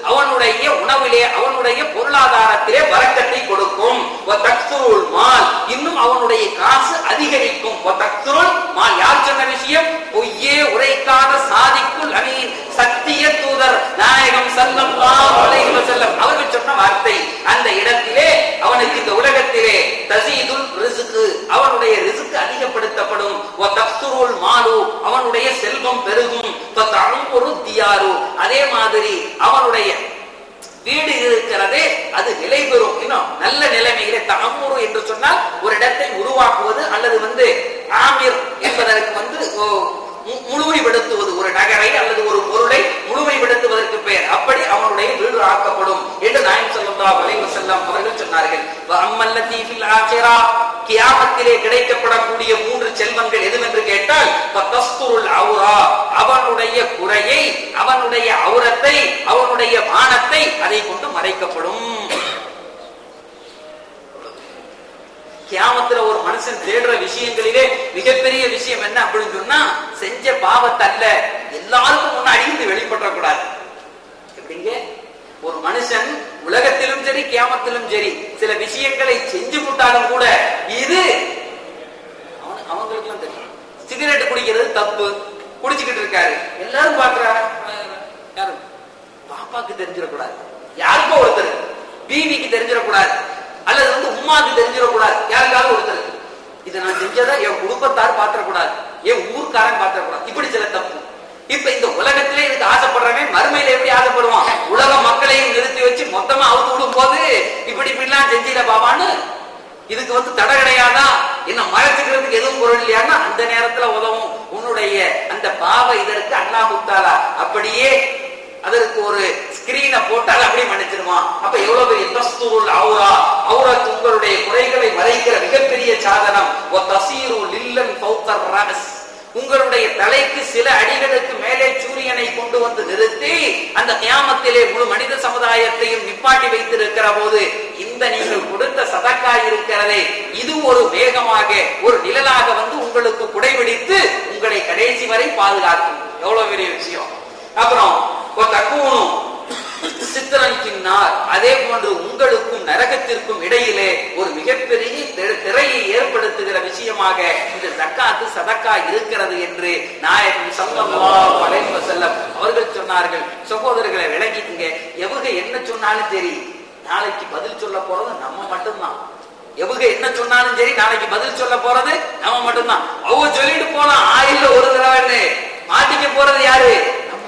S2: அவனுடைய உணவிலே அவனுடைய பொருளாதாரத்திலே வரக்கத்தை கொடுக்கும் வ தக்சுருல் மால் இன்னும் அவனுடைய காசு அதிகரிக்கும் வ தக்சுருல் மால் யார் சொன்ன விஷயம் பொய்யே உரைக்காத சாதிக்குள் அமீன் சத்திய தூதர் நாயகம் ஸல்லல்லாஹு அலைஹி வஸல்லம் அவர்கள் சொன்ன வார்த்தை அந்த இடத்திலே அவனுக்கு இந்த உலகத்திலே தசீதுல் ரிஸ்கு அவனுடைய ரிஸ்க் அதிகப்படுத்தப்படும் வ தக்சுருல் மாலு அவனுடைய செல்வம் பெருகும் வ தஅமுரு தியாரு அதே மாதிரி அவனுடைய வீடு இருக்கிறதே அது நிலை பெறும் இன்னும் நல்ல நிலைமையிலே தகமுறு என்று சொன்னால் ஒரு இடத்தை உருவாக்குவது அல்லது வந்து ஆமிர் என்பதற்கு வந்து ஓ, மு- முழுமைப்படுத்துவது ஒரு நகரை அல்லது ஒரு பொருளை முழுமைப்படுத்துவதற்கு பெயர் அப்படி அவனுடைய வீடு ஆக்கப்படும் என்று நாயம் ஸல்லல்லாஹு அலைஹி வஸல்லம் அவர்கள் சொன்னார்கள் வ அம்மல்லதி ஃபில் ஆখিরা கியாமத்திலே கிடைக்கப்படக்கூடிய மூன்று செல்வங்கள் எதுவென்று கேட்டால் ஃபதஸ்துருல் அவுரா அவனுடைய குறையை அவனுடைய அவுரத்தை அவனுடைய மானத்தை அதை கொண்டு மறைக்கப்படும் கியாமத்துல ஒரு மனுஷன் தேடுற விஷயங்களிலே மிகப்பெரிய விஷயம் என்ன அப்படின்னு சொன்னா செஞ்ச பாவத்தை அல்ல எல்லாருக்கும் முன்னாடி இது வெளிப்பட கூடாது எப்படிங்க ஒரு மனுஷன் உலகத்திலும் சரி கியாமத்திலும் சரி சில விஷயங்களை செஞ்சு விட்டாலும் கூட இது அவனு- அவங்களுக்கெல்லாம் தெரியும் சிகரெட் குடிக்கிறது தப்பு குடிச்சுக்கிட்டு இருக்காரு எல்லாரும் பாக்குறாரு யாரு பாப்பாக்கு தெரிஞ்சிடக்கூடாது யாருக்கோ ஒருத்தர் பீவிக்கு தெரிஞ்சிடக்கூடாது அல்லது வந்து உமாக்கு தெரிஞ்சிடக்கூடாது யாருக்காவது ஒருத்தர் இதை நான் செஞ்சதை என் குடும்பத்தார் பாத்திரக்கூடாது என் ஊர்க்காரன் பாத்திரக்கூடாது இப்படி சில தப்பு இப்ப இந்த உலகத்திலே இதுக்கு ஆசைப்படுறவன் மறுமையில எப்படி ஆசைப்படுவான் உலக மக்களையும் நிறுத்தி வச்சு மொத்தமா அவுத்து விடும் போது இப்படி இப்படிலாம் செஞ்சிட பாபான்னு இதுக்கு வந்து தடை கிடையாதா என்ன மறைச்சுக்கிறதுக்கு எதுவும் பொருள் இல்லையான்னா அந்த நேரத்துல உதவும் உன்னுடைய அந்த பாவ இதற்கு அல்லாஹ் தாலா அப்படியே அதற்கு ஒரு ஸ்கிரீனை போட்டு அதை அப்படியே மன்னிச்சிருவான் அப்ப எவ்வளவு பெரிய தஸ்தூருல் அவுரா அவுரத் உங்களுடைய குறைகளை மறைக்கிற மிகப்பெரிய சாதனம் ஒ தசீரு லில்லன் ஃபௌகர் ரஅஸ் உங்களுடைய தலைக்கு சில அடிகளுக்கு மேலே சூரியனை கொண்டு வந்து நிறுத்தி அந்த கியாமத்திலே முழு மனித சமுதாயத்தையும் நிப்பாட்டி வைத்திருக்கிற போது இந்த நீங்கள் கொடுத்த சதக்கா இருக்கிறதே இது ஒரு வேகமாக ஒரு நிழலாக வந்து உங்களுக்கு குடைபிடித்து உங்களை கடைசி வரை பாதுகாக்கும் எவ்வளவு பெரிய விஷயம் அப்புறம் ஒரு தக்குவனும் சித்திரன் பின்னார் அதே போன்று உங்களுக்கும் நரகத்திற்கும் இடையிலே ஒரு மிகப்பெரிய திரை- திரையை ஏற்படுத்துகிற விஷயமாக இந்த ஜக்காத்து சதக்கா இருக்கிறது என்று நாயகம் ஸல்லல்லாஹு அலைஹி வஸல்லம் அவர்கள் சொன்னார்கள் சகோதரர்களை விளங்கிக்குங்க எவங்க என்ன சொன்னாலும் சரி நாளைக்கு பதில் சொல்ல போறது நம்ம மட்டும்தான் எவங்க என்ன சொன்னாலும் சரி நாளைக்கு பதில் சொல்ல போறது நம்ம மட்டும்தான் அவங்க சொல்லிட்டு போலாம் ஆயில்ல ஒரு தடவை மாட்டிக்க போறது யாரு நம்ம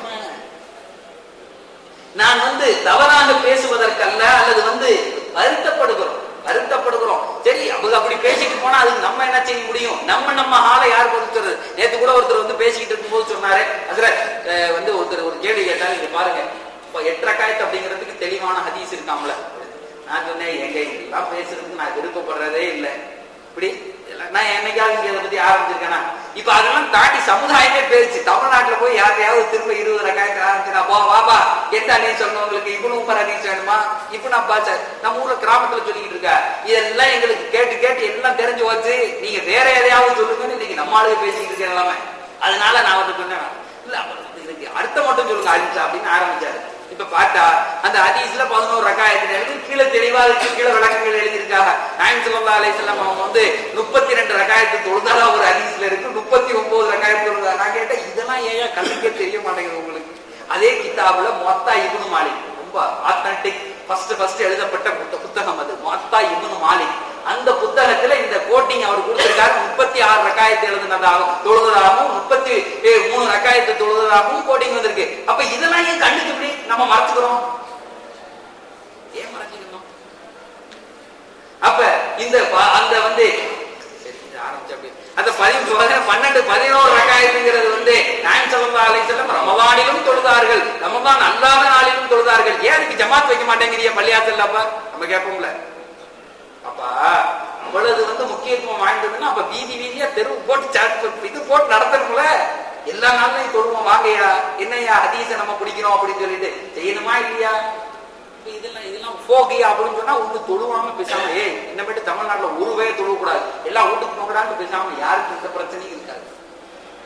S2: நான் வந்து தவறாக பேசுவதற்கல்ல அல்லது வந்து வருத்தப்படுகிறோம் வருத்தப்படுகிறோம் சரி அவங்க அப்படி பேசிட்டு போனா அதுக்கு நம்ம என்ன செய்ய முடியும் நம்ம நம்ம ஆளை யார் பொறுத்துறது நேத்து கூட ஒருத்தர் வந்து பேசிக்கிட்டு இருக்கும்போது சொன்னாரு அதுல அஹ், வந்து ஒருத்தர் ஒரு கேள்வி கேட்டாரு இங்க பாருங்க இப்போ எட்டரக்காயத்து அப்படிங்கிறதுக்கு தெளிவான ஹதீஸ் இருக்காம்ல நான் சொன்னேன் எங்க இதெல்லாம் பேசுறதுக்கு நான் விருப்பப்படுறதே இல்லை இப்படி இதெல்லாம் நான் என்னைக்காவது இங்க இதை பத்தி ஆரம்பிச்சிருக்கேனா இப்ப அதெல்லாம் தாண்டி சமுதாயமே பேருச்சு தமிழ்நாட்டுல போய் யாரையாவது திரும்ப இருபது ரகாயத்து ஆரம்பிச்சுனா போ வாபா எந்த அணியும் சொன்னவங்களுக்கு இவனு உமர் அணிஸ் வேணுமா இப்ப நான் பாச்ச நம்ம ஊர்ல கிராமத்துல சொல்லிக்கிட்டு இருக்க இதெல்லாம் எங்களுக்கு கேட்டு கேட்டு எல்லாம் தெரிஞ்சு வச்சு நீங்க வேற எதையாவது சொல்லுங்கன்னு இன்னைக்கு நம்ம ஆளுங்க பேசிக்கிட்டு இருக்க எல்லாமே அதனால நான் வந்து சொன்னேன் இல்ல அவர் வந்து இதுக்கு அர்த்தம் மட்டும் சொல்லுங்க அலிசா அப்படின்னு ஆரம்பிச்சாரு இப்ப பார்த்தா அந்த ஹதீஸ்ல பதினோரு ரகாயத்துல எழுதி கீழே தெளிவா இருக்கு கீழே விளக்கங்கள் எழுதியிருக்காங்க நாயம் சொல்லா அலிசல்லாம் அவங்க வந்து முப்பத்தி ரெண்டு ரகாயத்து தொழுதாலா ஒரு ஹதீஸ்ல இருக்கு முப்பத்தி ஒன்பது ரகாயத்து தொழுதா நான் கேட்டேன் இதெல்லாம் ஏன் கல்விக்கே தெரிய மாட்டேங்குது உங்களுக்கு அதே கிதாபுல மொத்தா இபுனு மாலிக் ரொம்ப ஆத்தன்டிக் ஃபர்ஸ்ட் ஃபர்ஸ்ட் எழுதப்பட்ட புத்த- புத்தகம் அது மொத்தா இபுனு மாலிக் அந்த புத்தகத்துல இந்த கோட்டிங் அவர் கொடுத்திருக்காரு முப்பத்தி ஆறு ரக்காயத்து எழுதுனதாகவும் தொழுவதாகவும் முப்பத்தி ஏ- மூணு ரக்காயத்து தொழுவதாகவும் கோட்டிங் வந்திருக்கு அப்ப இதெல்லாம் ஏன் கண்டுக்கு இப்படி நம்ம மறைச்சுக்கிறோம் ஏன் மறைச்சுக்கணும் அப்ப இந்த ப- அந்த வந்து சரி, இது ஆரம்பிச்சு அப்படி. அந்த பதி பதின- பன்னெண்டு பதினோரு ரகாயத்துங்கிறது வந்து நாயம் சல்லா அலிசல்லம் ரமதானிலும் தொழுதார்கள் ரமதான் அல்லாத நாளிலும் தொழுதார்கள் ஏன் அதுக்கு ஜமாத் வைக்க மாட்டேங்கிறீங்க பள்ளியாசல் அப்ப நம்ம கேட்போம்ல அப்ப அவ்வளவு வந்து முக்கியத்துவம் வாய்ந்ததுன்னா அப்ப வீதி வீதியா தெரு போட்டு சாட் இது போட்டு நடத்தணும்ல எல்லா நாள்லயும் தொழுவோம் வாங்கய்யா என்னய்யா ஹதீஸ நம்ம பிடிக்கிறோம் அப்படின்னு சொல்லிட்டு செய்யணுமா இல்லையா இப்ப இதெல்லாம் இதெல்லாம் போகியா அப்படின்னு சொன்னா ஒண்ணு தொழுவாம பேசாம ஏய் என்ன மட்டும் தமிழ்நாட்டுல ஒரு பேர் தொழுவ கூடாது எல்லாம் வீட்டுக்கு போகக்கூடாது பேசாம யாருக்கு இந்த பிரச்சனையும் இருக்காது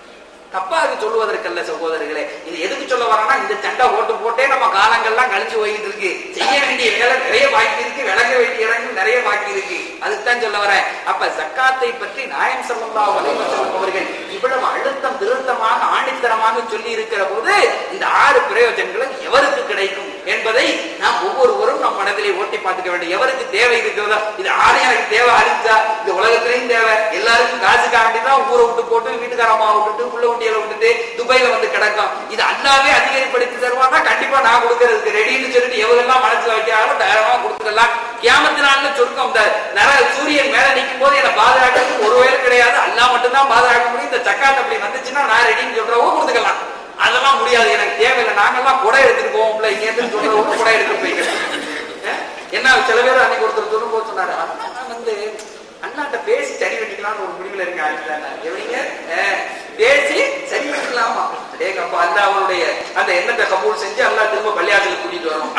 S2: தப்பாக சொல்லுவதற்கல்ல சகோதரர்களே இது எதுக்கு சொல்ல வரானா இந்த சண்டை ஓட்டு போட்டே நம்ம காலங்கள்லாம் கழிச்சு போயிட்டு இருக்கு செய்ய வேண்டிய வேலை நிறைய பாக்கி இருக்கு விளங்க வேண்டிய இடங்கள் நிறைய பாக்கி இருக்கு அதுக்குதான் சொல்ல வரேன் அப்ப ஜக்காத்தை பற்றி நாயம் ஸல்லல்லாஹு அலைஹி வஸல்லம் அவர்கள் இவ்வளவு அழுத்தம் திருத்தமாக ஆணித்தரமாக சொல்லி இருக்கிற போது இந்த ஆறு பிரயோஜனங்களும் எவருக்கு கிடைக்கும் என்பதை நாம் ஒவ்வொருவரும் நம் மனதிலே ஓட்டி பார்த்துக்க வேண்டும் எவருக்கு தேவை இருக்கிறதோ இது ஆறு எனக்கு தேவை அழிச்சா இந்த உலகத்திலையும் தேவை எல்லாருக்கும் காசுக்காக வேண்டிதான் ஊரை விட்டு போட்டு வீட்டுக்காரமா விட்டுட்டு புள்ள உண்டியல விட்டுட்டு துபாயில வந்து கிடக்கும் இது அல்லாவே அதிகரிப்படுத்தி தருவானா கண்டிப்பா நான் கொடுக்கறதுக்கு ரெடின்னு சொல்லிட்டு எவரெல்லாம் மனசுல வைக்கிறாங்களோ தைரியமா கொடுத்துக்கலாம் கியாமத்து நாள்ல சொர்க்கம் இந்த நர சூரியன் மேல நிற்கும் போது என்ன பாதுகாக்கிறதுக்கு ஒரு வேலை கிடையாது அல்லா மட்டும்தான் பாதுகாக்க முடியும் இந்த சக்காத் அப்படி வந்துச்சுன்னா நான் ரெடின்னு சொல்றவோ கொடுத்துக்கலாம் அதெல்லாம் முடியாது எனக்கு தேவையில்லை நாங்கெல்லாம் குடை எடுத்துட்டு போவோம்ல இங்க இருந்து சொல்றவங்க குடை எடுத்துட்டு போய்க்கிறேன் அஹ்? என்ன சில பேர் அன்னைக்கு ஒருத்தர் சொல்லும் போது சொன்னாரு "அண்ணா, நான் வந்து அண்ணாட்ட பேசி சரி பண்ணிக்கலாம்னு ஒரு முடிவுல இருக்க ஆரம்பிச்சாங்க எப்படிங்க அஹ், பேசி சரி பண்ணிக்கலாமா டேங்க அப்ப அல்லா அவருடைய அந்த எண்ணத்தை கபூல் செஞ்சு அல்லா திரும்ப பள்ளியாசலுக்கு கூட்டிட்டு வரும்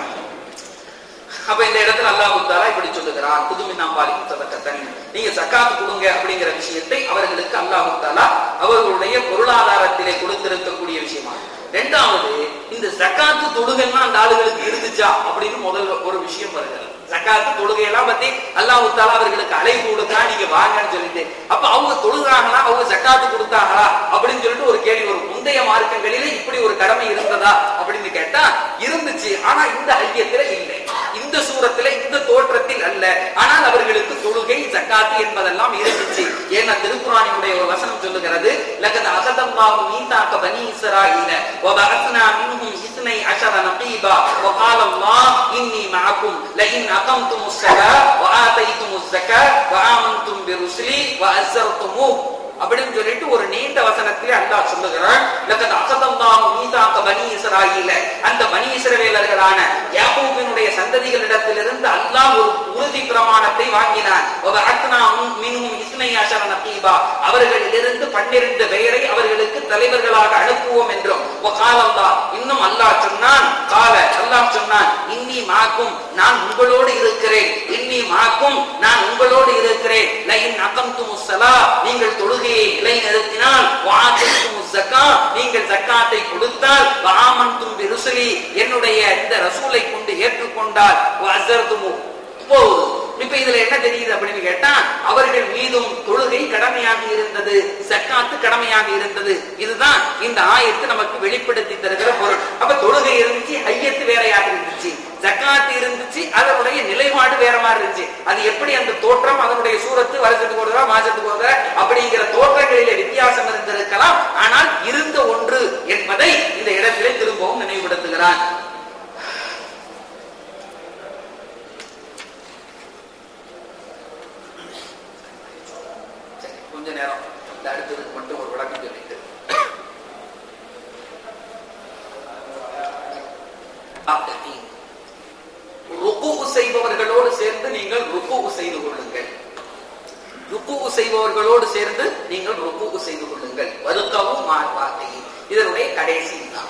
S2: அப்ப இந்த இடத்துல அல்லாஹ் தாலா இப்படி சொல்லுகிறான் புதுமி நாம் பாலிக்கும் சதக்கத்தன் நீங்க சக்காத்து கொடுங்க அப்படிங்கிற விஷயத்தை அவர்களுக்கு அல்லாஹ் தாலா அவர்களுடைய பொருளாதாரத்திலே கொடுத்திருக்கக்கூடிய விஷயமா ரெண்டாவது இந்த சக்காத்து தொழுகைன்னா அந்த ஆளுகளுக்கு இருந்துச்சா அப்படின்னு முதல்ல ஒரு விஷயம் வருகிறது சக்காத்து தொழுகை எல்லாம் பத்தி அல்லாஹ் தாலா அவர்களுக்கு அழைப்பு கொடுத்தா நீங்க வாங்கன்னு சொல்லிட்டு அப்ப அவங்க தொழுகிறாங்களா அவங்க சக்காத்து கொடுத்தாங்களா அப்படின்னு சொல்லிட்டு ஒரு கேள்வி வரும் முந்தைய மார்க்கங்களிலே இப்படி ஒரு கடமை இருந்ததா அப்படின்னு கேட்டா இருந்துச்சு ஆனா இந்த ஐக்கியத்துல இல்லை இந்த சூரத்துல இந்த தோற்றத்தில் அல்ல ஆனால் அவர்களுக்கு தொழுகை ஜக்காத்து என்பதெல்லாம் இருந்துச்சு ஏன்னா திருக்குறானினுடைய ஒரு வசனம் சொல்லுகிறது லகத் அகதல்லாஹு மீதாக்க பனி இஸ்ராயீல وبعثنا منهم اثني عشر نقيبا وقال الله إني معكم لئن أقمتم الصلاة وآتيتم الزكاة وآمنتم برسلي وأزرتموه அப்படின்னு சொல்லிட்டு ஒரு நீண்ட வசனத்திலே அல்லாஹ் சொல்லுகிறான் லக்கத் அகதல்லாஹு மீதாக்க பனி இஸ்ராயீல அந்த பனி இஸ்ரவேலர்களான யாக்கூபினுடைய சந்ததிகளிடத்திலிருந்து அல்லாஹ் ஒரு உறுதி பிரமாணத்தை வாங்கினான் வபஅத்னா மின்ஹும் இஸ்னை அஷர நகீபா அவர்களிலிருந்து பன்னிரண்டு பெயரை அவர்களுக்கு தலைவர்களாக அனுப்புவோம் என்றும் வகால அல்லாஹ் இன்னும் அல்லாஹ் சொன்னான் கால அல்லாஹ் சொன்னான் இன்னி மாக்கும் நான் உங்களோடு இருக்கிறேன் இன்னி மாக்கும் நான் உங்களோடு இருக்கிறேன் லைன் அகம்து முஸ்ஸலா நீங்கள் தொழுகையை நிலைநிறுத்தினால் வாஅத்தும் ஜக்கா நீங்கள் ஜக்காத்தை கொடுத்தால் வஆமன்தும் பிருசுலி என்னுடைய இந்த ரசூலை கொண்டு ஏற்றுக்கொண்டால் வஅஸர்துமு போதும் இப்ப இதுல என்ன தெரியுது அப்படின்னு கேட்டா அவர்கள் மீதும் தொழுகை கடமையாக இருந்தது சக்காத்து கடமையாக இருந்தது இதுதான் இந்த ஆயத்து நமக்கு வெளிப்படுத்தி தருகிற பொருள் அப்ப தொழுகை இருந்துச்சு ஐயத்து வேறையாக இருந்துச்சு ஜக்காத்து இருந்துச்சு அதனுடைய நிலைப்பாடு வேற மாதிரி இருந்துச்சு அது எப்படி அந்த தோற்றம் அதனுடைய சூரத்து வருஷத்துக்கு ஒரு தடவை மாசத்துக்கு ஒரு தடவை அப்படிங்கிற தோற்றங்களிலே வித்தியாசம் இருந்திருக்கலாம் ஆனால் இருந்த ஒன்று என்பதை இந்த இடத்திலே திரும்பவும் நினைவுபடுத்துகிறான் சரி, கொஞ்ச நேரம் இந்த அடுத்ததுக்கு மட்டும் ஒரு விளக்கம் சொல்லிட்டு ஆப்தத்தீன். ருக்குஉ செய்பவர்களோடு சேர்ந்து நீங்கள் ருக்குஉ செய்து கொள்ளுங்கள் ருக்குஉ செய்பவர்களோடு சேர்ந்து நீங்கள் ருக்குஉ செய்து கொள்ளுங்கள் வருக்கவும் மார்பாத்தையும் இதனுடைய கடைசி தான்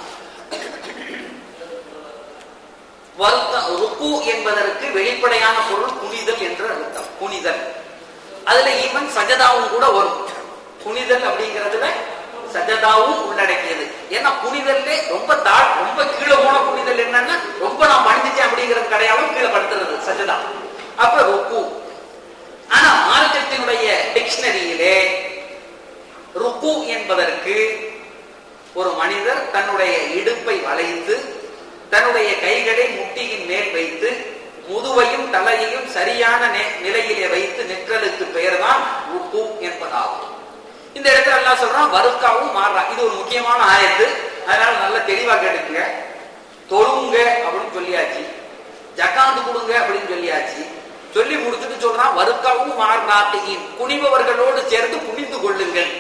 S2: வருத்த ருக்கு என்பதற்கு வெளிப்படையான பொருள் குனிதல் என்று அர்த்தம் குனிதல் அதுல ஈவன் சஜதாவும் கூட வரும் குனிதல் அப்படிங்கிறதுல சஜதாவும் உள்ளடக்கியது ஏன்னா குனிதல்ல ரொம்ப தாழ் ரொம்ப கீழே போன குனிதல் என்னன்னா ரொம்ப நான் பணிஞ்சிச்சேன் அப்படிங்கிறது கிடையாலும் கீழே படுத்துறது சஜதா அப்ப ருக்கு ஆனா மார்க்கத்தினுடைய டிக்ஷனரியிலே ருக்கு என்பதற்கு ஒரு மனிதர் தன்னுடைய இடுப்பை வளைத்து தன்னுடைய கைகளை முட்டியின் மேல் வைத்து முதுவையும் தலையையும் சரியான நே- நிலையிலே வைத்து நிற்றலுக்கு பெயர்தான் ருக்கு என்பதாகும் இந்த இடத்துல எல்லாம் சொல்றான் வருக்காவும் மாறுறான் இது ஒரு முக்கியமான ஆயத்து அதனால நல்ல தெளிவா கேட்டுக்குங்க தொழுங்க அப்படின்னு சொல்லியாச்சு ஜக்காந்து கொடுங்க அப்படின்னு சொல்லியாச்சு சொல்லி முடிச்சுட்டு சொல்றான் வருக்காவும் மாறுறாத்தையும் குனிபவர்களோடு சேர்ந்து குனிந்து கொள்ளுங்கள்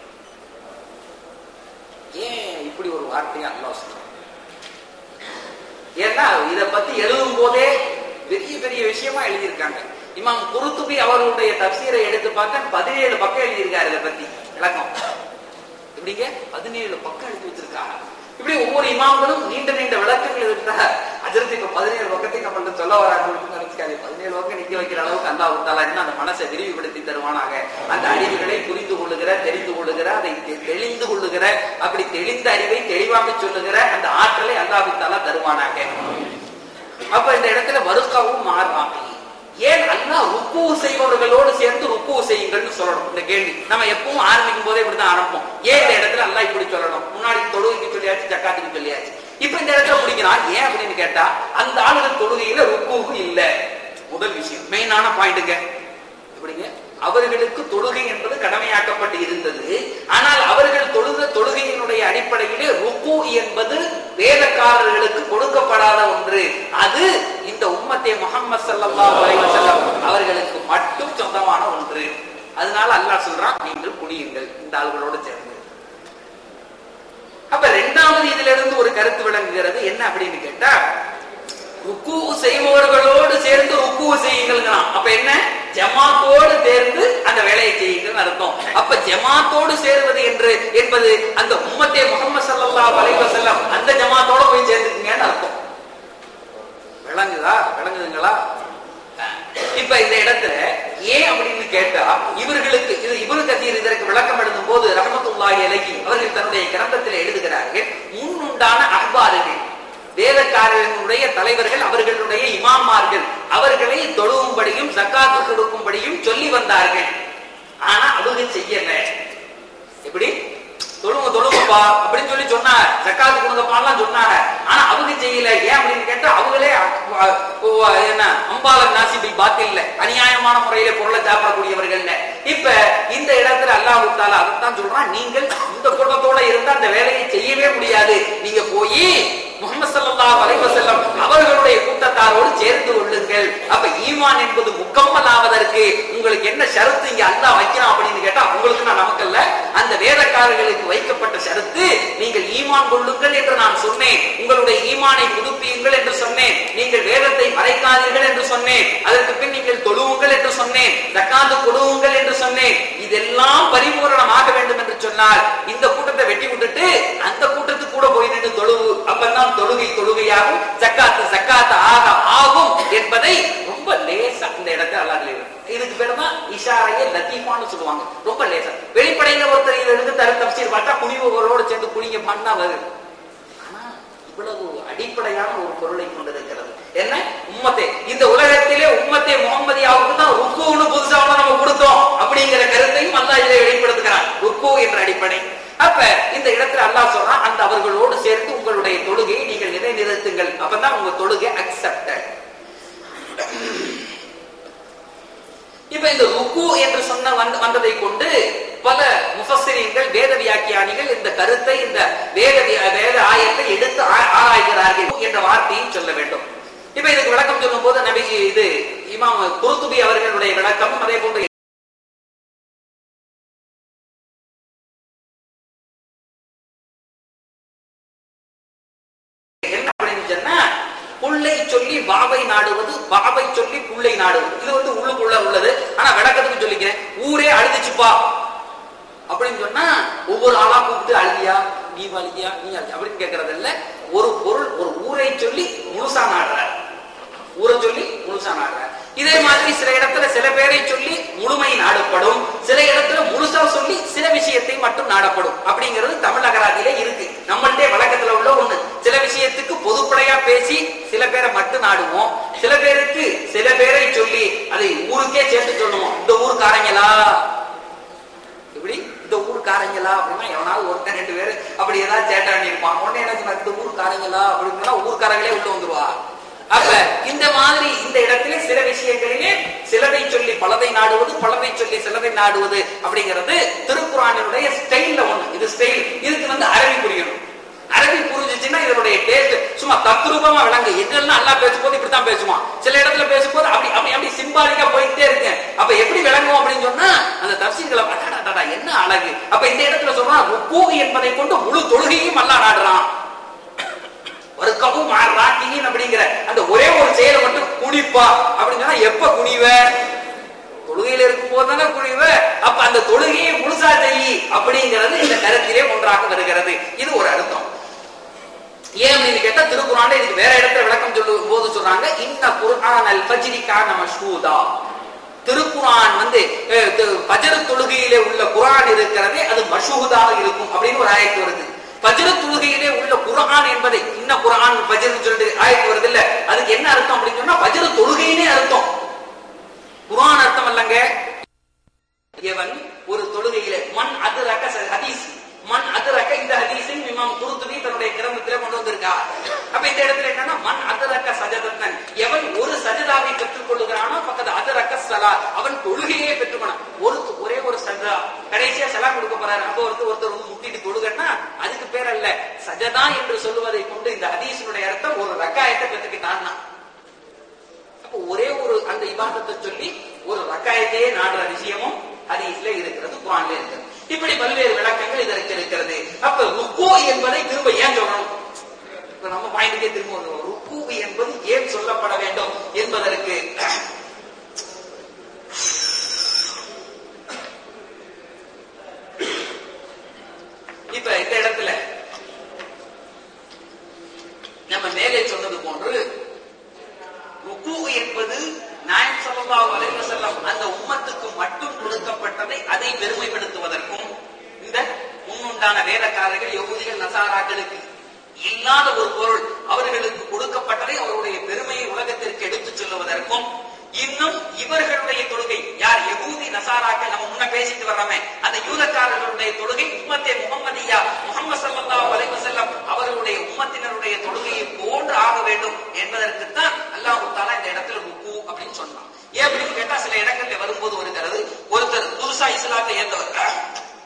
S2: ஏன் இப்படி ஒரு வார்த்தையை அல்லாஹ் சொல்றான் ஏன்னா இத பத்தி எழுதும் போதே பெரிய பெரிய விஷயமா எழுதியிருக்காங்க இமாம் குருத்துபி அவர்களுடைய தப்சீரை எடுத்து பார்க்க பதினேழு பக்கம் எழுதியிருக்காரு இதை பத்தி விளக்கம் எப்படிங்க பதினேழு பக்கம் எழுதி வச்சிருக்காங்க இப்படி ஒவ்வொரு இமாம்களும் நீண்ட நீண்ட விளக்கங்கள் இருக்கிறார் அஜரத்து இப்ப பதினேழு பக்கத்தை நம்மள்ட்ட சொல்ல வராங்க நினைச்சுக்காது பதினேழு பக்கம் நிக்க வைக்கிற அளவுக்கு அல்லாஹ் தாலா இன்னும் அந்த மனசை விரிவுபடுத்தி தருவானாக அந்த அறிவுகளை புரிந்து கொள்ளுகிற தெரிந்து கொள்ளுகிற அதை தெ- தெளிந்து கொள்ளுகிற அப்படி தெளிந்த அறிவை தெளிவாக சொல்லுகிற அந்த ஆற்றலை அல்லாஹ் தாலா தருவானாக அப்ப இந்த இடத்துல வருக்காவும் மாறுறாங்க ஏன் அல்லாஹ் ருக்கு செய்பவர்களோடு சேர்ந்து ருக்கு செய்யுங்கள்னு சொல்லணும் இந்த கேள்வி நம்ம எப்பவும் ஆரம்பிக்கும் போதே இப்படிதான் ஆரம்பம் ஏன் இந்த இடத்துல அல்லாஹ் இப்படி சொல்லணும் முன்னாடி தொழுகைக்கு சொல்லியாச்சு ஜக்காத்துக்கு சொல்லியாச்சு இப்ப இந்த இடத்துல பிடிக்கிறான் ஏன் அப்படின்னு கேட்டா அந்த ஆளுகள் தொழுகையில ருக்குவு இல்ல முதல் விஷயம் மெயினான பாயிண்ட்டுங்க எப்படிங்க அவர்களுக்கு தொழுகை என்பது கடமையாக்கப்பட்டு இருந்தது ஆனால் அவர்கள் தொழுத தொழுகையினுடைய அடிப்படையிலே ருக்கு என்பது வேதக்காரர்களுக்கு கொடுக்கப்படாத ஒன்று அது இந்த உம்மத்தே முகம்மது ஸல்லல்லாஹு அலைஹி வஸல்லம் அவர்களுக்கு மட்டும் சொந்தமான ஒன்று அதனால அல்லாஹ் சொல்றான் நீங்கள் குடியுங்கள் இந்த ஆள்களோடு சேர்ந்து அப்ப ரெண்டாவது இதுல இருந்து ஒரு கருத்து விளங்குகிறது என்ன அப்படின்னு கேட்டா ருக்கு செய்பவர்களோடு சேர்ந்து ருக்கு செய்யுங்கள்ங்கிறான் அப்ப என்ன ஜமாத்தோடு சேர்ந்து அந்த வேலையை செய்யுங்கள்னு அர்த்தம் அப்ப ஜமாத்தோடு சேருவது என்று என்பது அந்த உம்மத்தே முகமது ஸல்லல்லாஹு அலைஹி வஸல்லம் அந்த ஜமாத்தோட போய் சேர்ந்துக்குங்கன்னு அர்த்தம் விளங்குதா விளங்குதுங்களா இப்ப இந்த இடத்துல ஏன் அப்படின்னு கேட்டா இவர்களுக்கு இது இவரு கத்தீர் இதற்கு விளக்கம் எழுதும் போது ரஹமத்துல்லாஹி அலைஹி அவர்கள் தன்னுடைய கிரந்தத்தில் எழுதுகிறார்கள் முன்னுண்டான அஹ்பார்கள் வேதக்காரர்களுடைய தலைவர்கள் அவர்களுடைய இமாமார்கள் அவர்களை தொழுவும்படியும் சக்காத்து கொடுக்கும்படியும் சொல்லி வந்தார்கள் ஆனா அவங்க செய்யல எப்படி தொழுங்க தொழுங்கப்பா அப்படின்னு சொல்லி சொன்னார் ஜக்காத்து கொடுங்கப்பான்லாம் சொன்னாங்க ஆனா அவங்க செய்யல ஏன் அப்படின்னு கேட்டா அவங்களே அ- அ- என்ன அம்பாலன் நாசிபி பாத்தில்ல அநியாயமான முறையில பொருளை சாப்பிடக்கூடியவர்கள் இப்ப இந்த இடத்துல அல்லாஹ் தாலா அதைத்தான் சொல்றான் நீங்கள் இந்த கூட்டத்தோட இருந்தா அந்த வேலையை செய்யவே முடியாது நீங்க போய் முகமது ஸல்லல்லாஹு அலைஹி வஸல்லம் அவர்களுடைய கூட்டத்தாரோடு சேர்ந்து கொள்ளுங்கள் அப்ப ஈமான் என்பது முக்கம்மல் ஆவதற்கு உங்களுக்கு என்ன ஷரத்து இங்க அல்லாஹ் வைக்கிறான் அப்படின்னு கேட்டா உங்களுக்கு நான் நமக்கல்ல அந்த வேதக்காரர்களுக்கு வைக்கப்பட்ட ஷரத்து நீங்கள் ஈமான் கொள்ளுங்கள் என்று நான் சொன்னேன் உங்களுடைய ஈமானை புதுப்பியுங்கள் என்று சொன்னேன் நீங்கள் வேதத்தை மறைக்காதீர்கள் என்று சொன்னேன் அதற்கு பின் நீங்கள் தொழுவுங்கள் என்று சொன்னேன் ஜக்காத்து கொடுவுங்கள் என்று சொன்னேன் இதெல்லாம் பரிபூரணமாக வேண்டும் என்று சொன்னால் இந்த கூட்டத்தை வெட்டி விட்டுட்டு அந்த கூட்டத்துக்கு கூட போய் நின்று தொழுவு அப்பதான் தொழுகை தொழுகையாகும் ஜக்காத்து ஜக்காத்து ஆக ஆகும் என்பதை ரொம்ப லேசா இந்த இடத்துல அல்லாஹ் எழுதுறான். இதுக்கு பேர் தான் இஷாரையே லத்தீஃபான்னு சொல்லுவாங்க ரொம்ப லேசா வெளிப்படையில ஒருத்தர் இதை எடுத்து தர தப்சீர் பார்த்தா குனிவுகளோடு சேர்ந்து குனிங்க பண்ணா வருது ஆனா இவ்வளவு அடிப்படையான ஒரு பொருளை கொண்டிருக்கிறது என்ன உம்மத்தே இந்த உலகத்திலே உம்மத்தே முகமதியாவுக்கு தான் ருக்குன்னு புதுசா ஒண்ணு நம்ம கொடுத்தோம் அப்படிங்கிற கருத்தையும் அல்லாஹ் இதிலே வெளிப்படுத்துகிறான் ருக்கு என்ற அடிப்படை அப்ப இந்த இடத்துல அல்லாஹ் சொல்றான் அந்த அவர்களோடு சேர்த்து உங்களுடைய தொழுகையை நீங்கள் நிலைநிறுத்துங்கள் அப்பதான் உங்க தொழுகை அக்செப்டட் இப்ப இந்த ருக்கு என்று சொன்ன வந்த- வந்ததை கொண்டு பல முஃபஸ்ஸிரீன்கள் வேத வியாக்கியானிகள் இந்த கருத்தை இந்த வேத வி- வேத ஆயத்தை எடுத்து ஆ- ஆராய்கிறார்கள் என்ற வார்த்தையை சொல்ல வேண்டும் இப்ப இதுக்கு விளக்கம் சொல்லும் போது நபி இது இமாம் குருத்துபி அவர்களுடைய விளக்கம் அதே போன்று என்ன அப்படின்னு சொன்னா புள்ளை சொல்லி பாவை நாடுவது பாவை சொல்லி புள்ளை நாடுவது இது வந்து உள்ளுக்குள்ள உள்ளது ஆனா விளக்கத்துக்கு சொல்லிக்கிறேன் ஊரே அழுதுச்சுப்பா அப்படின்னு சொன்னா ஒவ்வொரு ஆளா கூப்பிட்டு அழுதியா நீ அழுதியா நீ அழுதியா அப்படின்னு கேட்கறது இல்ல ஒரு பொருள் ஒரு ஊரை சொல்லி முழுசா நாடுறார் ஊரை சொல்லி முழுசா நாடுறார் இதே மாதிரி சில இடத்துல சில பேரை சொல்லி முழுமை நாடப்படும் சில இடத்துல முழுசா சொல்லி சில விஷயத்தை மட்டும் நாடப்படும் அப்படிங்கிறது தமிழ் அகராதியில இருக்கு நம்மள்டே வழக்கத்துல உள்ள ஒண்ணு சில விஷயத்துக்கு பொதுப்படையா பேசி சில பேரை மட்டும் நாடுவோம் சில பேருக்கு சில பேரை சொல்லி அதை ஊருக்கே சேர்த்து சொல்லுவோம் இந்த ஊருக்காரங்களா இப்படி இந்த ஊருக்காரங்களா அப்படின்னா எவனாவது ஒருத்தன் ரெண்டு பேரு அப்படி ஏதாவது சேட்டை இருப்பான் உடனே என்ன சொன்னா இந்த ஊருக்காரங்களா அப்படின்னா ஊருக்காரங்களே உள்ள வந்துருவா அப்ப இந்த மாதிரி இந்த இடத்துல சில விஷயங்களிலே சிலதை சொல்லி பலதை நாடுவது பலதை சொல்லி சிலதை நாடுவது அப்படிங்கிறது திருக்குறானினுடைய ஸ்டைல்ல ஒண்ணு இது ஸ்டைல் இதுக்கு வந்து அரபி புரியணும் அரபி புரிஞ்சுச்சுன்னா இதனுடைய டேஸ்ட் சும்மா தத்ரூபமா விளங்கு எங்கெல்லாம் நல்லா பேசும்போது இப்படித்தான் பேசுவான் சில இடத்துல பேசும்போது அப்படி அப்படி அப்படி சிம்பாலிக்கா போயிட்டே இருக்கு அப்ப எப்படி விளங்கும் அப்படின்னு சொன்னா அந்த தப்சீர்களை அடடா, அடடா, என்ன அழகு அப்ப இந்த இடத்துல சொல்றான் ருக்கு என்பதை கொண்டு முழு தொழுகையும் அல்லா நாடுறான் வறுக்கவும் ராக்கியின் அப்படிங்கிற அந்த ஒரே ஒரு செயலை மட்டும் குனிப்பா அப்படின்னு சொன்னா எப்ப குனிவ தொழுகையில இருக்கும் போது தானே குனிவ அப்ப அந்த தொழுகையை முழுசா செய்யி அப்படிங்கிறது இந்த கருத்திலே ஒன்றாக வருகிறது இது ஒரு அர்த்தம் ஏன் அப்படின்னு கேட்டா திருக்குறான்ல இதுக்கு வேற இடத்துல விளக்கம் சொல்லும் போது சொல்றாங்க இன்ன குர்ஆன் அல் ஃபஜ்ரி கான மஷ்ஹூதா திருக்குரான் வந்து அஹ், து- பஜ்ர் தொழுகையிலே உள்ள குர்ஆன் இருக்கிறதே அது மஷ்ஹூதாக இருக்கும் அப்படின்னு ஒரு ஆயத்து வருது பஜ்ர் தொழுகையிலே உள்ள குர்ஆன் என்பதை இன்ன குர்ஆன் பஜ்ர் சொல்லிட்டு ஆயத்து வருது இல்ல அதுக்கு என்ன அர்த்தம் அப்படின்னு சொன்னா பஜ்ர் தொழுகையிலே அர்த்தம் குர்ஆன் அர்த்தம் அல்லங்க இவன் ஒரு தொழுகையிலே மண் அது ரக்க ஹதீஸ் மண் அது ரக்க இந்த ஹதீஸின் இமாம் குருத்துபி தன்னுடைய கிரந்தத்திலே கொண்டு வந்திருக்கா அப்ப இந்த இடத்துல என்னன்னா மண் அது ரக்க சஜதத்தன் எவன் ஒரு சஜதாவை பெற்றுக் கொள்ளுகிறானோ பக்கத்து அது ரக்க சலா அவன் தொழுகையே பெற்றுக்கணும் ஒரு ஒரே ஒரு சஜதா கடைசியா சலா கொடுக்க போறாரு அப்போ ஒருத்தர் ஒருத்தர் வந்து முட்டிட்டு தொழுகன்னா அதுக்கு பேர் அல்ல சஜதா என்று சொல்லுவதை கொண்டு இந்த ஹதீஸினுடைய அர்த்தம் ஒரு ரக்காயத்தை பெற்றுக்கிட்டான்னா அப்போ ஒரே ஒரு அந்த இபாதத்தை சொல்லி ஒரு ரக்காயத்தையே நாடுற விஷயமும் ஹதீஸ்ல இருக்கிறது குரான்ல இருக்கிறது இப்படி பல்வேறு விளக்கங்கள் இதற்கு இருக்கிறது அப்ப ருக்கு என்பதை திரும்ப ஏன் சொல்லணும் இப்ப நம்ம பாயிண்ட்கே திரும்ப வந்துரும் ருக்கு என்பது ஏன் சொல்லப்பட வேண்டும் என்பதற்கு இப்ப இந்த இடத்துல நம்ம மேலே சொன்னது போன்று ருக்கு என்பது நாயம் ஸல்லல்லாஹு அலைஹி வஸல்லம் அந்த உம்மத்துக்கு மட்டும் கொடுக்கப்பட்டதை அதை பெருமைப்படுத்துவதற்கும் இந்த முன்னுண்டான வேதக்காரர்கள் யகூதிகள் நசாராக்களுக்கு இல்லாத ஒரு பொருள் அவர்களுக்கு கொடுக்கப்பட்டதை அவருடைய பெருமையை உலகத்திற்கு எடுத்துச் சொல்லுவதற்கும் இன்னும் இவர்களுடைய தொழுகை யார் யகூதி நசாராக்கள் நம்ம முன்ன பேசிட்டு வர்றோமே அந்த யூதக்காரர்களுடைய தொழுகை உம்மத்தே முகம்மதியா முகமது ஸல்லல்லாஹு அலைஹி வஸல்லம் அவர்களுடைய உம்மத்தினருடைய தொழுகையை போன்று ஆக வேண்டும் என்பதற்குத்தான் அல்லாஹ் தஆலா இந்த இடத்துல ருக்கு அப்படின்னு சொன்னான் ஏன் அப்படின்னு கேட்டா சில இடங்கள்ல வரும்போது வருகிறது ஒருத்தர் புதுசா இஸ்லாத்தை ஏத்தவர்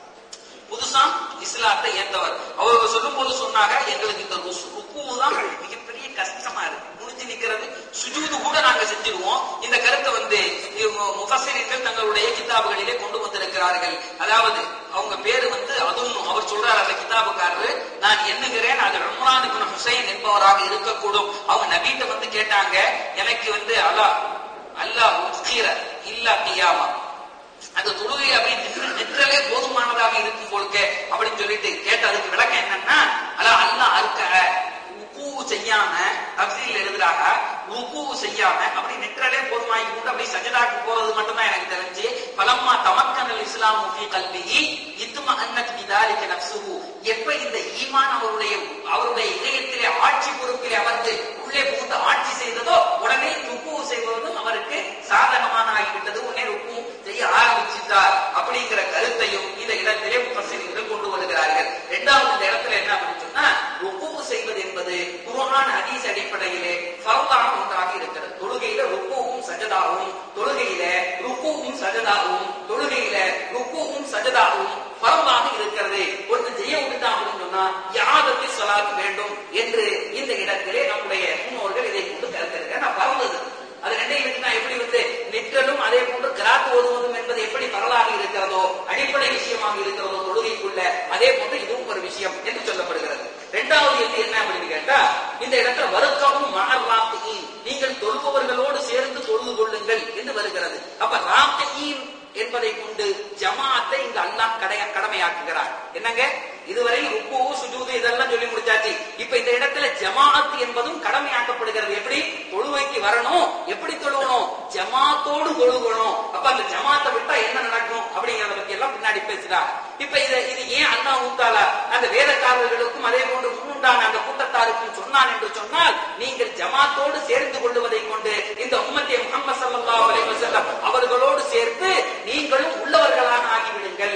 S2: புதுசா இஸ்லாத்தை ஏத்தவர் அவர் சொல்லும் போது சொன்னாங்க எங்களுக்கு இந்த ருக்கு தான் மிகப்பெரிய கஷ்டமா இருக்கு முடிஞ்சு நிக்கிறது சுஜூது கூட நாங்க செஞ்சிருவோம் இந்த கருத்தை வந்து முஃபஸ்ஸிரீன்கள் தங்களுடைய கிதாபுகளிலே கொண்டு வந்திருக்கிறார்கள் அதாவது அவங்க பேரு வந்து அதுன்னு அவர் சொல்றாரு அந்த கிதாபுக்காரரு நான் எண்ணுகிறேன் அது உம்ரான் இப்னு ஹுசைன் என்பவராக இருக்கக்கூடும் அவங்க நபீட்ட வந்து கேட்டாங்க எனக்கு வந்து அல்லாஹ் அல்லாஹ் உஸ்கீர இல்லா கியாமா அந்த தொழுகை அப்படி நின்று நிற்றலே போதுமானதாக இருக்கும் போலுக்க அப்படின்னு சொல்லிட்டு கேட்ட அதுக்கு விளக்கம் என்னன்னா அல்ல அல்லாஹ் அறுக்க ருக்கு செய்யாம தப்சீல் எழுதுறாங்க ருக்கு செய்யாம அப்படி நிற்றலே போதுமாகி கொண்டு அப்படி சஜதாக்கு போறது மட்டும்தான் எனக்கு தெரிஞ்சு பலம்மா தமக்கனல் இஸ்லாம் ஃபீ கல்பிஹி இத்ம அன்னத் பிதாலிக நஃப்ஸுஹு எப்ப இந்த ஈமான் அவருடைய அவருடைய இதயத்திலே ஆட்சி பொறுப்பிலே அமர்ந்து உள்ளே புகுந்து ஆட்சி செய்ததோ உடனே ருக்கு செய்வதும் அவருக்கு சாதகமான ஆகிவிட்டது உடனே ருக்கு செய்ய ஆரம்பிச்சிட்டார் அப்படிங்கிற கருத்தையும் இந்த இடத்திலே முஃபஸ்ஸிரீன்கள் கொண்டு வருகிறார்கள் இரண்டாவது இந்த இடத்துல என்ன அப்படின்னு சொன்னா ருக்கு செய்வது என்பது குர்ஆன் ஹதீஸ் அடிப்படையிலே ஃபர்தான ஒன்றாக இருக்கிறது தொழுகையில ருக்குவும் சஜதாவும் தொழுகையில ருக்குவும் சஜதாவும் தொழுகையில ருக்குவும் சஜதாவும் ஃபர்தாக இருக்கிறது ஒருத்தர் செய்ய விட்டுட்டான் அப்படின்னு சொன்னா யாதத்தை சொலாத்து வேண்டும் என்று இந்த இடத்திலே நம்முடைய முன்னோர்கள் இதை கொண்டு கருத்திருக்க நான் பறந்தது அது ரெண்டையும் வச்சு நான் எப்படி வந்து நிற்றலும் அதே போன்று கிராத் ஓதுவதும் என்பது எப்படி பரலாக இருக்கிறதோ அடிப்படை விஷயமாக இருக்கிறதோ தொழுகைக்குள்ள அதே போன்று இதுவும் ஒரு விஷயம் என்று சொல்லப்படுகிறது இரண்டாவது எது என்ன அப்படின்னு கேட்டா இந்த இடத்துல வருக்கவும் மகராத்தியின் நீங்கள் தொழுபவர்களோடு சேர்ந்து தொழுது கொள்ளுங்கள் என்று வருகிறது அப்ப ராத்தியின் என்பதை கொண்டு ஜமாத்தை இங்க அல்லாஹ் கடைய கடமையாக்குகிறார் என்னங்க இதுவரை ருக்கு சுஜூது இதெல்லாம் சொல்லி முடிச்சாச்சு இப்ப இந்த இடத்துல ஜமாஅத் என்பதும் கடமையாக்கப்படுகிறது எப்படி தொழுவைக்கு வரணும் எப்படி தொழுவணும் ஜமாத்தோடு தொழுகணும் அப்ப அந்த ஜமாத்தை விட்டா என்ன நடக்கும் அப்படிங்கறத பத்தி எல்லாம் பின்னாடி பேசுறா இப்ப இத இது ஏன் அண்ணா ஊத்தால அந்த வேதக்காரர்களுக்கும் அதே போன்று முன்னுண்டான அந்த கூட்டத்தாருக்கும் சொன்னான் என்று சொன்னால் நீங்கள் ஜமாத்தோடு சேர்ந்து கொள்வதை கொண்டு இந்த உம்மத்திய முகமது ஸல்லல்லாஹு அலைஹி வஸல்லம் அவர்களோடு சேர்த்து நீங்களும் உள்ளவர்களாக ஆகிவிடுங்கள்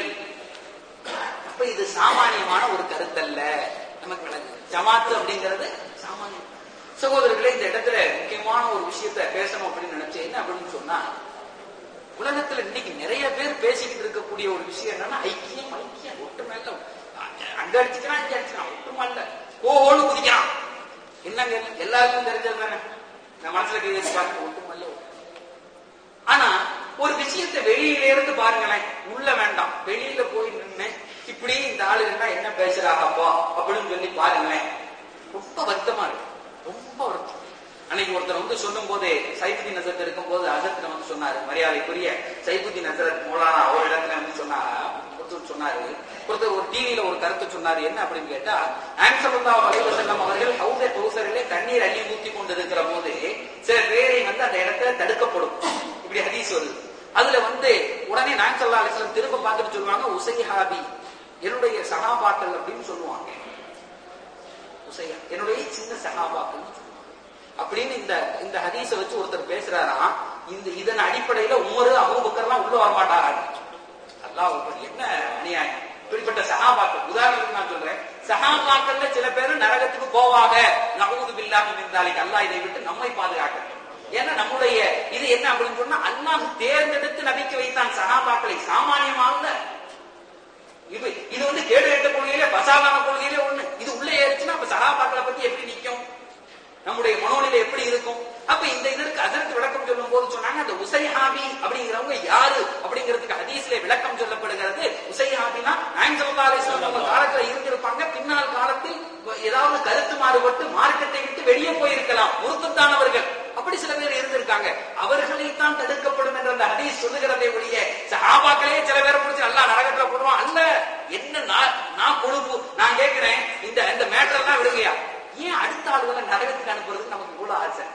S2: அப்ப இது சாமானியமான ஒரு கருத்தல்ல நமக்கு விளங்கு ஜமாத்து அப்படிங்கிறது சாமானியம் சகோதரர்களே இந்த இடத்துல முக்கியமான ஒரு விஷயத்த பேசணும் அப்படின்னு நினைச்சேன் என்ன அப்படின்னு சொன்னா உலகத்துல இன்னைக்கு நிறைய பேர் பேசிக்கிட்டு இருக்கக்கூடிய ஒரு விஷயம் என்னன்னா ஐக்கியம் ஐக்கியம் ஒற்றுமை இல்ல அங்க அடிச்சுக்கிறான் இங்க அடிச்சுக்கிறான் ஒற்றுமை இல்ல ஓன்னு குதிக்கிறான் என்னங்க எல்லாருக்கும் தெரிஞ்சது தானே நான் மனசுல கை வச்சு பார்க்க ஒற்றுமை இல்ல ஆனா ஒரு விஷயத்தை வெளியில இருந்து பாருங்களேன் உள்ள வேண்டாம் வெளியில போய் நின்னு இப்படி இந்த ஆளுங்கன்னா என்ன பேசுறாங்கப்பா அப்படின்னு சொல்லி பாருங்களேன் ரொம்ப வருத்தமா இருக்கு ரொம்ப வருத்தம் அன்னைக்கு ஒருத்தர் வந்து சொல்லும் போதே சைபுதீன் நசரத் இருக்கும் போது அசத்துல வந்து சொன்னாரு மரியாதைக்குரிய சைபுதீன் நசரத் மௌலானா ஒரு இடத்துல வந்து சொன்னா ஒருத்தர் சொன்னாரு ஒருத்தர் ஒரு டிவியில ஒரு கருத்து சொன்னாரு என்ன அப்படின்னு கேட்டா ஆன்சல்லா வலைவசல்லம் அவர்கள் ஹவுசை கௌசரிலே தண்ணீர் அள்ளி ஊத்தி கொண்டு இருக்கிற போது சில பேரை வந்து அந்த இடத்துல தடுக்கப்படும் இப்படி ஹதீஸ் வருது அதுல வந்து உடனே நான்சல்லா அலிஸ்லாம் திரும்ப பார்த்துட்டு சொல்லுவாங்க உசைஹாபி என்னுடைய சகாபாக்கள் அப்படின்னு சொல்லுவாங்க உசையா என்னுடைய சின்ன சகாபாக்கள் அப்படின்னு இந்த இந்த ஹதீஸ வச்சு ஒருத்தர் பேசுறாராம் இந்த இதன் அடிப்படையில உமரு அபூபக்கர்லாம் உள்ள வர மாட்டாங்க அல்லாஹ் அக்பர். என்ன அநியாயம் இப்படிப்பட்ட சகாபாக்கள் உதாரணத்துக்கு நான் சொல்றேன் சகாபாக்கள்ல சில பேர் நரகத்துக்கு போவாங்க நகூது பில்லாஹி மின்தாலிக் அல்லாஹ் இதை விட்டு நம்மை பாதுகாக்கட்டும் ஏன்னா நம்முடைய இது என்ன அப்படின்னு சொன்னா அல்லாஹ் தேர்ந்தெடுத்து நபிக்கு வைத்தான் சகாபாக்களை சாமானியமாக இது இது வந்து கேடு கெட்ட கொள்கையில பசாதான கொள்கையில ஒண்ணு இது உள்ள ஏறிச்சுன்னா அப்ப சகாபாக்களை பத்தி எப்படி நிக்கும் நம்முடைய மனோநிலை எப்படி இருக்கும் அப்ப இந்த இதற்கு அதற்கு விளக்கம் சொல்லும் போது சொன்னாங்க அந்த உசைஹாபி அப்படிங்கிறவங்க யாரு அப்படிங்கிறதுக்கு ஹதீஸ்ல விளக்கம் சொல்லப்படுகிறது உசைஹாபினா நாயன்சல்லா அலிஸ்லாம் அவங்க காலத்துல இருந்திருப்பாங்க பின்னால் காலத்தில் ஏதாவது கருத்து மாறுபட்டு மார்க்கத்தை விட்டு வெளியே போயிருக்கலாம் முருத்தத்தானவர்கள் அப்படி சில பேர் இருந்திருக்காங்க அவர்களை தான் தடுக்கப்படும் என்ற அந்த ஹதீஸ் சொல்லுகிறதை ஒழிய சஹாபாக்களே சில பேரை பிடிச்சி அல்லா நரகத்துல போடுவான் அல்ல என்ன நான் நான் கொழுப்பு நான் கேட்கிறேன் இந்த இந்த மேட்டர் எல்லாம் விடுங்கயா ஏன் அடுத்த ஆளுகளை நரகத்துக்கு அனுப்புறதுக்கு நமக்கு இவ்வளவு ஆசை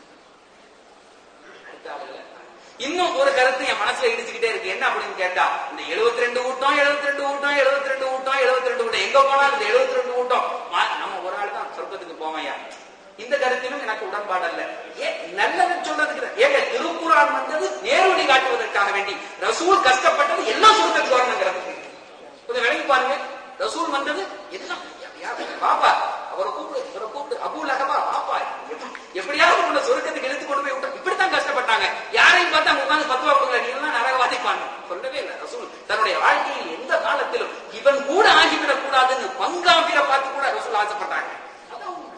S2: அடுத்த ஆளுகளை இன்னும் ஒரு கருத்து என் மனசுல இடிச்சுக்கிட்டே இருக்கு என்ன அப்படின்னு கேட்டா இந்த 72 ரெண்டு கூட்டம் 72 ரெண்டு கூட்டம் 72 ரெண்டு கூட்டம் 72 ரெண்டு கூட்டம் எங்க போனாலும் இந்த 72 ரெண்டு கூட்டம் மா- நம்ம ஒரு ஆள் தான் சொர்க்கத்துக்கு போவையா இந்த கருத்திலும் எனக்கு உடன்பாடு அல்ல ஏன் நல்லது சொல்றதுக்கு ஏங்க திருக்குறான் வந்தது நேர்வழி காட்டுவதற்காக வேண்டி ரசூல் கஷ்டப்பட்டது எல்லாம் சொர்க்கத்துக்கு வரணுங்கிறதுக்கு கொஞ்சம் விளங்கி பாருங்க ரசூல் வந்தது எல்லாம் யாரு? பாப்பா அவரை கூப்பிடு இவரை கூப்பிடு அபூ லகபா பாப்பா எப்படி- எப்படியாவது உங்களை சொர்க்கத்துக்கு இழுத்து கொண்டு போய் விட்டு இப்படித்தான் கஷ்டப்பட்டாங்க யாரையும் பார்த்தா அவங்க உட்கார்ந்து பத்துவா கொடுக்கல நீ எல்லாம் நரகவாதிப்பாங்க சொல்லவே இல்லை ரசூல் தன்னுடைய வாழ்க்கையில் எந்த காலத்திலும் இவன் கூட ஆகிவிடக் கூடாதுன்னு பங்காபிர பார்த்து கூட ரசூல் ஆசைப்பட்டாங்க அதான் உண்மை.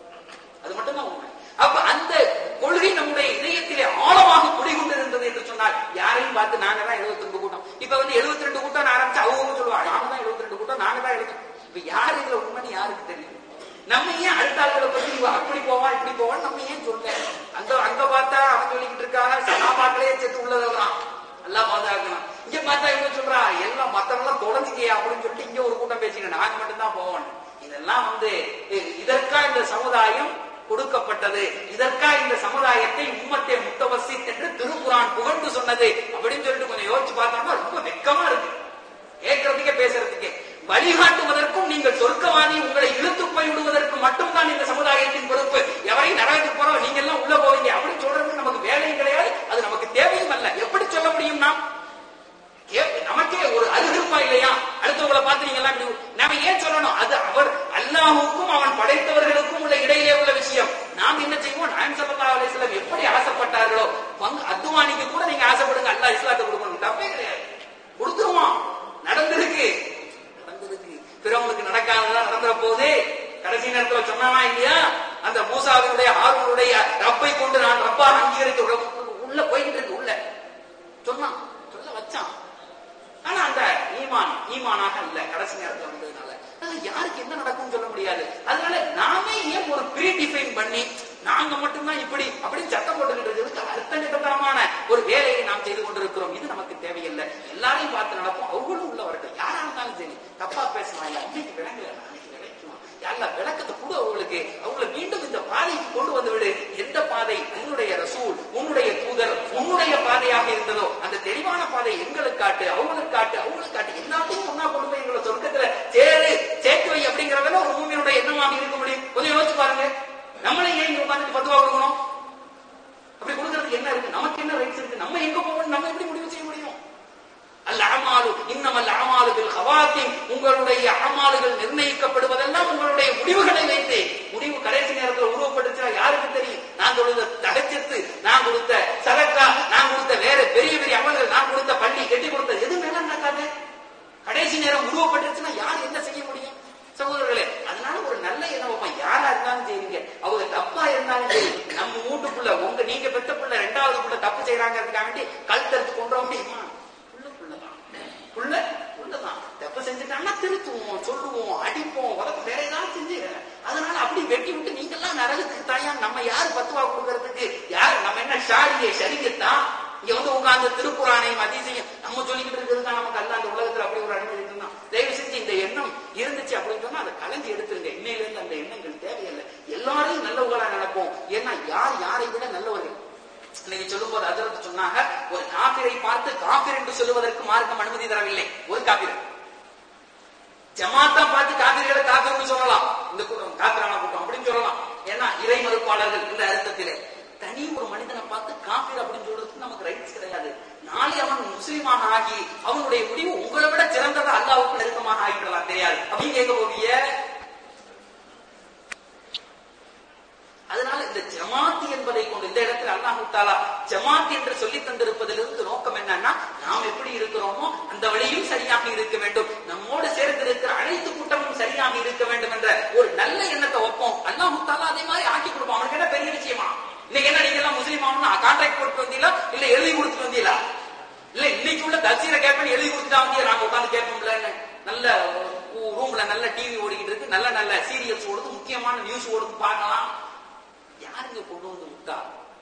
S2: அது மட்டும்தான் உண்மை அப்ப அந்த கொள்கை நம்முடைய இதயத்திலே ஆழமாக குடிகொண்டிருந்தது என்று சொன்னால் யாரையும் பார்த்து நாங்க தான் 72 ரெண்டு கூட்டம் இப்ப வந்து 72 ரெண்டு கூட்டம் ஆரம்பிச்சு அவங்க சொல்லுவாங்க நாங்க தான் 72 ரெண்டு கூட்டம் நாங்க தான் எழுதும் இப்ப யாரு இதுல உண்மைன்னு யாருக்கு தெரியும் நம்ம ஏன் அடுத்த ஆளுகளை பத்தி இவ அப்படி போவான் இப்படி போவான் நம்ம ஏன் சொல்ல அங்க அங்க பார்த்தா அவன் சொல்லிக்கிட்டு இருக்காங்க சகாபாக்களே சேர்த்து உள்ளதான் எல்லாம் பாதுகாக்கணும் இங்க பார்த்தா இவங்க சொல்றா எல்லாம் மத்தவங்க தொலைஞ்சிக்கையா அப்படின்னு சொல்லிட்டு இங்க ஒரு கூட்டம் பேசிக்க நாங்க மட்டும் தான் போவோம் இதெல்லாம் வந்து இ- இதற்கா இந்த சமுதாயம் கொடுக்கப்பட்டது இதற்கா இந்த சமுதாயத்தை உம்மத்தை முத்தவசி என்று திருக்குறான் புகழ்ந்து சொன்னது அப்படின்னு சொல்லிட்டு கொஞ்சம் யோசிச்சு பார்த்தோம்னா ரொம்ப வெக்கமா இருக்கு கேட்கறதுக்கே பேசுறதுக்கே வழிகாட்டுவதற்கும் நீங்கள் சொர்க்கவாதி உங்களை இழுத்து போய் விடுவதற்கு மட்டும்தான் இந்த சமுதாயத்தின் பொறுப்பு எவரையும் நரகத்துக்கு போறோம் நீங்க எல்லாம் உள்ள போவீங்க அப்படின்னு சொல்றது நமக்கு வேலையும் கிடையாது அது நமக்கு தேவையும் அல்ல எப்படி சொல்ல முடியும் நாம் கே- நமக்கே ஒரு அருகிருப்பா இல்லையா அடுத்தவங்களை பார்த்து நீங்க எல்லாம் இப்படி நாம ஏன் சொல்லணும் அது அவர் அல்லாஹுக்கும் அவன் படைத்தவர்களுக்கும் உள்ள இடையிலே உள்ள விஷயம் நாம் என்ன செய்வோம் நான் சல்லா அலிஸ்லாம் எப்படி ஆசைப்பட்டார்களோ பங்கு அத்துவானிக்கு கூட நீங்க ஆசைப்படுங்க அல்லாஹ் இஸ்லாத்தை கொடுக்கணும் தப்பே கிடையாது கொடுத்துருவான் நடந்திருக்கு நடந்திருக்கு பிறவனுக்கு நடக்காததான் நடந்துற போது கடைசி நேரத்துல சொன்னானா இல்லையா அந்த மூசாவினுடைய ஆர்வனுடைய ரப்பை கொண்டு நான் ரப்பா அங்கீகரித்து உள்ள- உள்ள போயிட்டு இருக்கு உள்ள சொன்னான் சொல்ல வச்சான் ஆனா அந்த ஈமான் ஈமானாக இல்ல கடைசி நேரத்துல வந்ததுனால அது யாருக்கு என்ன நடக்கும்னு சொல்ல முடியாது அதனால நாமே ஏன் ஒரு ப்ரீ டிஃபைன் பண்ணி நாங்க மட்டும்தான் இப்படி அப்படின்னு சட்டம் போட்டுக்கிட்டு இருக்கிறதுக்கு அர்த்தங்கட்டத்தனமான ஒரு வேலையை நாம் செய்து கொண்டிருக்கிறோம் இது நமக்கு தேவையில்லை எல்லாரையும் பார்த்து நடப்போம் அவங்களும் உள்ளவர்கள் யாரா இருந்தாலும் சரி தப்பா பேசலாம் இல்ல இன்னைக்கு விளங்கல நாளைக்கு விளக்கலாம் யாரா விளக்கத்தை கூட அவங்களுக்கு அவங்கள மீண்டும் இந்த பாதைக்கு கொண்டு வந்து விடு எந்த பாதை உன்னுடைய ரசூல் உன்னுடைய தூதர் உன்னுடைய பாதையாக இருந்ததோ அந்த தெளிவான பாதை எங்களுக்கு காட்டு அவங்களுக்கு காட்டு அவங்களுக்கு காட்டு எல்லாத்தையும் ஒன்னா கொண்டு போய் எங்களை சொர்க்கத்துல சேரு சேர்த்து வை அப்படிங்கறதுல ஒரு மூமியனுடைய எண்ணமாக இருக்க முடியும் கொஞ்சம் யோசிச்சு பாருங்க நம்மளே ஏன் இங்க உட்காந்துட்டு பத்துவா கொடுக்கணும் அப்படி கொடுக்கறதுக்கு என்ன இருக்கு நமக்கு என்ன ரைட்ஸ் இருக்கு நம்ம எங்க போகணும் நம்ம எப்படி முடிவு செய்ய முடியும் அல்ல அமாலு இன்னம் அல்ல அமாலுகள் ஹவாத்தின் உங்களுடைய அமாலுகள் நிர்ணயிக்கப்படுவதெல்லாம் உங்களுடைய முடிவுகளை வைத்து முடிவு கடைசி நேரத்தில் உருவப்பட்டுச்சா யாருக்கு தெரியும் நான் கொடுத்த தகச்சத்து நான் கொடுத்த சதக்கா நான் கொடுத்த வேற பெரிய பெரிய அமல்கள் நான் கொடுத்த பள்ளி கட்டி கொடுத்த எது மேல நடக்காது கடைசி நேரம் உருவப்பட்டுச்சுன்னா யார் என்ன செய்ய முடியும் சகோதரர்களே அதனால ஒரு நல்ல எண்ணம் வைப்போம். யாரா இருந்தாலும் சரிங்க அவங்க தப்பா இருந்தாலும் சரி நம்ம வீட்டுக்குள்ள உங்க நீங்க பெத்த புள்ள ரெண்டாவது புள்ள தப்பு செய்யறாங்கிறதுக்காக வேண்டி கழுத்தறுத்து கொண்டு வர முடியுமா புள்ள புள்ளதான் புள்ள புள்ளதான் தப்பு செஞ்சுட்டாங்கன்னா திருத்துவோம் சொல்லுவோம் அடிப்போம் உதப்ப வேற ஏதாவது செஞ்சு அதனால அப்படி வெட்டி விட்டு நீங்க எல்லாம் நரகத்துக்கு தாயா நம்ம யாரு பத்துவா கொடுக்கறதுக்கு யார் நம்ம என்ன ஷாரியை சரிக்கத்தான்
S1: இங்க வந்து உட்கார்ந்து திருக்குறானையும் அதிசயம் நம்ம சொல்லிக்கிட்டு இருக்கிறதுக்கா நமக்கு அல்ல அந்த உலகத்துல அப்படி ஒரு அனுமதி இருக்குன்னா தயவு செஞ்சு இந்த எண்ணம் இருந்துச்சு அப்படின்னு சொன்னா அதை கலைஞ்சு எடுத்துருங்க இன்னையில இருந்து அந்த எண்ணங்கள் தேவையில்லை எல்லாரையும் நல்லவங்களா நினைப்போம் ஏன்னா யார் யாரை விட நல்லவர்கள் இன்னைக்கு சொல்லும் போது அதிரத்து சொன்னாங்க ஒரு காபிரை பார்த்து காபிர் என்று சொல்லுவதற்கு மார்க்கம் அனுமதி தரவில்லை ஒரு காபிர் ஜமாத்தா பார்த்து காபிர்களை காபிர்னு சொல்லலாம் இந்த கூட்டம் காபிரான கூட்டம் அப்படின்னு சொல்லலாம் ஏன்னா இறை மறுப்பாளர்கள் என்ற அர்த்தத்திலே தனி ஒரு மனிதனை பார்த்து காபிர் அப்படின்னு சொல்றதுக்கு நமக்கு ரைட்ஸ் கிடையாது நாளை அவன் முஸ்லீமாக ஆகி அவனுடைய முடிவு உங்களை விட சிறந்ததா அல்லாவுக்கு நெருக்கமாக ஆகிவிடலாம் தெரியாது அப்படின்னு கேட்க போவிய அதனால இந்த ஜமாத் என்பதை கொண்டு இந்த இடத்துல அல்லாஹு தாலா ஜமாத் என்று சொல்லி தந்திருப்பதிலிருந்து நோக்கம் என்னன்னா நாம் எப்படி இருக்கிறோமோ அந்த வழியும் சரியாக இருக்க வேண்டும் நம்மோடு சேர்ந்து இருக்கிற அனைத்து கூட்டமும் சரியாக இருக்க வேண்டும் என்ற ஒரு நல்ல எண்ணத்தை வைப்போம் அல்லாஹு தாலா அதே மாதிரி ஆக்கி கொடுப்போம் அவனுக்கு என்ன பெரிய விஷயமா இன்னைக்கு என்ன நீங்க எல்லாம் முஸ்லீம் ஆகணும் கான்ட்ராக்ட் போட்டு வந்தீங்களா இல்ல எழுதி கொடுத்துட்டு வந்தீங்களா இல்ல இன்னைக்கு உள்ள தசீரை கேட்பேன் எழுதி கொடுத்துட்டா வந்தியா நாங்க உட்காந்து கேட்போம்லன்னு நல்ல ரூம்ல நல்ல டிவி ஓடிக்கிட்டு இருக்கு நல்ல நல்ல சீரியல்ஸ் ஓடுது முக்கியமான நியூஸ் ஓடுது பார்க்கலாம் யாருங்க கொண்டு வந்து விட்டா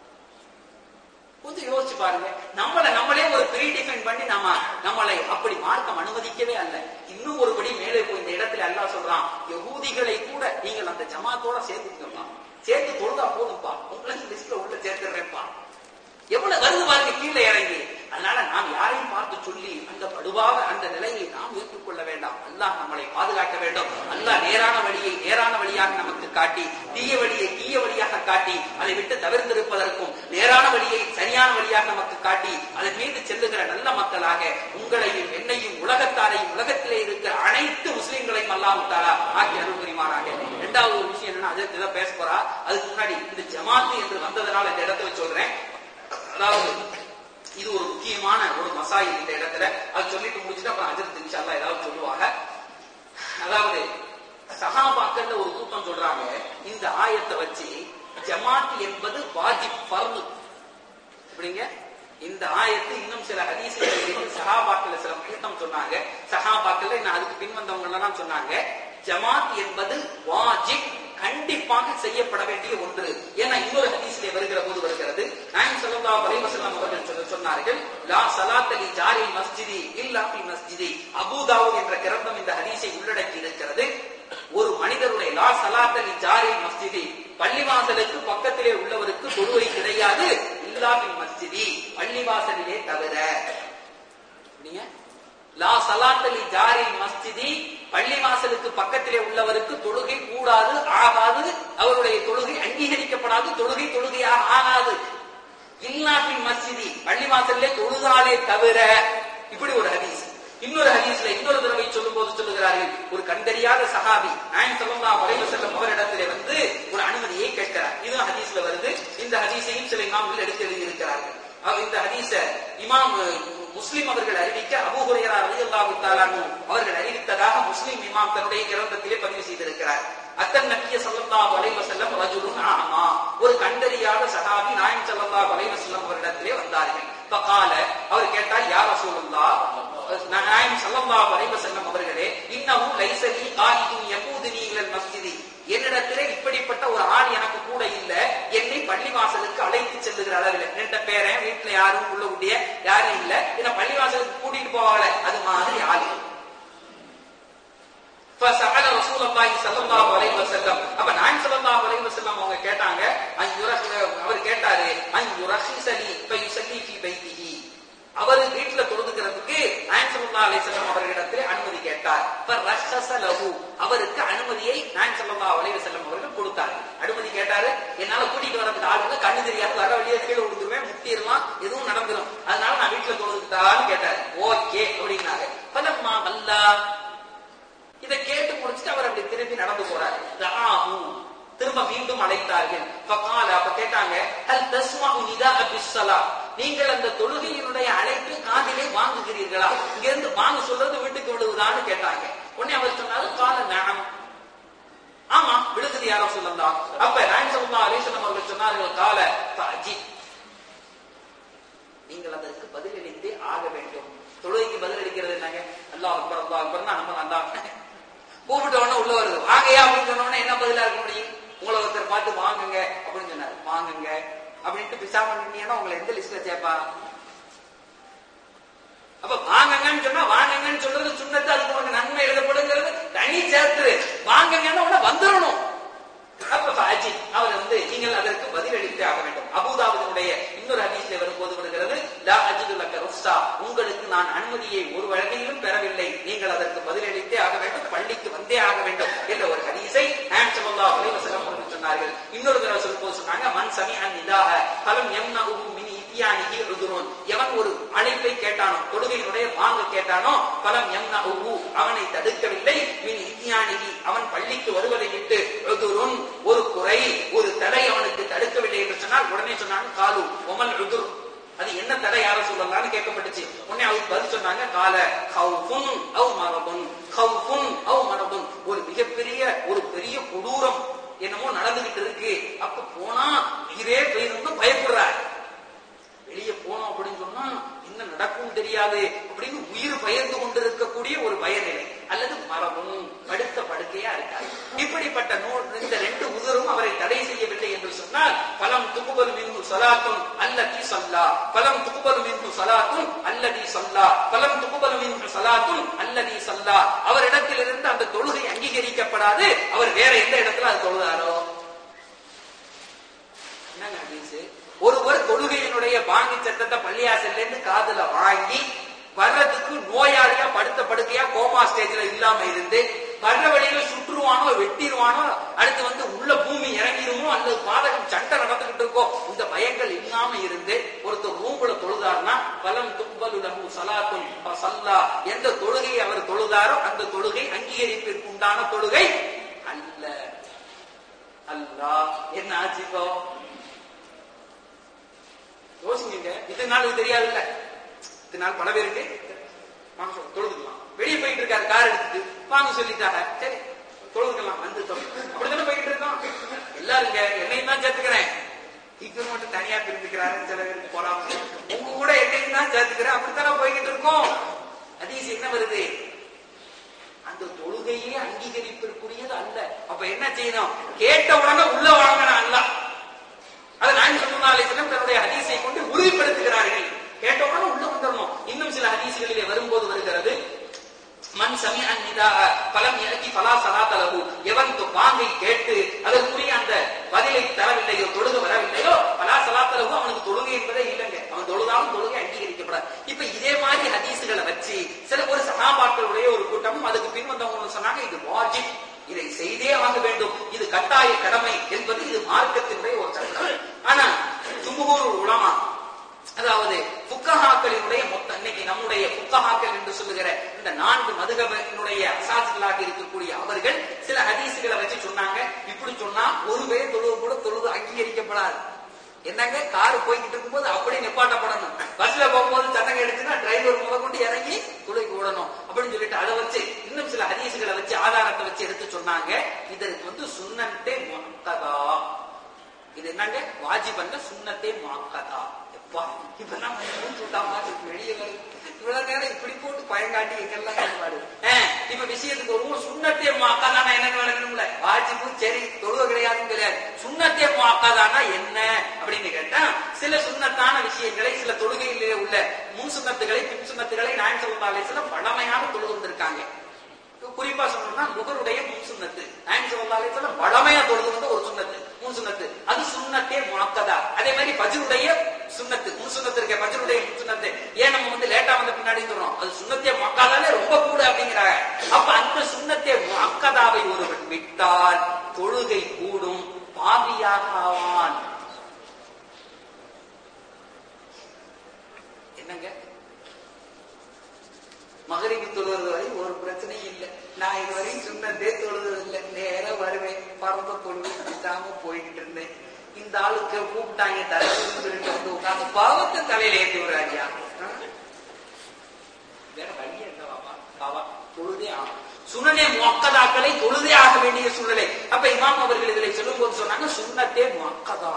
S1: கொஞ்சம் யோசிச்சு பாருங்க நம்மளை நம்மளே ஒரு ப்ரீ டிஃபைன் பண்ணி நாம நம்மளை அப்படி மார்க்கம் அனுமதிக்கவே அல்ல இன்னும் ஒருபடி மேலே போய் இந்த இடத்துல அல்லாஹ் சொல்றான் யகூதிகளை கூட நீங்கள் அந்த ஜமாத்தோட சேர்த்துக்கங்கப்பா சேர்த்து தொழுதா போதும்ப்பா உங்களுக்கு லிஸ்ட்ல உள்ள சேர்த்துறேன்ப்பா எவ்வளவு வருது பாருங்க கீழே இறங்கி அதனால நாம் யாரையும் பார்த்து சொல்லி அந்த படுவாக அந்த நிலையை நாம் ஏற்றுக்கொள்ள வேண்டாம் அல்லாஹ் நம்மளை பாதுகாக்க வேண்டும் அல்லாஹ் நேரான வழியை நேரான வழியாக நமக்கு காட்டி தீய வழியை தீய வழியாக காட்டி அதை விட்டு தவிர்த்திருப்பதற்கும் நேரான வழியை சரியான வழியாக நமக்கு காட்டி அதன் மீது செல்லுகிற நல்ல மக்களாக உங்களையும் என்னையும் உலகத்தாரையும் உலகத்திலே இருக்கிற அனைத்து முஸ்லிம்களையும் அல்லாஹ் தாலா ஆக்கி அருள் புரிவாராக இரண்டாவது ஒரு விஷயம் என்னன்னா அதை இதை பேச போறா அதுக்கு முன்னாடி இந்த ஜமாத்து என்று வந்ததுனால இந்த இடத்துல சொல்றேன் அதாவது இது ஒரு முக்கியமான ஒரு மசாயில் இந்த இடத்துல அது சொல்லிட்டு முடிச்சுட்டு அப்புறம் அஜரத் இன்ஷால்லா ஏதாவது சொல்லுவாங்க அதாவது சஹாபாக்கள்ல ஒரு கூட்டம் சொல்றாங்க இந்த ஆயத்தை வச்சு ஜமாத் என்பது வாஜிப் ஃபர்து அப்படிங்க இந்த ஆயத்து இன்னும் சில ஹதீசுகளில் சஹாபாக்கள் சில கூட்டம் சொன்னாங்க சஹாபாக்கள் இன்னும் அதுக்கு பின் வந்தவங்க எல்லாம் சொன்னாங்க ஜமாத் என்பது வாஜிப் கண்டிப்பாக செய்யப்பட வேண்டிய ஒன்று ஏன்னா இன்னொரு ஹதீஸ்ல வருகிற போது வருகிறது நாயம் ஸல்லல்லாஹு அலைஹி வஸல்லம் அவர்கள் சொல்ல சொன்னார்கள் லா ஸலாத்த லி ஜாரில் மஸ்ஜிதி இல்லா ஃபி மஸ்ஜிதி அபூ தாவூத் என்ற கிரந்தம் இந்த ஹதீஸை உள்ளடக்கி இருக்கிறது ஒரு மனிதருடைய லா ஸலாத்த லி ஜாரில் மஸ்ஜிதி பள்ளிவாசலுக்கு பக்கத்திலே உள்ளவருக்கு தொழுகை கிடையாது இல்லா ஃபி மஸ்ஜிதி பள்ளிவாசலிலே தவிர அப்படிங்க லா சலாத்தலி ஜாரில் மஸ்ஜிதி பள்ளிவாசலுக்கு பக்கத்திலே உள்ளவருக்கு தொழுகை கூடாது ஆகாது அவருடைய தொழுகை அங்கீகரிக்கப்படாது தொழுகை தொழுகையாக ஆகாது இல்லாப்பின் மஸ்ஜிதி பள்ளிவாசல்லே தொழுதாலே தவிர இப்படி ஒரு ஹதீஸ் இன்னொரு ஹதீஸ்ல இன்னொரு தடவை சொல்லும் போது சொல்லுகிறார்கள் ஒரு கண்டறியாத சஹாபி நாயம் ஸல்லல்லாஹு அலைஹி வஸல்லம் அவரிடத்திலே வந்து ஒரு அனுமதியை கேட்கிறார் இது ஹதீஸ்ல வருது இந்த ஹதீஸையும் சில இமாம்கள் எடுத்து எழுதி இருக்கிறார்கள் அவர் இந்த ஹதீஸ இமாம் முஸ்லிம் அவர்கள் அறிவிக்க அபூ ஹுரைரா ரலியல்லாஹு தஆலா அன்ஹு அவர்கள் அறிவித்ததாக முஸ்லிம் இமாம் தன்னுடைய கிரந்தத்திலே பதிவு செய்திருக்கிறார் அத்தன் நபிய ஸல்லல்லாஹு அலைஹி வஸல்லம் ரஜுலுன் ஆமா ஒரு கண்டறியாத சஹாபி நாயம் ஸல்லல்லாஹு அலைஹி வஸல்லம் அவரிடத்திலே வந்தார்கள் ஃபகால அவர் கேட்டார் யா ரசூலுல்லாஹ் நாயம் ஸல்லல்லாஹு அலைஹி வஸல்லம் அவர்களே இன்னஹு லைஸ லீ காயிதுன் யகூதுனி இலல் மஸ்ஜிதி என்னிடத்திலே இப்படிப்பட்ட ஒரு ஆள் எனக்கு கூட இல்ல என்னை பள்ளிவாசலுக்கு அழைத்து செல்லுகிற அளவில் என்கிட்ட பேரன் வீட்டுல யாரும் உள்ள கூட்டிய யாரும் இல்ல என்ன பள்ளிவாசலுக்கு கூட்டிட்டு போவாங்கள அது மாதிரி ஆள் فسأل رسول الله صلى الله عليه وسلم அப்ப நான் ஸல்லல்லாஹு அலைஹி வஸல்லம் அவங்க கேட்டாங்க அன் யுரஹ் அவர் கேட்டாரு அன் யுரஹிசலி ஃபயுஸல்லி ஃபீ பைத்திஹி அவர் வீட்டுல தொழுதுகிறதுக்கு நாயன் ஸல்லல்லாஹு அலைஹி வஸல்லம் அவர்களிடத்தில் அனுமதி கேட்டார் ஃபரஹஸ லஹு அவருக்கு அனுமதியை நாயன் ஸல்லல்லாஹு அலைஹி வஸல்லம் அவர்கள் கொடுத்தார் அனுமதி கேட்டாரு என்னால கூட்டிட்டு வரதுக்கு ஆள் இல்ல கண்ணு தெரியாது வர வழியே கீழே விழுந்துருவேன் முட்டிடலாம் எதுவும் நடந்துரும் அதனால நான் வீட்டுல தொழுதுட்டான்னு கேட்டாரு ஓகே அப்படின்னாங்க பலம்மா வல்லா இதை கேட்டு முடிச்சுட்டு அவர் அப்படி திரும்பி நடந்து போறாரு தஆஹு திரும்ப மீண்டும் அழைத்தார்கள் ஃபகால அப்ப கேட்டாங்க ஹல் தஸ்மஉ நிதா பிஸ்ஸலா நீங்கள் அந்த தொழுகையினுடைய அழைப்பு காதிலே வாங்குகிறீர்களா இங்க இருந்து வாங்க சொல்றது வீட்டுக்கு விழுகுதான்னு கேட்டாங்க உடனே அவர் சொன்னாரு கால நஅம் ஆமா விழுகுது யாரோ சொல்லலாம் அப்ப நாயன் ஸல்லல்லாஹு அலைஹி வஸல்லம் அவர்கள் சொன்னார்கள் கால ஃபஅஜி நீங்கள் அதற்கு பதிலளித்தே ஆக வேண்டும் தொழுகைக்கு பதிலளிக்கிறது என்னங்க அல்லாஹ் அக்பர் அல்லாஹ் அக்பர்னா நம்ம அல்லாஹ் கூப்பிட்ட உடனே உள்ள வருது வாங்கயா அப்படின்னு சொன்ன உடனே என்ன பதிலா இருக்க முடியும் உங்களை ஒருத்தர் பார்த்து வாங்குங்க அப்படின்னு சொன்னாரு வாங்குங்க அப்படின்ட்டு பிசாம நின்னீங்கன்னா உங்களை எந்த லிஸ்ட்ல சேர்ப்பா அப்ப வாங்கங்கன்னு சொன்னா வாங்கங்கன்னு சொல்றது சுண்ணத்து அதுக்கு உனக்கு நன்மை எழுதப்படுங்கிறது தனி சேர்த்து வாங்கங்கன்னு உடனே வந்துடணும் அப்ப ஃபாஜி அவர் வந்து நீங்கள் அதற்கு பதிலளித்தே ஆக வேண்டும் அபூதாவுடைய இன்னொரு ஹதீஸ்ல வரும்போது வருகிறது லா அஜிது லக்க ருஃப்ஸா உங்களுக்கு நான் அனுமதியை ஒரு வழங்கிலும் பெறவில்லை நீங்கள் அதற்கு பதிலளித்தே ஆக வேண்டும் பள்ளிக்கு வந்தே ஆக வேண்டும் என்ற ஒரு ஹதீஸை ஆம் ஸல்லல்லாஹு அலைஹி வஸல்லம் அவர்கள் சொன்னார்கள் இன்னொரு தடவை சொல்லும்போது சொன்னாங்க மன் சமிஅன் நிதாக ஃபலம் யம்னஹு மின் இத்தியானிஹி உதுருன் எவன் ஒரு அழைப்பை கேட்டானோ தொழுகையினுடைய வாங்க கேட்டானோ பலம் யம்னஹு அவனை தடுக்கவில்லை மின் இத்தியானிஹி அவன் பள்ளிக்கு வருவதை விட்டு உதுருன் ஒரு குறை ஒரு தடை அவனுக்கு தடுக்கவில்லை என்று சொன்னால் உடனே சொன்னாங்க காலு ஒமல் உதுர் அது என்ன தடை யார சொல்லலாம்னு கேட்கப்பட்டுச்சு உடனே அவருக்கு பதில் சொன்னாங்க கால ஹவுஃபுன் அவ் மரபுன் ஹவுஃபுன் அவ் மரபுன் ஒரு மிகப்பெரிய ஒரு பெரிய கொடூரம் என்னமோ நடந்துகிட்டு இருக்கு அப்ப போனா உயிரே போயிருந்து பயப்படுறார் வெளியே போனோம் அப்படின்னு சொன்னா என்ன நடக்கும் தெரியாது அப்படின்னு உயிர் பயந்து கொண்டிருக்கக்கூடிய ஒரு பயநிலை அல்லது மரபும் படுத்த படுக்கையா இருக்காது இப்படிப்பட்ட நூல் இந்த ரெண்டு உதரும் அவரை தடை செய்யவில்லை என்று சொன்னால் பலம் துகுபல் மின்ஹு சலாத்தும் அல்லதி சல்லா பலம் துகுபல் மின்ஹு சலாத்தும் அல்லதி சல்லா பலம் துகுபல் மின்ஹு சலாத்தும் அல்லதி சல்லா அவரிடத்திலிருந்து அந்த தொழுகை அங்கீகரிக்கப்படாது அவர் வேற எந்த இடத்துல அது தொழுதாரோ என்னங்க ஹதீஸ் ஒருவர் தொழுகையினுடைய பாங்கி சத்தத்தை பள்ளியாசல்ல இருந்து காதுல வாங்கி வர்றதுக்கு நோயாளியா படுத்த படுக்கையா கோமா ஸ்டேஜ்ல இல்லாம இருந்து வர்ற வழியில சுற்றுவானோ வெட்டிடுவானோ அடுத்து வந்து உள்ள பூமி இறங்கிருமோ அல்லது பாதகம் சண்டை நடந்துகிட்டு இருக்கோ இந்த பயங்கள் இல்லாம இருந்து ஒருத்தர் ரூம்ல தொழுதாருன்னா பலம் தும்பலு லஹு சலாத்தும் சல்லா எந்த தொழுகை அவர் தொழுதாரோ அந்த தொழுகை அங்கீகரிப்பிற்கு உண்டான தொழுகை அல்ல அல்லாஹ் என்ன ஆச்சு இப்போ யோசிங்க இத்தனை நாள் இது தெரியாதுல்ல இத்தனை நாள் பல பேருக்கு வாங்க சொல்ல தொழுதுக்கலாம் வெளியே போயிட்டு இருக்காரு கார் எடுத்துட்டு வாங்க சொல்லிட்டாங்க சரி தொழுதுக்கலாம் வந்து தொழு அப்படித்தானே போயிட்டு இருக்கோம் எல்லாருங்க என்னையும் தான் சேர்த்துக்கிறேன் இவர் மட்டும் தனியா பிரிந்துக்கிறாருன்னு சில பேருக்கு போறாங்க உங்க கூட என்னையும் தான் சேர்த்துக்கிறேன் அப்படித்தானே போய்கிட்டு இருக்கோம் அதீஸ் என்ன வருது அந்த தொழுகையே அங்கீகரிப்பிற்குரியது அல்ல அப்ப என்ன செய்யணும் கேட்ட உடனே உள்ள வாங்கின அல்ல அதை நான் சொன்னாலே தன்னுடைய ஹதீஸை கொண்டு உறுதிப்படுத்துகிறார்கள் கேட்ட உடனே உள்ள வந்துடணும் இன்னும் சில ஹதீஸ்களிலே வரும்போது வருகிறது மண் சமி அந்நிதா பலம் இறக்கி பலா சலாத்தளவு எவன் வாங்கை கேட்டு அதற்குரிய அந்த பதிலை தரவில்லையோ தொழுக வரவில்லையோ பலா சலாத்தளவு அவனுக்கு தொழுகை என்பதே இல்லைங்க அவன் தொழுதாலும் தொழுகை அங்கீகரிக்கப்படாது இப்ப இதே மாதிரி ஹதீஸுகளை வச்சு சில ஒரு சகாபாக்களுடைய ஒரு கூட்டமும் அதுக்கு பின் வந்தவங்க சொன்னாங்க இது வாஜிப் இதை செய்தே ஆக வேண்டும் இது கட்டாய கடமை என்பது இது மார்க்கத்தினுடைய ஒரு சட்டம் ஆனா ஜும்ஹூர் உலமா அதாவது புக்கஹாக்களினுடைய மொத்த இன்னைக்கு நம்முடைய புக்கஹாக்கள் என்று சொல்லுகிற இந்த நான்கு மதுகபனுடைய அசாசுகளாக இருக்கக்கூடிய அவர்கள் சில ஹதீசுகளை வச்சு சொன்னாங்க இப்படி சொன்னா ஒரு பேர் தொழுவு கூட தொழுது அங்கீகரிக்கப்படாது என்னங்க கார் போய்கிட்டு இருக்கும்போது அப்படியே நிப்பாட்டப்படணும் பஸ்ல போகும்போது சட்டம் எடுத்துன்னா டிரைவர் முத கொண்டு இறங்கி துளைக்கு விடணும் அப்படின்னு சொல்லிட்டு அதை வச்சு இன்னும் சில ஹதீசுகளை வச்சு ஆதாரத்தை வச்சு எடுத்து சொன்னாங்க இதற்கு வந்து சுண்ணன்டே முக்கதா இது என்னங்க வாஜிபல்ல சுண்ணத்தே மாக்கதா எப்பா இப்ப நம்ம சுட்டா மாதிரி வெளியே வருது இவ்வளவு நேரம் இப்படி போட்டு பயங்காட்டி எங்கெல்லாம் சொல்லுவாரு இப்ப விஷயத்துக்கு ஒரு சுண்ணத்தே மாக்காதானா என்ன விளங்கணும்ல வாஜிபு சரி தொழுவ கிடையாதுன்னு கிடையாது சுண்ணத்தே மாக்காதானா என்ன அப்படின்னு கேட்டா சில சுண்ணத்தான விஷயங்களை சில தொழுகையிலே உள்ள முன் சுண்ணத்துகளை பின் சுண்ணத்துகளை நாயன் சொல்லி சில பழமையான தொழுகு வந்திருக்காங்க குறிப்பா சொல்லணும்னா முகருடைய முன் சுண்ணத்து நாயன் சொல்லி சில பழமையா தொழுது வந்து ஒரு சுண்ணத்து முன் சுண்ணத்து அது சுண்ணத்தே முழக்கதா அதே மாதிரி பஜ்ருடைய சுண்ணத்து முன் சுண்ணத்து இருக்க பஜ்ருடைய முன் சுண்ணத்து ஏன் நம்ம வந்து லேட்டா வந்து பின்னாடி சொல்றோம் அது சுண்ணத்தே மக்காதானே ரொம்ப கூட அப்படிங்கிறாங்க அப்ப அந்த சுண்ணத்தே மக்கதாவை ஒருவன் விட்டால் தொழுகை கூடும் பாவியாக ஆவான் என்னங்க மகரிக்கு தொழுவது வரை ஒரு பிரச்சனையும் இல்லை நான் இதுவரையும் சொன்னதே தொழுது இல்லை நேரம் வருவேன் பறந்த தொழுது விட்டாம போய்கிட்டு இருந்தேன் இந்த ஆளுக்கு கூப்பிட்டாங்க தலைவர்னு சொல்லிட்டு வந்து உட்காந்து பாவத்தை தலையில ஏற்றி விடுறாடியா வேற வழியே இல்லை பாபா பாபா தொழுதே ஆகும் சுனனே முக்கதாக்களை தொழுதே ஆக வேண்டிய சூழ்நிலை அப்ப இமாம் அவர்கள் இதில் சொல்லும் போது சொன்னாங்க சுண்ணத்தே முக்கதா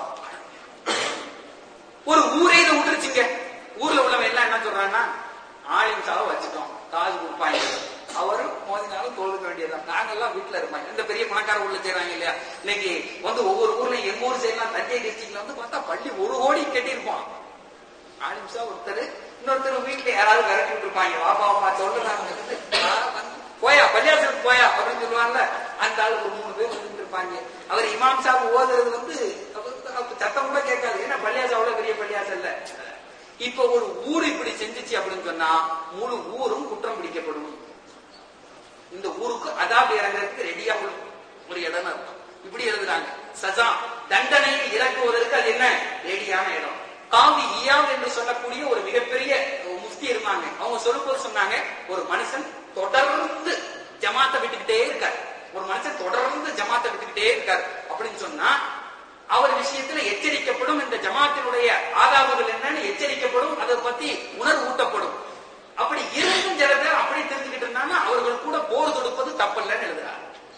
S1: ஒரு ஊரே இதை விட்டுருச்சுங்க ஊர்ல உள்ளவன் எல்லாம் என்ன சொல்றாங்கன்னா ஆலிம் சாவை வச்சுட்டோம் காசு கொடுப்பாங்க அவரும் மோதினாலும் தொழுக வேண்டியதுதான் நாங்கெல்லாம் வீட்டுல இருப்பாங்க இந்த பெரிய பணக்கார உள்ள செய்யறாங்க இல்லையா இன்னைக்கு வந்து ஒவ்வொரு ஊர்ல எங்க ஊர் சைட்லாம் தஞ்சை டிஸ்ட்ரிக்ட்ல வந்து பார்த்தா பள்ளி ஒரு கோடி கட்டியிருப்பான் ஆலிம் சா ஒருத்தர் இன்னொருத்தர் வீட்டுல யாராவது விரட்டி விட்டுருப்பாங்க வாப்பா வாப்பா சொல்லுறாங்க போயா பள்ளியாசலுக்கு போயா அப்படின்னு சொல்லுவாங்கல்ல அந்த ஆளு ஒரு மூணு பேர் வந்துட்டு இருப்பாங்க அவர் இமாம் சாப் ஓதுறது வந்து அவருக்கு அப்ப சத்தம் கூட கேட்காது ஏன்னா பள்ளியாசம் அவ்வளவு பெரிய பள்ளியாசம் இல்ல இப்ப ஒரு ஊர் இப்படி செஞ்சுச்சு அப்படின்னு சொன்னா முழு ஊரும் குற்றம் பிடிக்கப்படும் இந்த ஊருக்கு அதாப் இறங்குறதுக்கு ரெடியா உள்ள ஒரு இடம் இருக்கும் இப்படி எழுதுறாங்க சஜா தண்டனையை இறக்குவதற்கு அது என்ன ரெடியான இடம் காவி இயாம் என்று சொல்லக்கூடிய ஒரு மிகப்பெரிய முஃப்தி இருந்தாங்க அவங்க சொல்லும்போது சொன்னாங்க ஒரு மனுஷன் தொடர்ந்து ஜமாத்தை விட்டுக்கிட்டே இருக்கார் ஒரு மனுஷன் தொடர்ந்து ஜமாத்தை விட்டுக்கிட்டே இருக்கார் அப்படின்னு சொன்னா அவர் விஷயத்துல எச்சரிக்கப்படும் இந்த ஜமாத்தினுடைய ஆதாபங்கள் என்னன்னு எச்சரிக்கப்படும் அதை பத்தி உணர்வு ஊட்டப்படும் அப்படி இருந்தும் சில பேர் அப்படி தெரிஞ்சுக்கிட்டு இருந்தாங்கன்னா அவர்கள் கூட போர் தொடுப்பது தப்பல்லன்னு எழுதுறாரு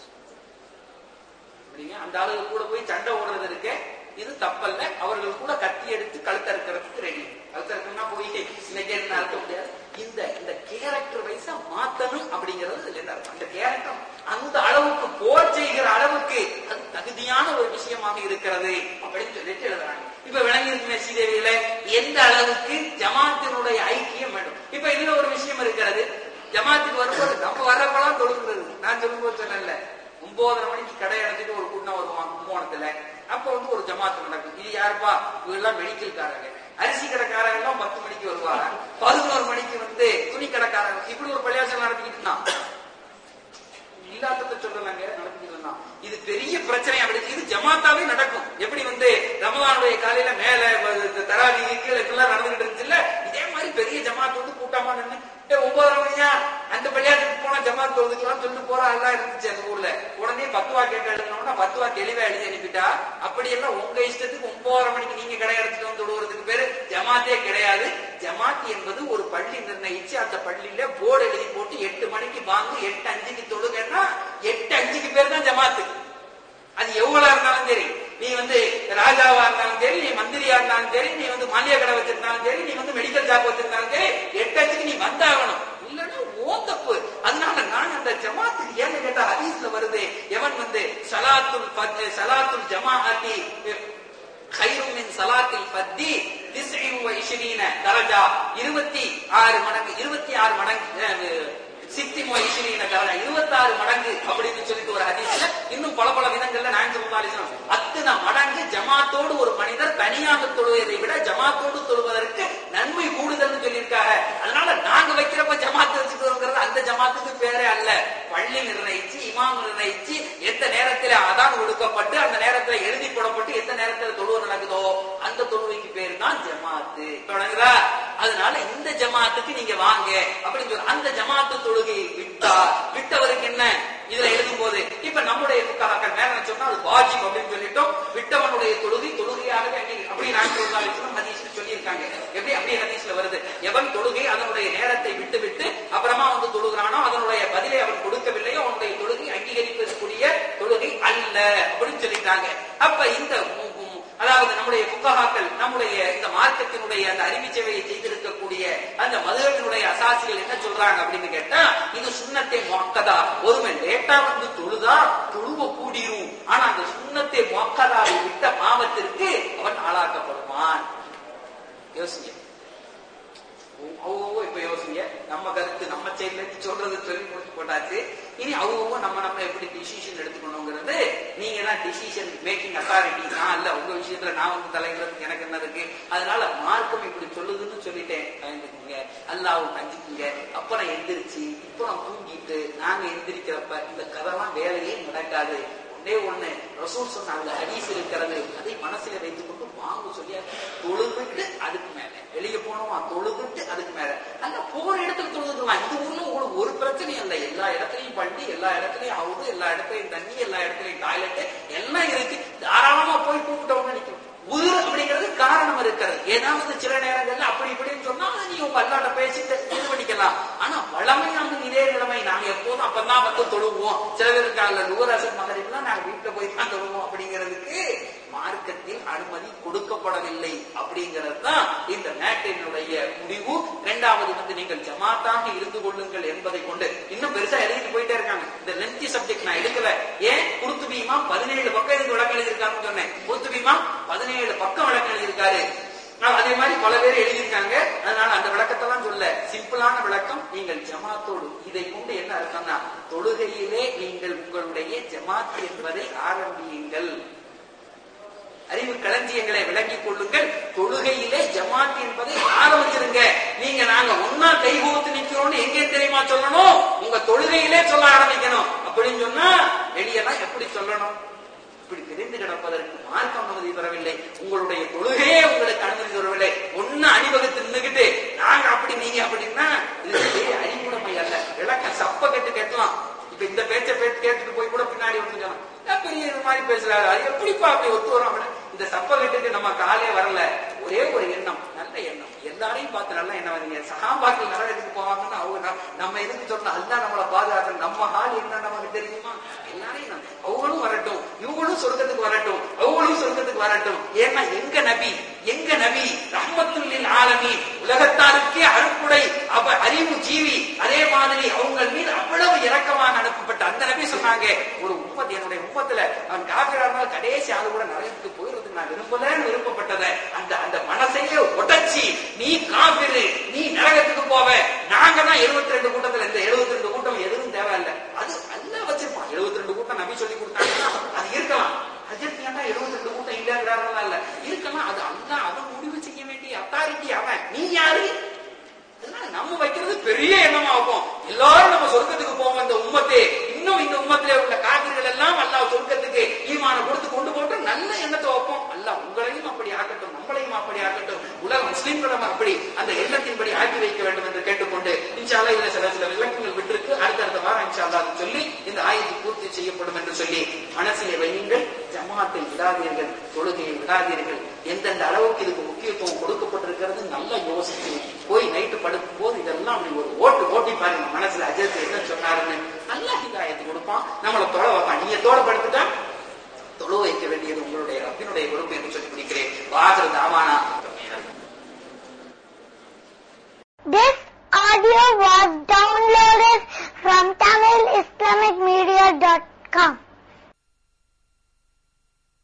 S1: அப்படிங்க அந்த ஆளுங்க கூட போய் சண்டை ஓடுறது இருக்கு இது தப்பல்ல அவர்கள் கூட கத்தி எடுத்து கழுத்த இருக்கிறதுக்கு ரெடி கழுத்த இருக்குன்னா போய் இன்னைக்கு என்ன இருக்க முடியாது இந்த இந்த கேரக்டர் வைஸா மாத்தணும் அப்படிங்கிறது இதுல என்ன அர்த்தம்? அந்த கேரக்டர் அந்த அளவுக்கு போர் செய்கிற அளவுக்கு அது தகுதியான ஒரு விஷயமாக இருக்கிறது அப்படின்னு சொல்லிட்டு எழுதுறாங்க இப்ப விளங்கியிருக்குமே ஸ்ரீதேவியில எந்த அளவுக்கு ஜமாத்தினுடைய ஐக்கியம் வேண்டும் இப்ப இதுல ஒரு விஷயம் இருக்கிறது ஜமாத்துக்கு வரும்போது நம்ம வர்றப்பெல்லாம் தொழுகிறது நான் சொல்லும்போது சொன்னேன்ல ஒன்பதரை மணிக்கு கடை அடைச்சிட்டு ஒரு கூட்டம் வருவான் கும்போணத்துல அப்ப வந்து ஒரு ஜமாத்து நடக்கும் இது யாருப்பா இவெல்லாம் மெடிக்கல்காரங்க அரிசி கடைக்காரங்க எல்லாம் பத்து மணிக்கு வருவாங்க பதினோரு மணிக்கு வந்து துணி கடைக்காரங்க இப்படி ஒரு பள்ளியாசம் நடத்திக்கிட்டு இருந்தான் இல்லாதத சொல்லலங்க நடத்திக்கிட்டு இருந்தான் இது பெரிய பிரச்சனை அப்படி இது ஜமாத்தாவே நடக்கும் எப்படி வந்து ரமதானுடைய காலையில மேல வ- தராவி கீழே இப்படிலாம் நடந்துகிட்டு இருந்துச்சு இல்ல இதே மாதிரி பெரிய ஜமாத் வந்து கூட்டமா நின்று "ஏய், ஒன்பதரை மணியா அந்த பள்ளியாசத்துக்கு போனா ஜமாத் தொழுதுக்கலாம் சொல்லிட்டு போறா எல்லாம் இருந்துச்சு அந்த ஊர்ல உடனே பத்துவா கேட்க எழுதினோம்னா பத்துவா தெளிவா எழுதி அனுப்பிட்டா அப்படி எல்லாம் உங்க இஷ்டத்துக்கு ஒன்பதரை மணிக்கு நீங்க கடை எடுத்துட்டு வந்து விடுவதுக்கு பேரு ஜமாத்தே கிடையாது ஜமாத் என்பது ஒரு பள்ளி நிர்ணயிச்சு அந்த பள்ளியில போர்டு எழுதி போட்டு எட்டு மணிக்கு வாங்க எட்டு அஞ்சுக்கு தொழுங்கன்னா எட்டு அஞ்சுக்கு பேர் தான் ஜமாத்து அது எவ்வளவு இருந்தாலும் சரி நீ வந்து ராஜாவா இருந்தாலும் சரி நீ மந்திரியா இருந்தாலும் சரி நீ வந்து மல்லிகை கடை வச்சிருந்தாலும் சரி நீ வந்து மெடிக்கல் ஷாப் வச்சிருந்தாலும் சரி எட்டு அஞ்சுக்கு நீ வந்தாகணும் இல்லன்னா ஓ தப்பு அதனால நான் அந்த ஜமாத்துக்கு ஏன்னு கேட்டா ஹதீஸ்ல வருது எவன் வந்து சலாத்துல் ஃபத்- சலாத்துல் ஜமாஅத்தி خير من صلاة الفرد تسع وعشرين درجة இருபத்தி ஆறு மடங்கு இருபத்தி ஆறு மடங்கு அஹ், சித்தி வைஷிரீன தரஜா இருபத்தாறு மடங்கு அப்படின்னு சொல்லிட்டு ஒரு ஹதீஸ்ல இன்னும் பல பல விதங்கள்ல நான் சொல்லுவாங்க அத்தனை மடங்கு ஜமாத்தோடு ஒரு மனிதர் தனியாக தொழுவதை விட ஜமாத்தோடு தொழுவதற்கு நன்மை கூடுதல்னு சொல்லியிருக்காங்க அதனால நாங்க வைக்கிறப்ப ஜமாத்து வச்சுக்கிறோங்கிறது அந்த ஜமாத்துக்கு பேரே அல்ல பள்ளி நிர்ணயிச்சு இமாம் நிர்ணயிச்சு எந்த நேரத்துல அதான் ஒடுக்கப்பட்டு அந்த நேரத்துல எழுதி போடப்பட்டு எந்த நேரத்துல தொழுவு நடக்குதோ அந்த தொழுவைக்கு பேர் தான் ஜமாத்து தொடங்குதா அதனால இந்த ஜமாத்துக்கு நீங்க வாங்க அப்படின்னு சொல்லி அந்த ஜமாத்து தொழுகையை விட்டா விட்டவருக்கு என்ன இதுல எழுதும் போது இப்ப நம்முடைய புத்தகங்கள் மேல சொன்னா அது வாஜிப் அப்படின்னு சொல்லிட்டோம் விட்டவனுடைய தொழுகை தொழுகையாகவே அங்கே அப்படி நான் சொன்னாலும் ஹதீஸ்ல சொல்லியிருக்காங்க எப்படி அப்படியே ஹதீஸ்ல வருது எவன் தொழுகை அதனுடைய நேரத்தை விட்டு விட்டு அப்புறமா வந்து தொழுகிறானோ அதனுடைய பதிலை அவன் கொடுக்கவில்லையோ அவனுடைய தொழுகை அங்கீகரிப்பதற்குரிய தொழுகை அல்ல அப்படின்னு சொல்லிட்டாங்க அப்ப இந்த மு- மு- அதாவது நம்முடைய புத்தகாக்கள் நம்முடைய இந்த மார்க்கத்தினுடைய அந்த அறிவு சேவையை செய்திருக்கக்கூடிய அந்த மதுரத்தினுடைய அசாசிகள் என்ன சொல்றாங்க அப்படின்னு கேட்டா இது சுண்ணத்தை மொக்கதா ஒருமை லேட்டா வந்து தொழுதா தொழுவ கூடிரும் ஆனா அந்த சுண்ணத்தை மொக்கதாவை விட்ட பாவத்திற்கு அவன் ஆளாக்கப்படுவான் யோசிங்க அவங்க இப்ப யோசிங்க நம்ம கருத்து நம்ம சைட்ல இருந்து சொல்றது சொல்லி முடிச்சு போட்டாச்சு இனி அவங்க நம்ம நம்ம எப்படி டிசிஷன் எடுத்துக்கணுங்கிறது நீங்க தான் டிசிஷன் மேக்கிங் அத்தாரிட்டி நான் இல்ல உங்க விஷயத்துல நான் வந்து தலைங்கிறதுக்கு எனக்கு என்ன இருக்கு அதனால மார்க்கம் இப்படி சொல்லுதுன்னு சொல்லிட்டேன் பயந்துக்குங்க அல்லாவும் கஞ்சிக்குங்க அப்புறம் எந்திரிச்சு அப்புறம் தூங்கிட்டு நாங்க எந்திரிக்கிறப்ப இந்த கதைலாம் வேலையே நடக்காது ஒன்னே ஒண்ணு ரசூல் சொன்னாங்க ஹதீஸ் இருக்கிறது அதை மனசுல வைத்துக் கொண்டு வாங்க சொல்லியா தொழுதுட்டு அதுக்கு மேல வெளியே போனோமா தொழுதுட்டு அதுக்கு மேல அங்க போற இடத்துல தொழுதுக்கலாம் இந்த ஊர்ல உங்களுக்கு ஒரு பிரச்சனையும் இல்லை எல்லா இடத்துலயும் பள்ளி எல்லா இடத்துலயும் அவுது எல்லா இடத்துலயும் தண்ணி எல்லா இடத்துலயும் டாய்லெட் எல்லாம் இருக்கு தாராளமா போய் கூப்பிட்டவங்க நிக்கும் உயிர் அப்படிங்கிறது காரணம் இருக்கிறது ஏதாவது சில நேரங்கள்ல அப்படி இப்படின்னு சொன்னா அதை நீங்க உங்க அல்லாட்ட பேசிட்டு இது பண்ணிக்கலாம் ஆனா வளமையான இதே நிலைமை நாங்க எப்போதும் அப்பதான் வந்து தொழுவோம் சில பேர் இருக்காங்க நூறாசன் மகரிப்லாம் நாங்க வீட்டுல போய் தான் தொழுவோம் அப்படிங்கிறதுக்கு மார்க்கத்தில் அனுமதி கொடுக்கப்படவில்லை அப்படிங்கிறது தான் இந்த மேட்டினுடைய முடிவு இரண்டாவது வந்து நீங்கள் ஜமாத்தாக இருந்து கொள்ளுங்கள் என்பதை கொண்டு இன்னும் பெருசா எழுதிட்டு போயிட்டே இருக்காங்க இந்த லென்த்தி சப்ஜெக்ட் நான் எடுக்கல ஏன் குருத்துபீமா பதினேழு பக்கம் இதுக்கு விளக்கம் எழுதியிருக்காருன்னு சொன்னேன் குருத்துபீமா பதினேழு பக்கம் விளக்கம் எழுதியிருக்காரு நான் அதே மாதிரி பல பேர் எழுதியிருக்காங்க அதனால அந்த விளக்கத்தை சிம்பிளான விளக்கம் நீங்கள் ஜமாத்தோடு இதை கொண்டு என்ன அர்த்தம்னா தொழுகையிலே நீங்கள் உங்களுடைய ஜமாத் என்பதை ஆரம்பியுங்கள் அறிவு களஞ்சியங்களை விளங்கிக் கொள்ளுங்கள் தொழுகையிலே ஜமாத் என்பதை ஆரம்பிச்சிருங்க நீங்க நாங்க ஒன்னா கைகோத்து நிக்கிறோம்னு எங்கே தெரியுமா சொல்லணும் உங்க தொழுகையிலே சொல்ல ஆரம்பிக்கணும் அப்படின்னு சொன்னா வெளியெல்லாம் எப்படி சொல்லணும் இப்படி தெரிந்து கிடப்பதற்கு மார்க்க அனுமதி தரவில்லை உங்களுடைய தொழுகையே உங்களுக்கு அனுமதி தரவில்லை ஒன்னு அணிவகுத்து நின்னுகிட்டு நாங்க அப்படி நீங்க அப்படின்னா இது பெரிய அறிவுடைமை அல்ல விளக்க சப்ப கட்டு கேட்கலாம் இப்ப இந்த பேச்ச பேச்சு கேட்டுட்டு போய் கூட பின்னாடி வந்து சொல்லலாம் "என்ன பெரிய இது மாதிரி பேசுறாரு அது எப்படிப்பா அப்படி ஒத்து வரும் அப்படின்னு இந்த சப்ப கட்டுக்கு நம்ம காலே வரல ஒரே ஒரு எண்ணம் நல்ல எண்ணம் எல்லாரையும் பார்த்து நல்ல எண்ணம் வரீங்க சகாபாக்கள் நரகத்துக்கு போவாங்கன்னு அவங்க நம்- நம்ம எதுக்கு சொன்னா அல்லா நம்மளை பாதுகாக்கணும் நம்ம ஹால் என்ன நமக்கு தெரியுமா எல்லாரையும் நம்ம- அவங்களும் வரட்டும் இவங்களும் சொர்க்கத்துக்கு வரட்டும் அவங்களும் சொர்க்கத்துக்கு வரட்டும் ஏன்னா எங்க நபி எங்க நபி ரஹ்மத்துல்லில் ஆலமி உலகத்தாருக்கே அருப்புடை அவ அறிவு ஜீவி அதே மாதிரி அவங்க மீது அவ்வளவு இரக்கமாக அனுப்பப்பட்ட அந்த நபி சொன்னாங்க ஒரு உம்மத் என்னுடைய உம்மத்துல அவன் காபிரா இருந்தாலும் கடைசி ஆளு கூட நரகத்துக்கு போயிடுறதுக்கு நான் விரும்பலன்னு விருப்பப்பட்டத அந்த அந்த மனசையே உடைச்சி நீ காபிரு நீ நரகத்துக்கு போவ நாங்க தான் எழுபத்தி ரெண்டு கூட்டத்துல இந்த எழுபத்தி ரெண்டு கூட்டம் எதுவும் தேவையில்லை அது அல்ல வச்சிருப்பான் எழுபத்தி ரெண்டு கூட்டம் நபி சொல்லி கொடுத்தாங்கன்னா அது இருக்கலாம் அஜத் ஏன்டா எழுபத்தி ரெண்டு கூட்டம் இல்லைங்கிறாருலாம் இல்ல இருக்கலாம் அது அல்ல அவன் முடிவு செய்ய வேண்டிய அத்தாரிட்டி அவன் நீ யாரு அதனால நம்ம வைக்கிறது பெரிய எண்ணமா வைப்போம் எல்லாரும் நம்ம சொர்க்கத்துக்கு போவோம் இந்த உம்மத்தே இன்னும் இந்த உம்மத்திலே உள்ள காவிர்கள் எல்லாம் அல்லாஹ் சொர்க்கத்துக்கு ஈமான கொடுத்து கொண்டு போட்டு நல்ல எண்ணத்தை வைப்போம் அல்லாஹ் உங்களையும் அப்படி ஆக்கட்டும் நம்மளையும் அப்படி ஆக்கட்டும் உலக முஸ்லிம்களும் அப்படி அந்த எண்ணத்தின்படி ஆக்கி வைக்க வேண்டும் என்று கேட்டுக்கொண்டு இன்ஷால்லா இதுல சில சில விளக்கங்கள் விட்டிருக்கு அடுத்தடுத்த வாரம் இன்ஷால்லா அதை சொல்லி இந்த ஆயத்து பூர்த்தி செய்யப்படும் என்று சொல்லி மனசிலே வையுங்கள் ஜமாத்தை விடாதீர்கள் தொழுகையை விடாதீர்கள் எந்தெந்த அளவுக்கு இதுக்கு முக்கியத்துவம் கொடுக்கப்பட்டிருக்கிறது நல்லா யோசிச்சு போய் நைட்டு படுக்கும் போது இதெல்லாம் அப்படி ஒரு ஓட்டு ஓட்டி பாருங்க மனசுல அஜயத்து என்ன சொன்னாருன்னு நல்லா ஹிதாயத்து கொடுப்பான் நம்மளை தொலை வைப்பான் நீங்க தோலை படுத்துட்டா தொழு வைக்க வேண்டியது உங்களுடைய ரப்பினுடைய பொறுப்பு என்று சொல்லி முடிக்கிறேன் வாசல் தாமானா
S3: This audio was downloaded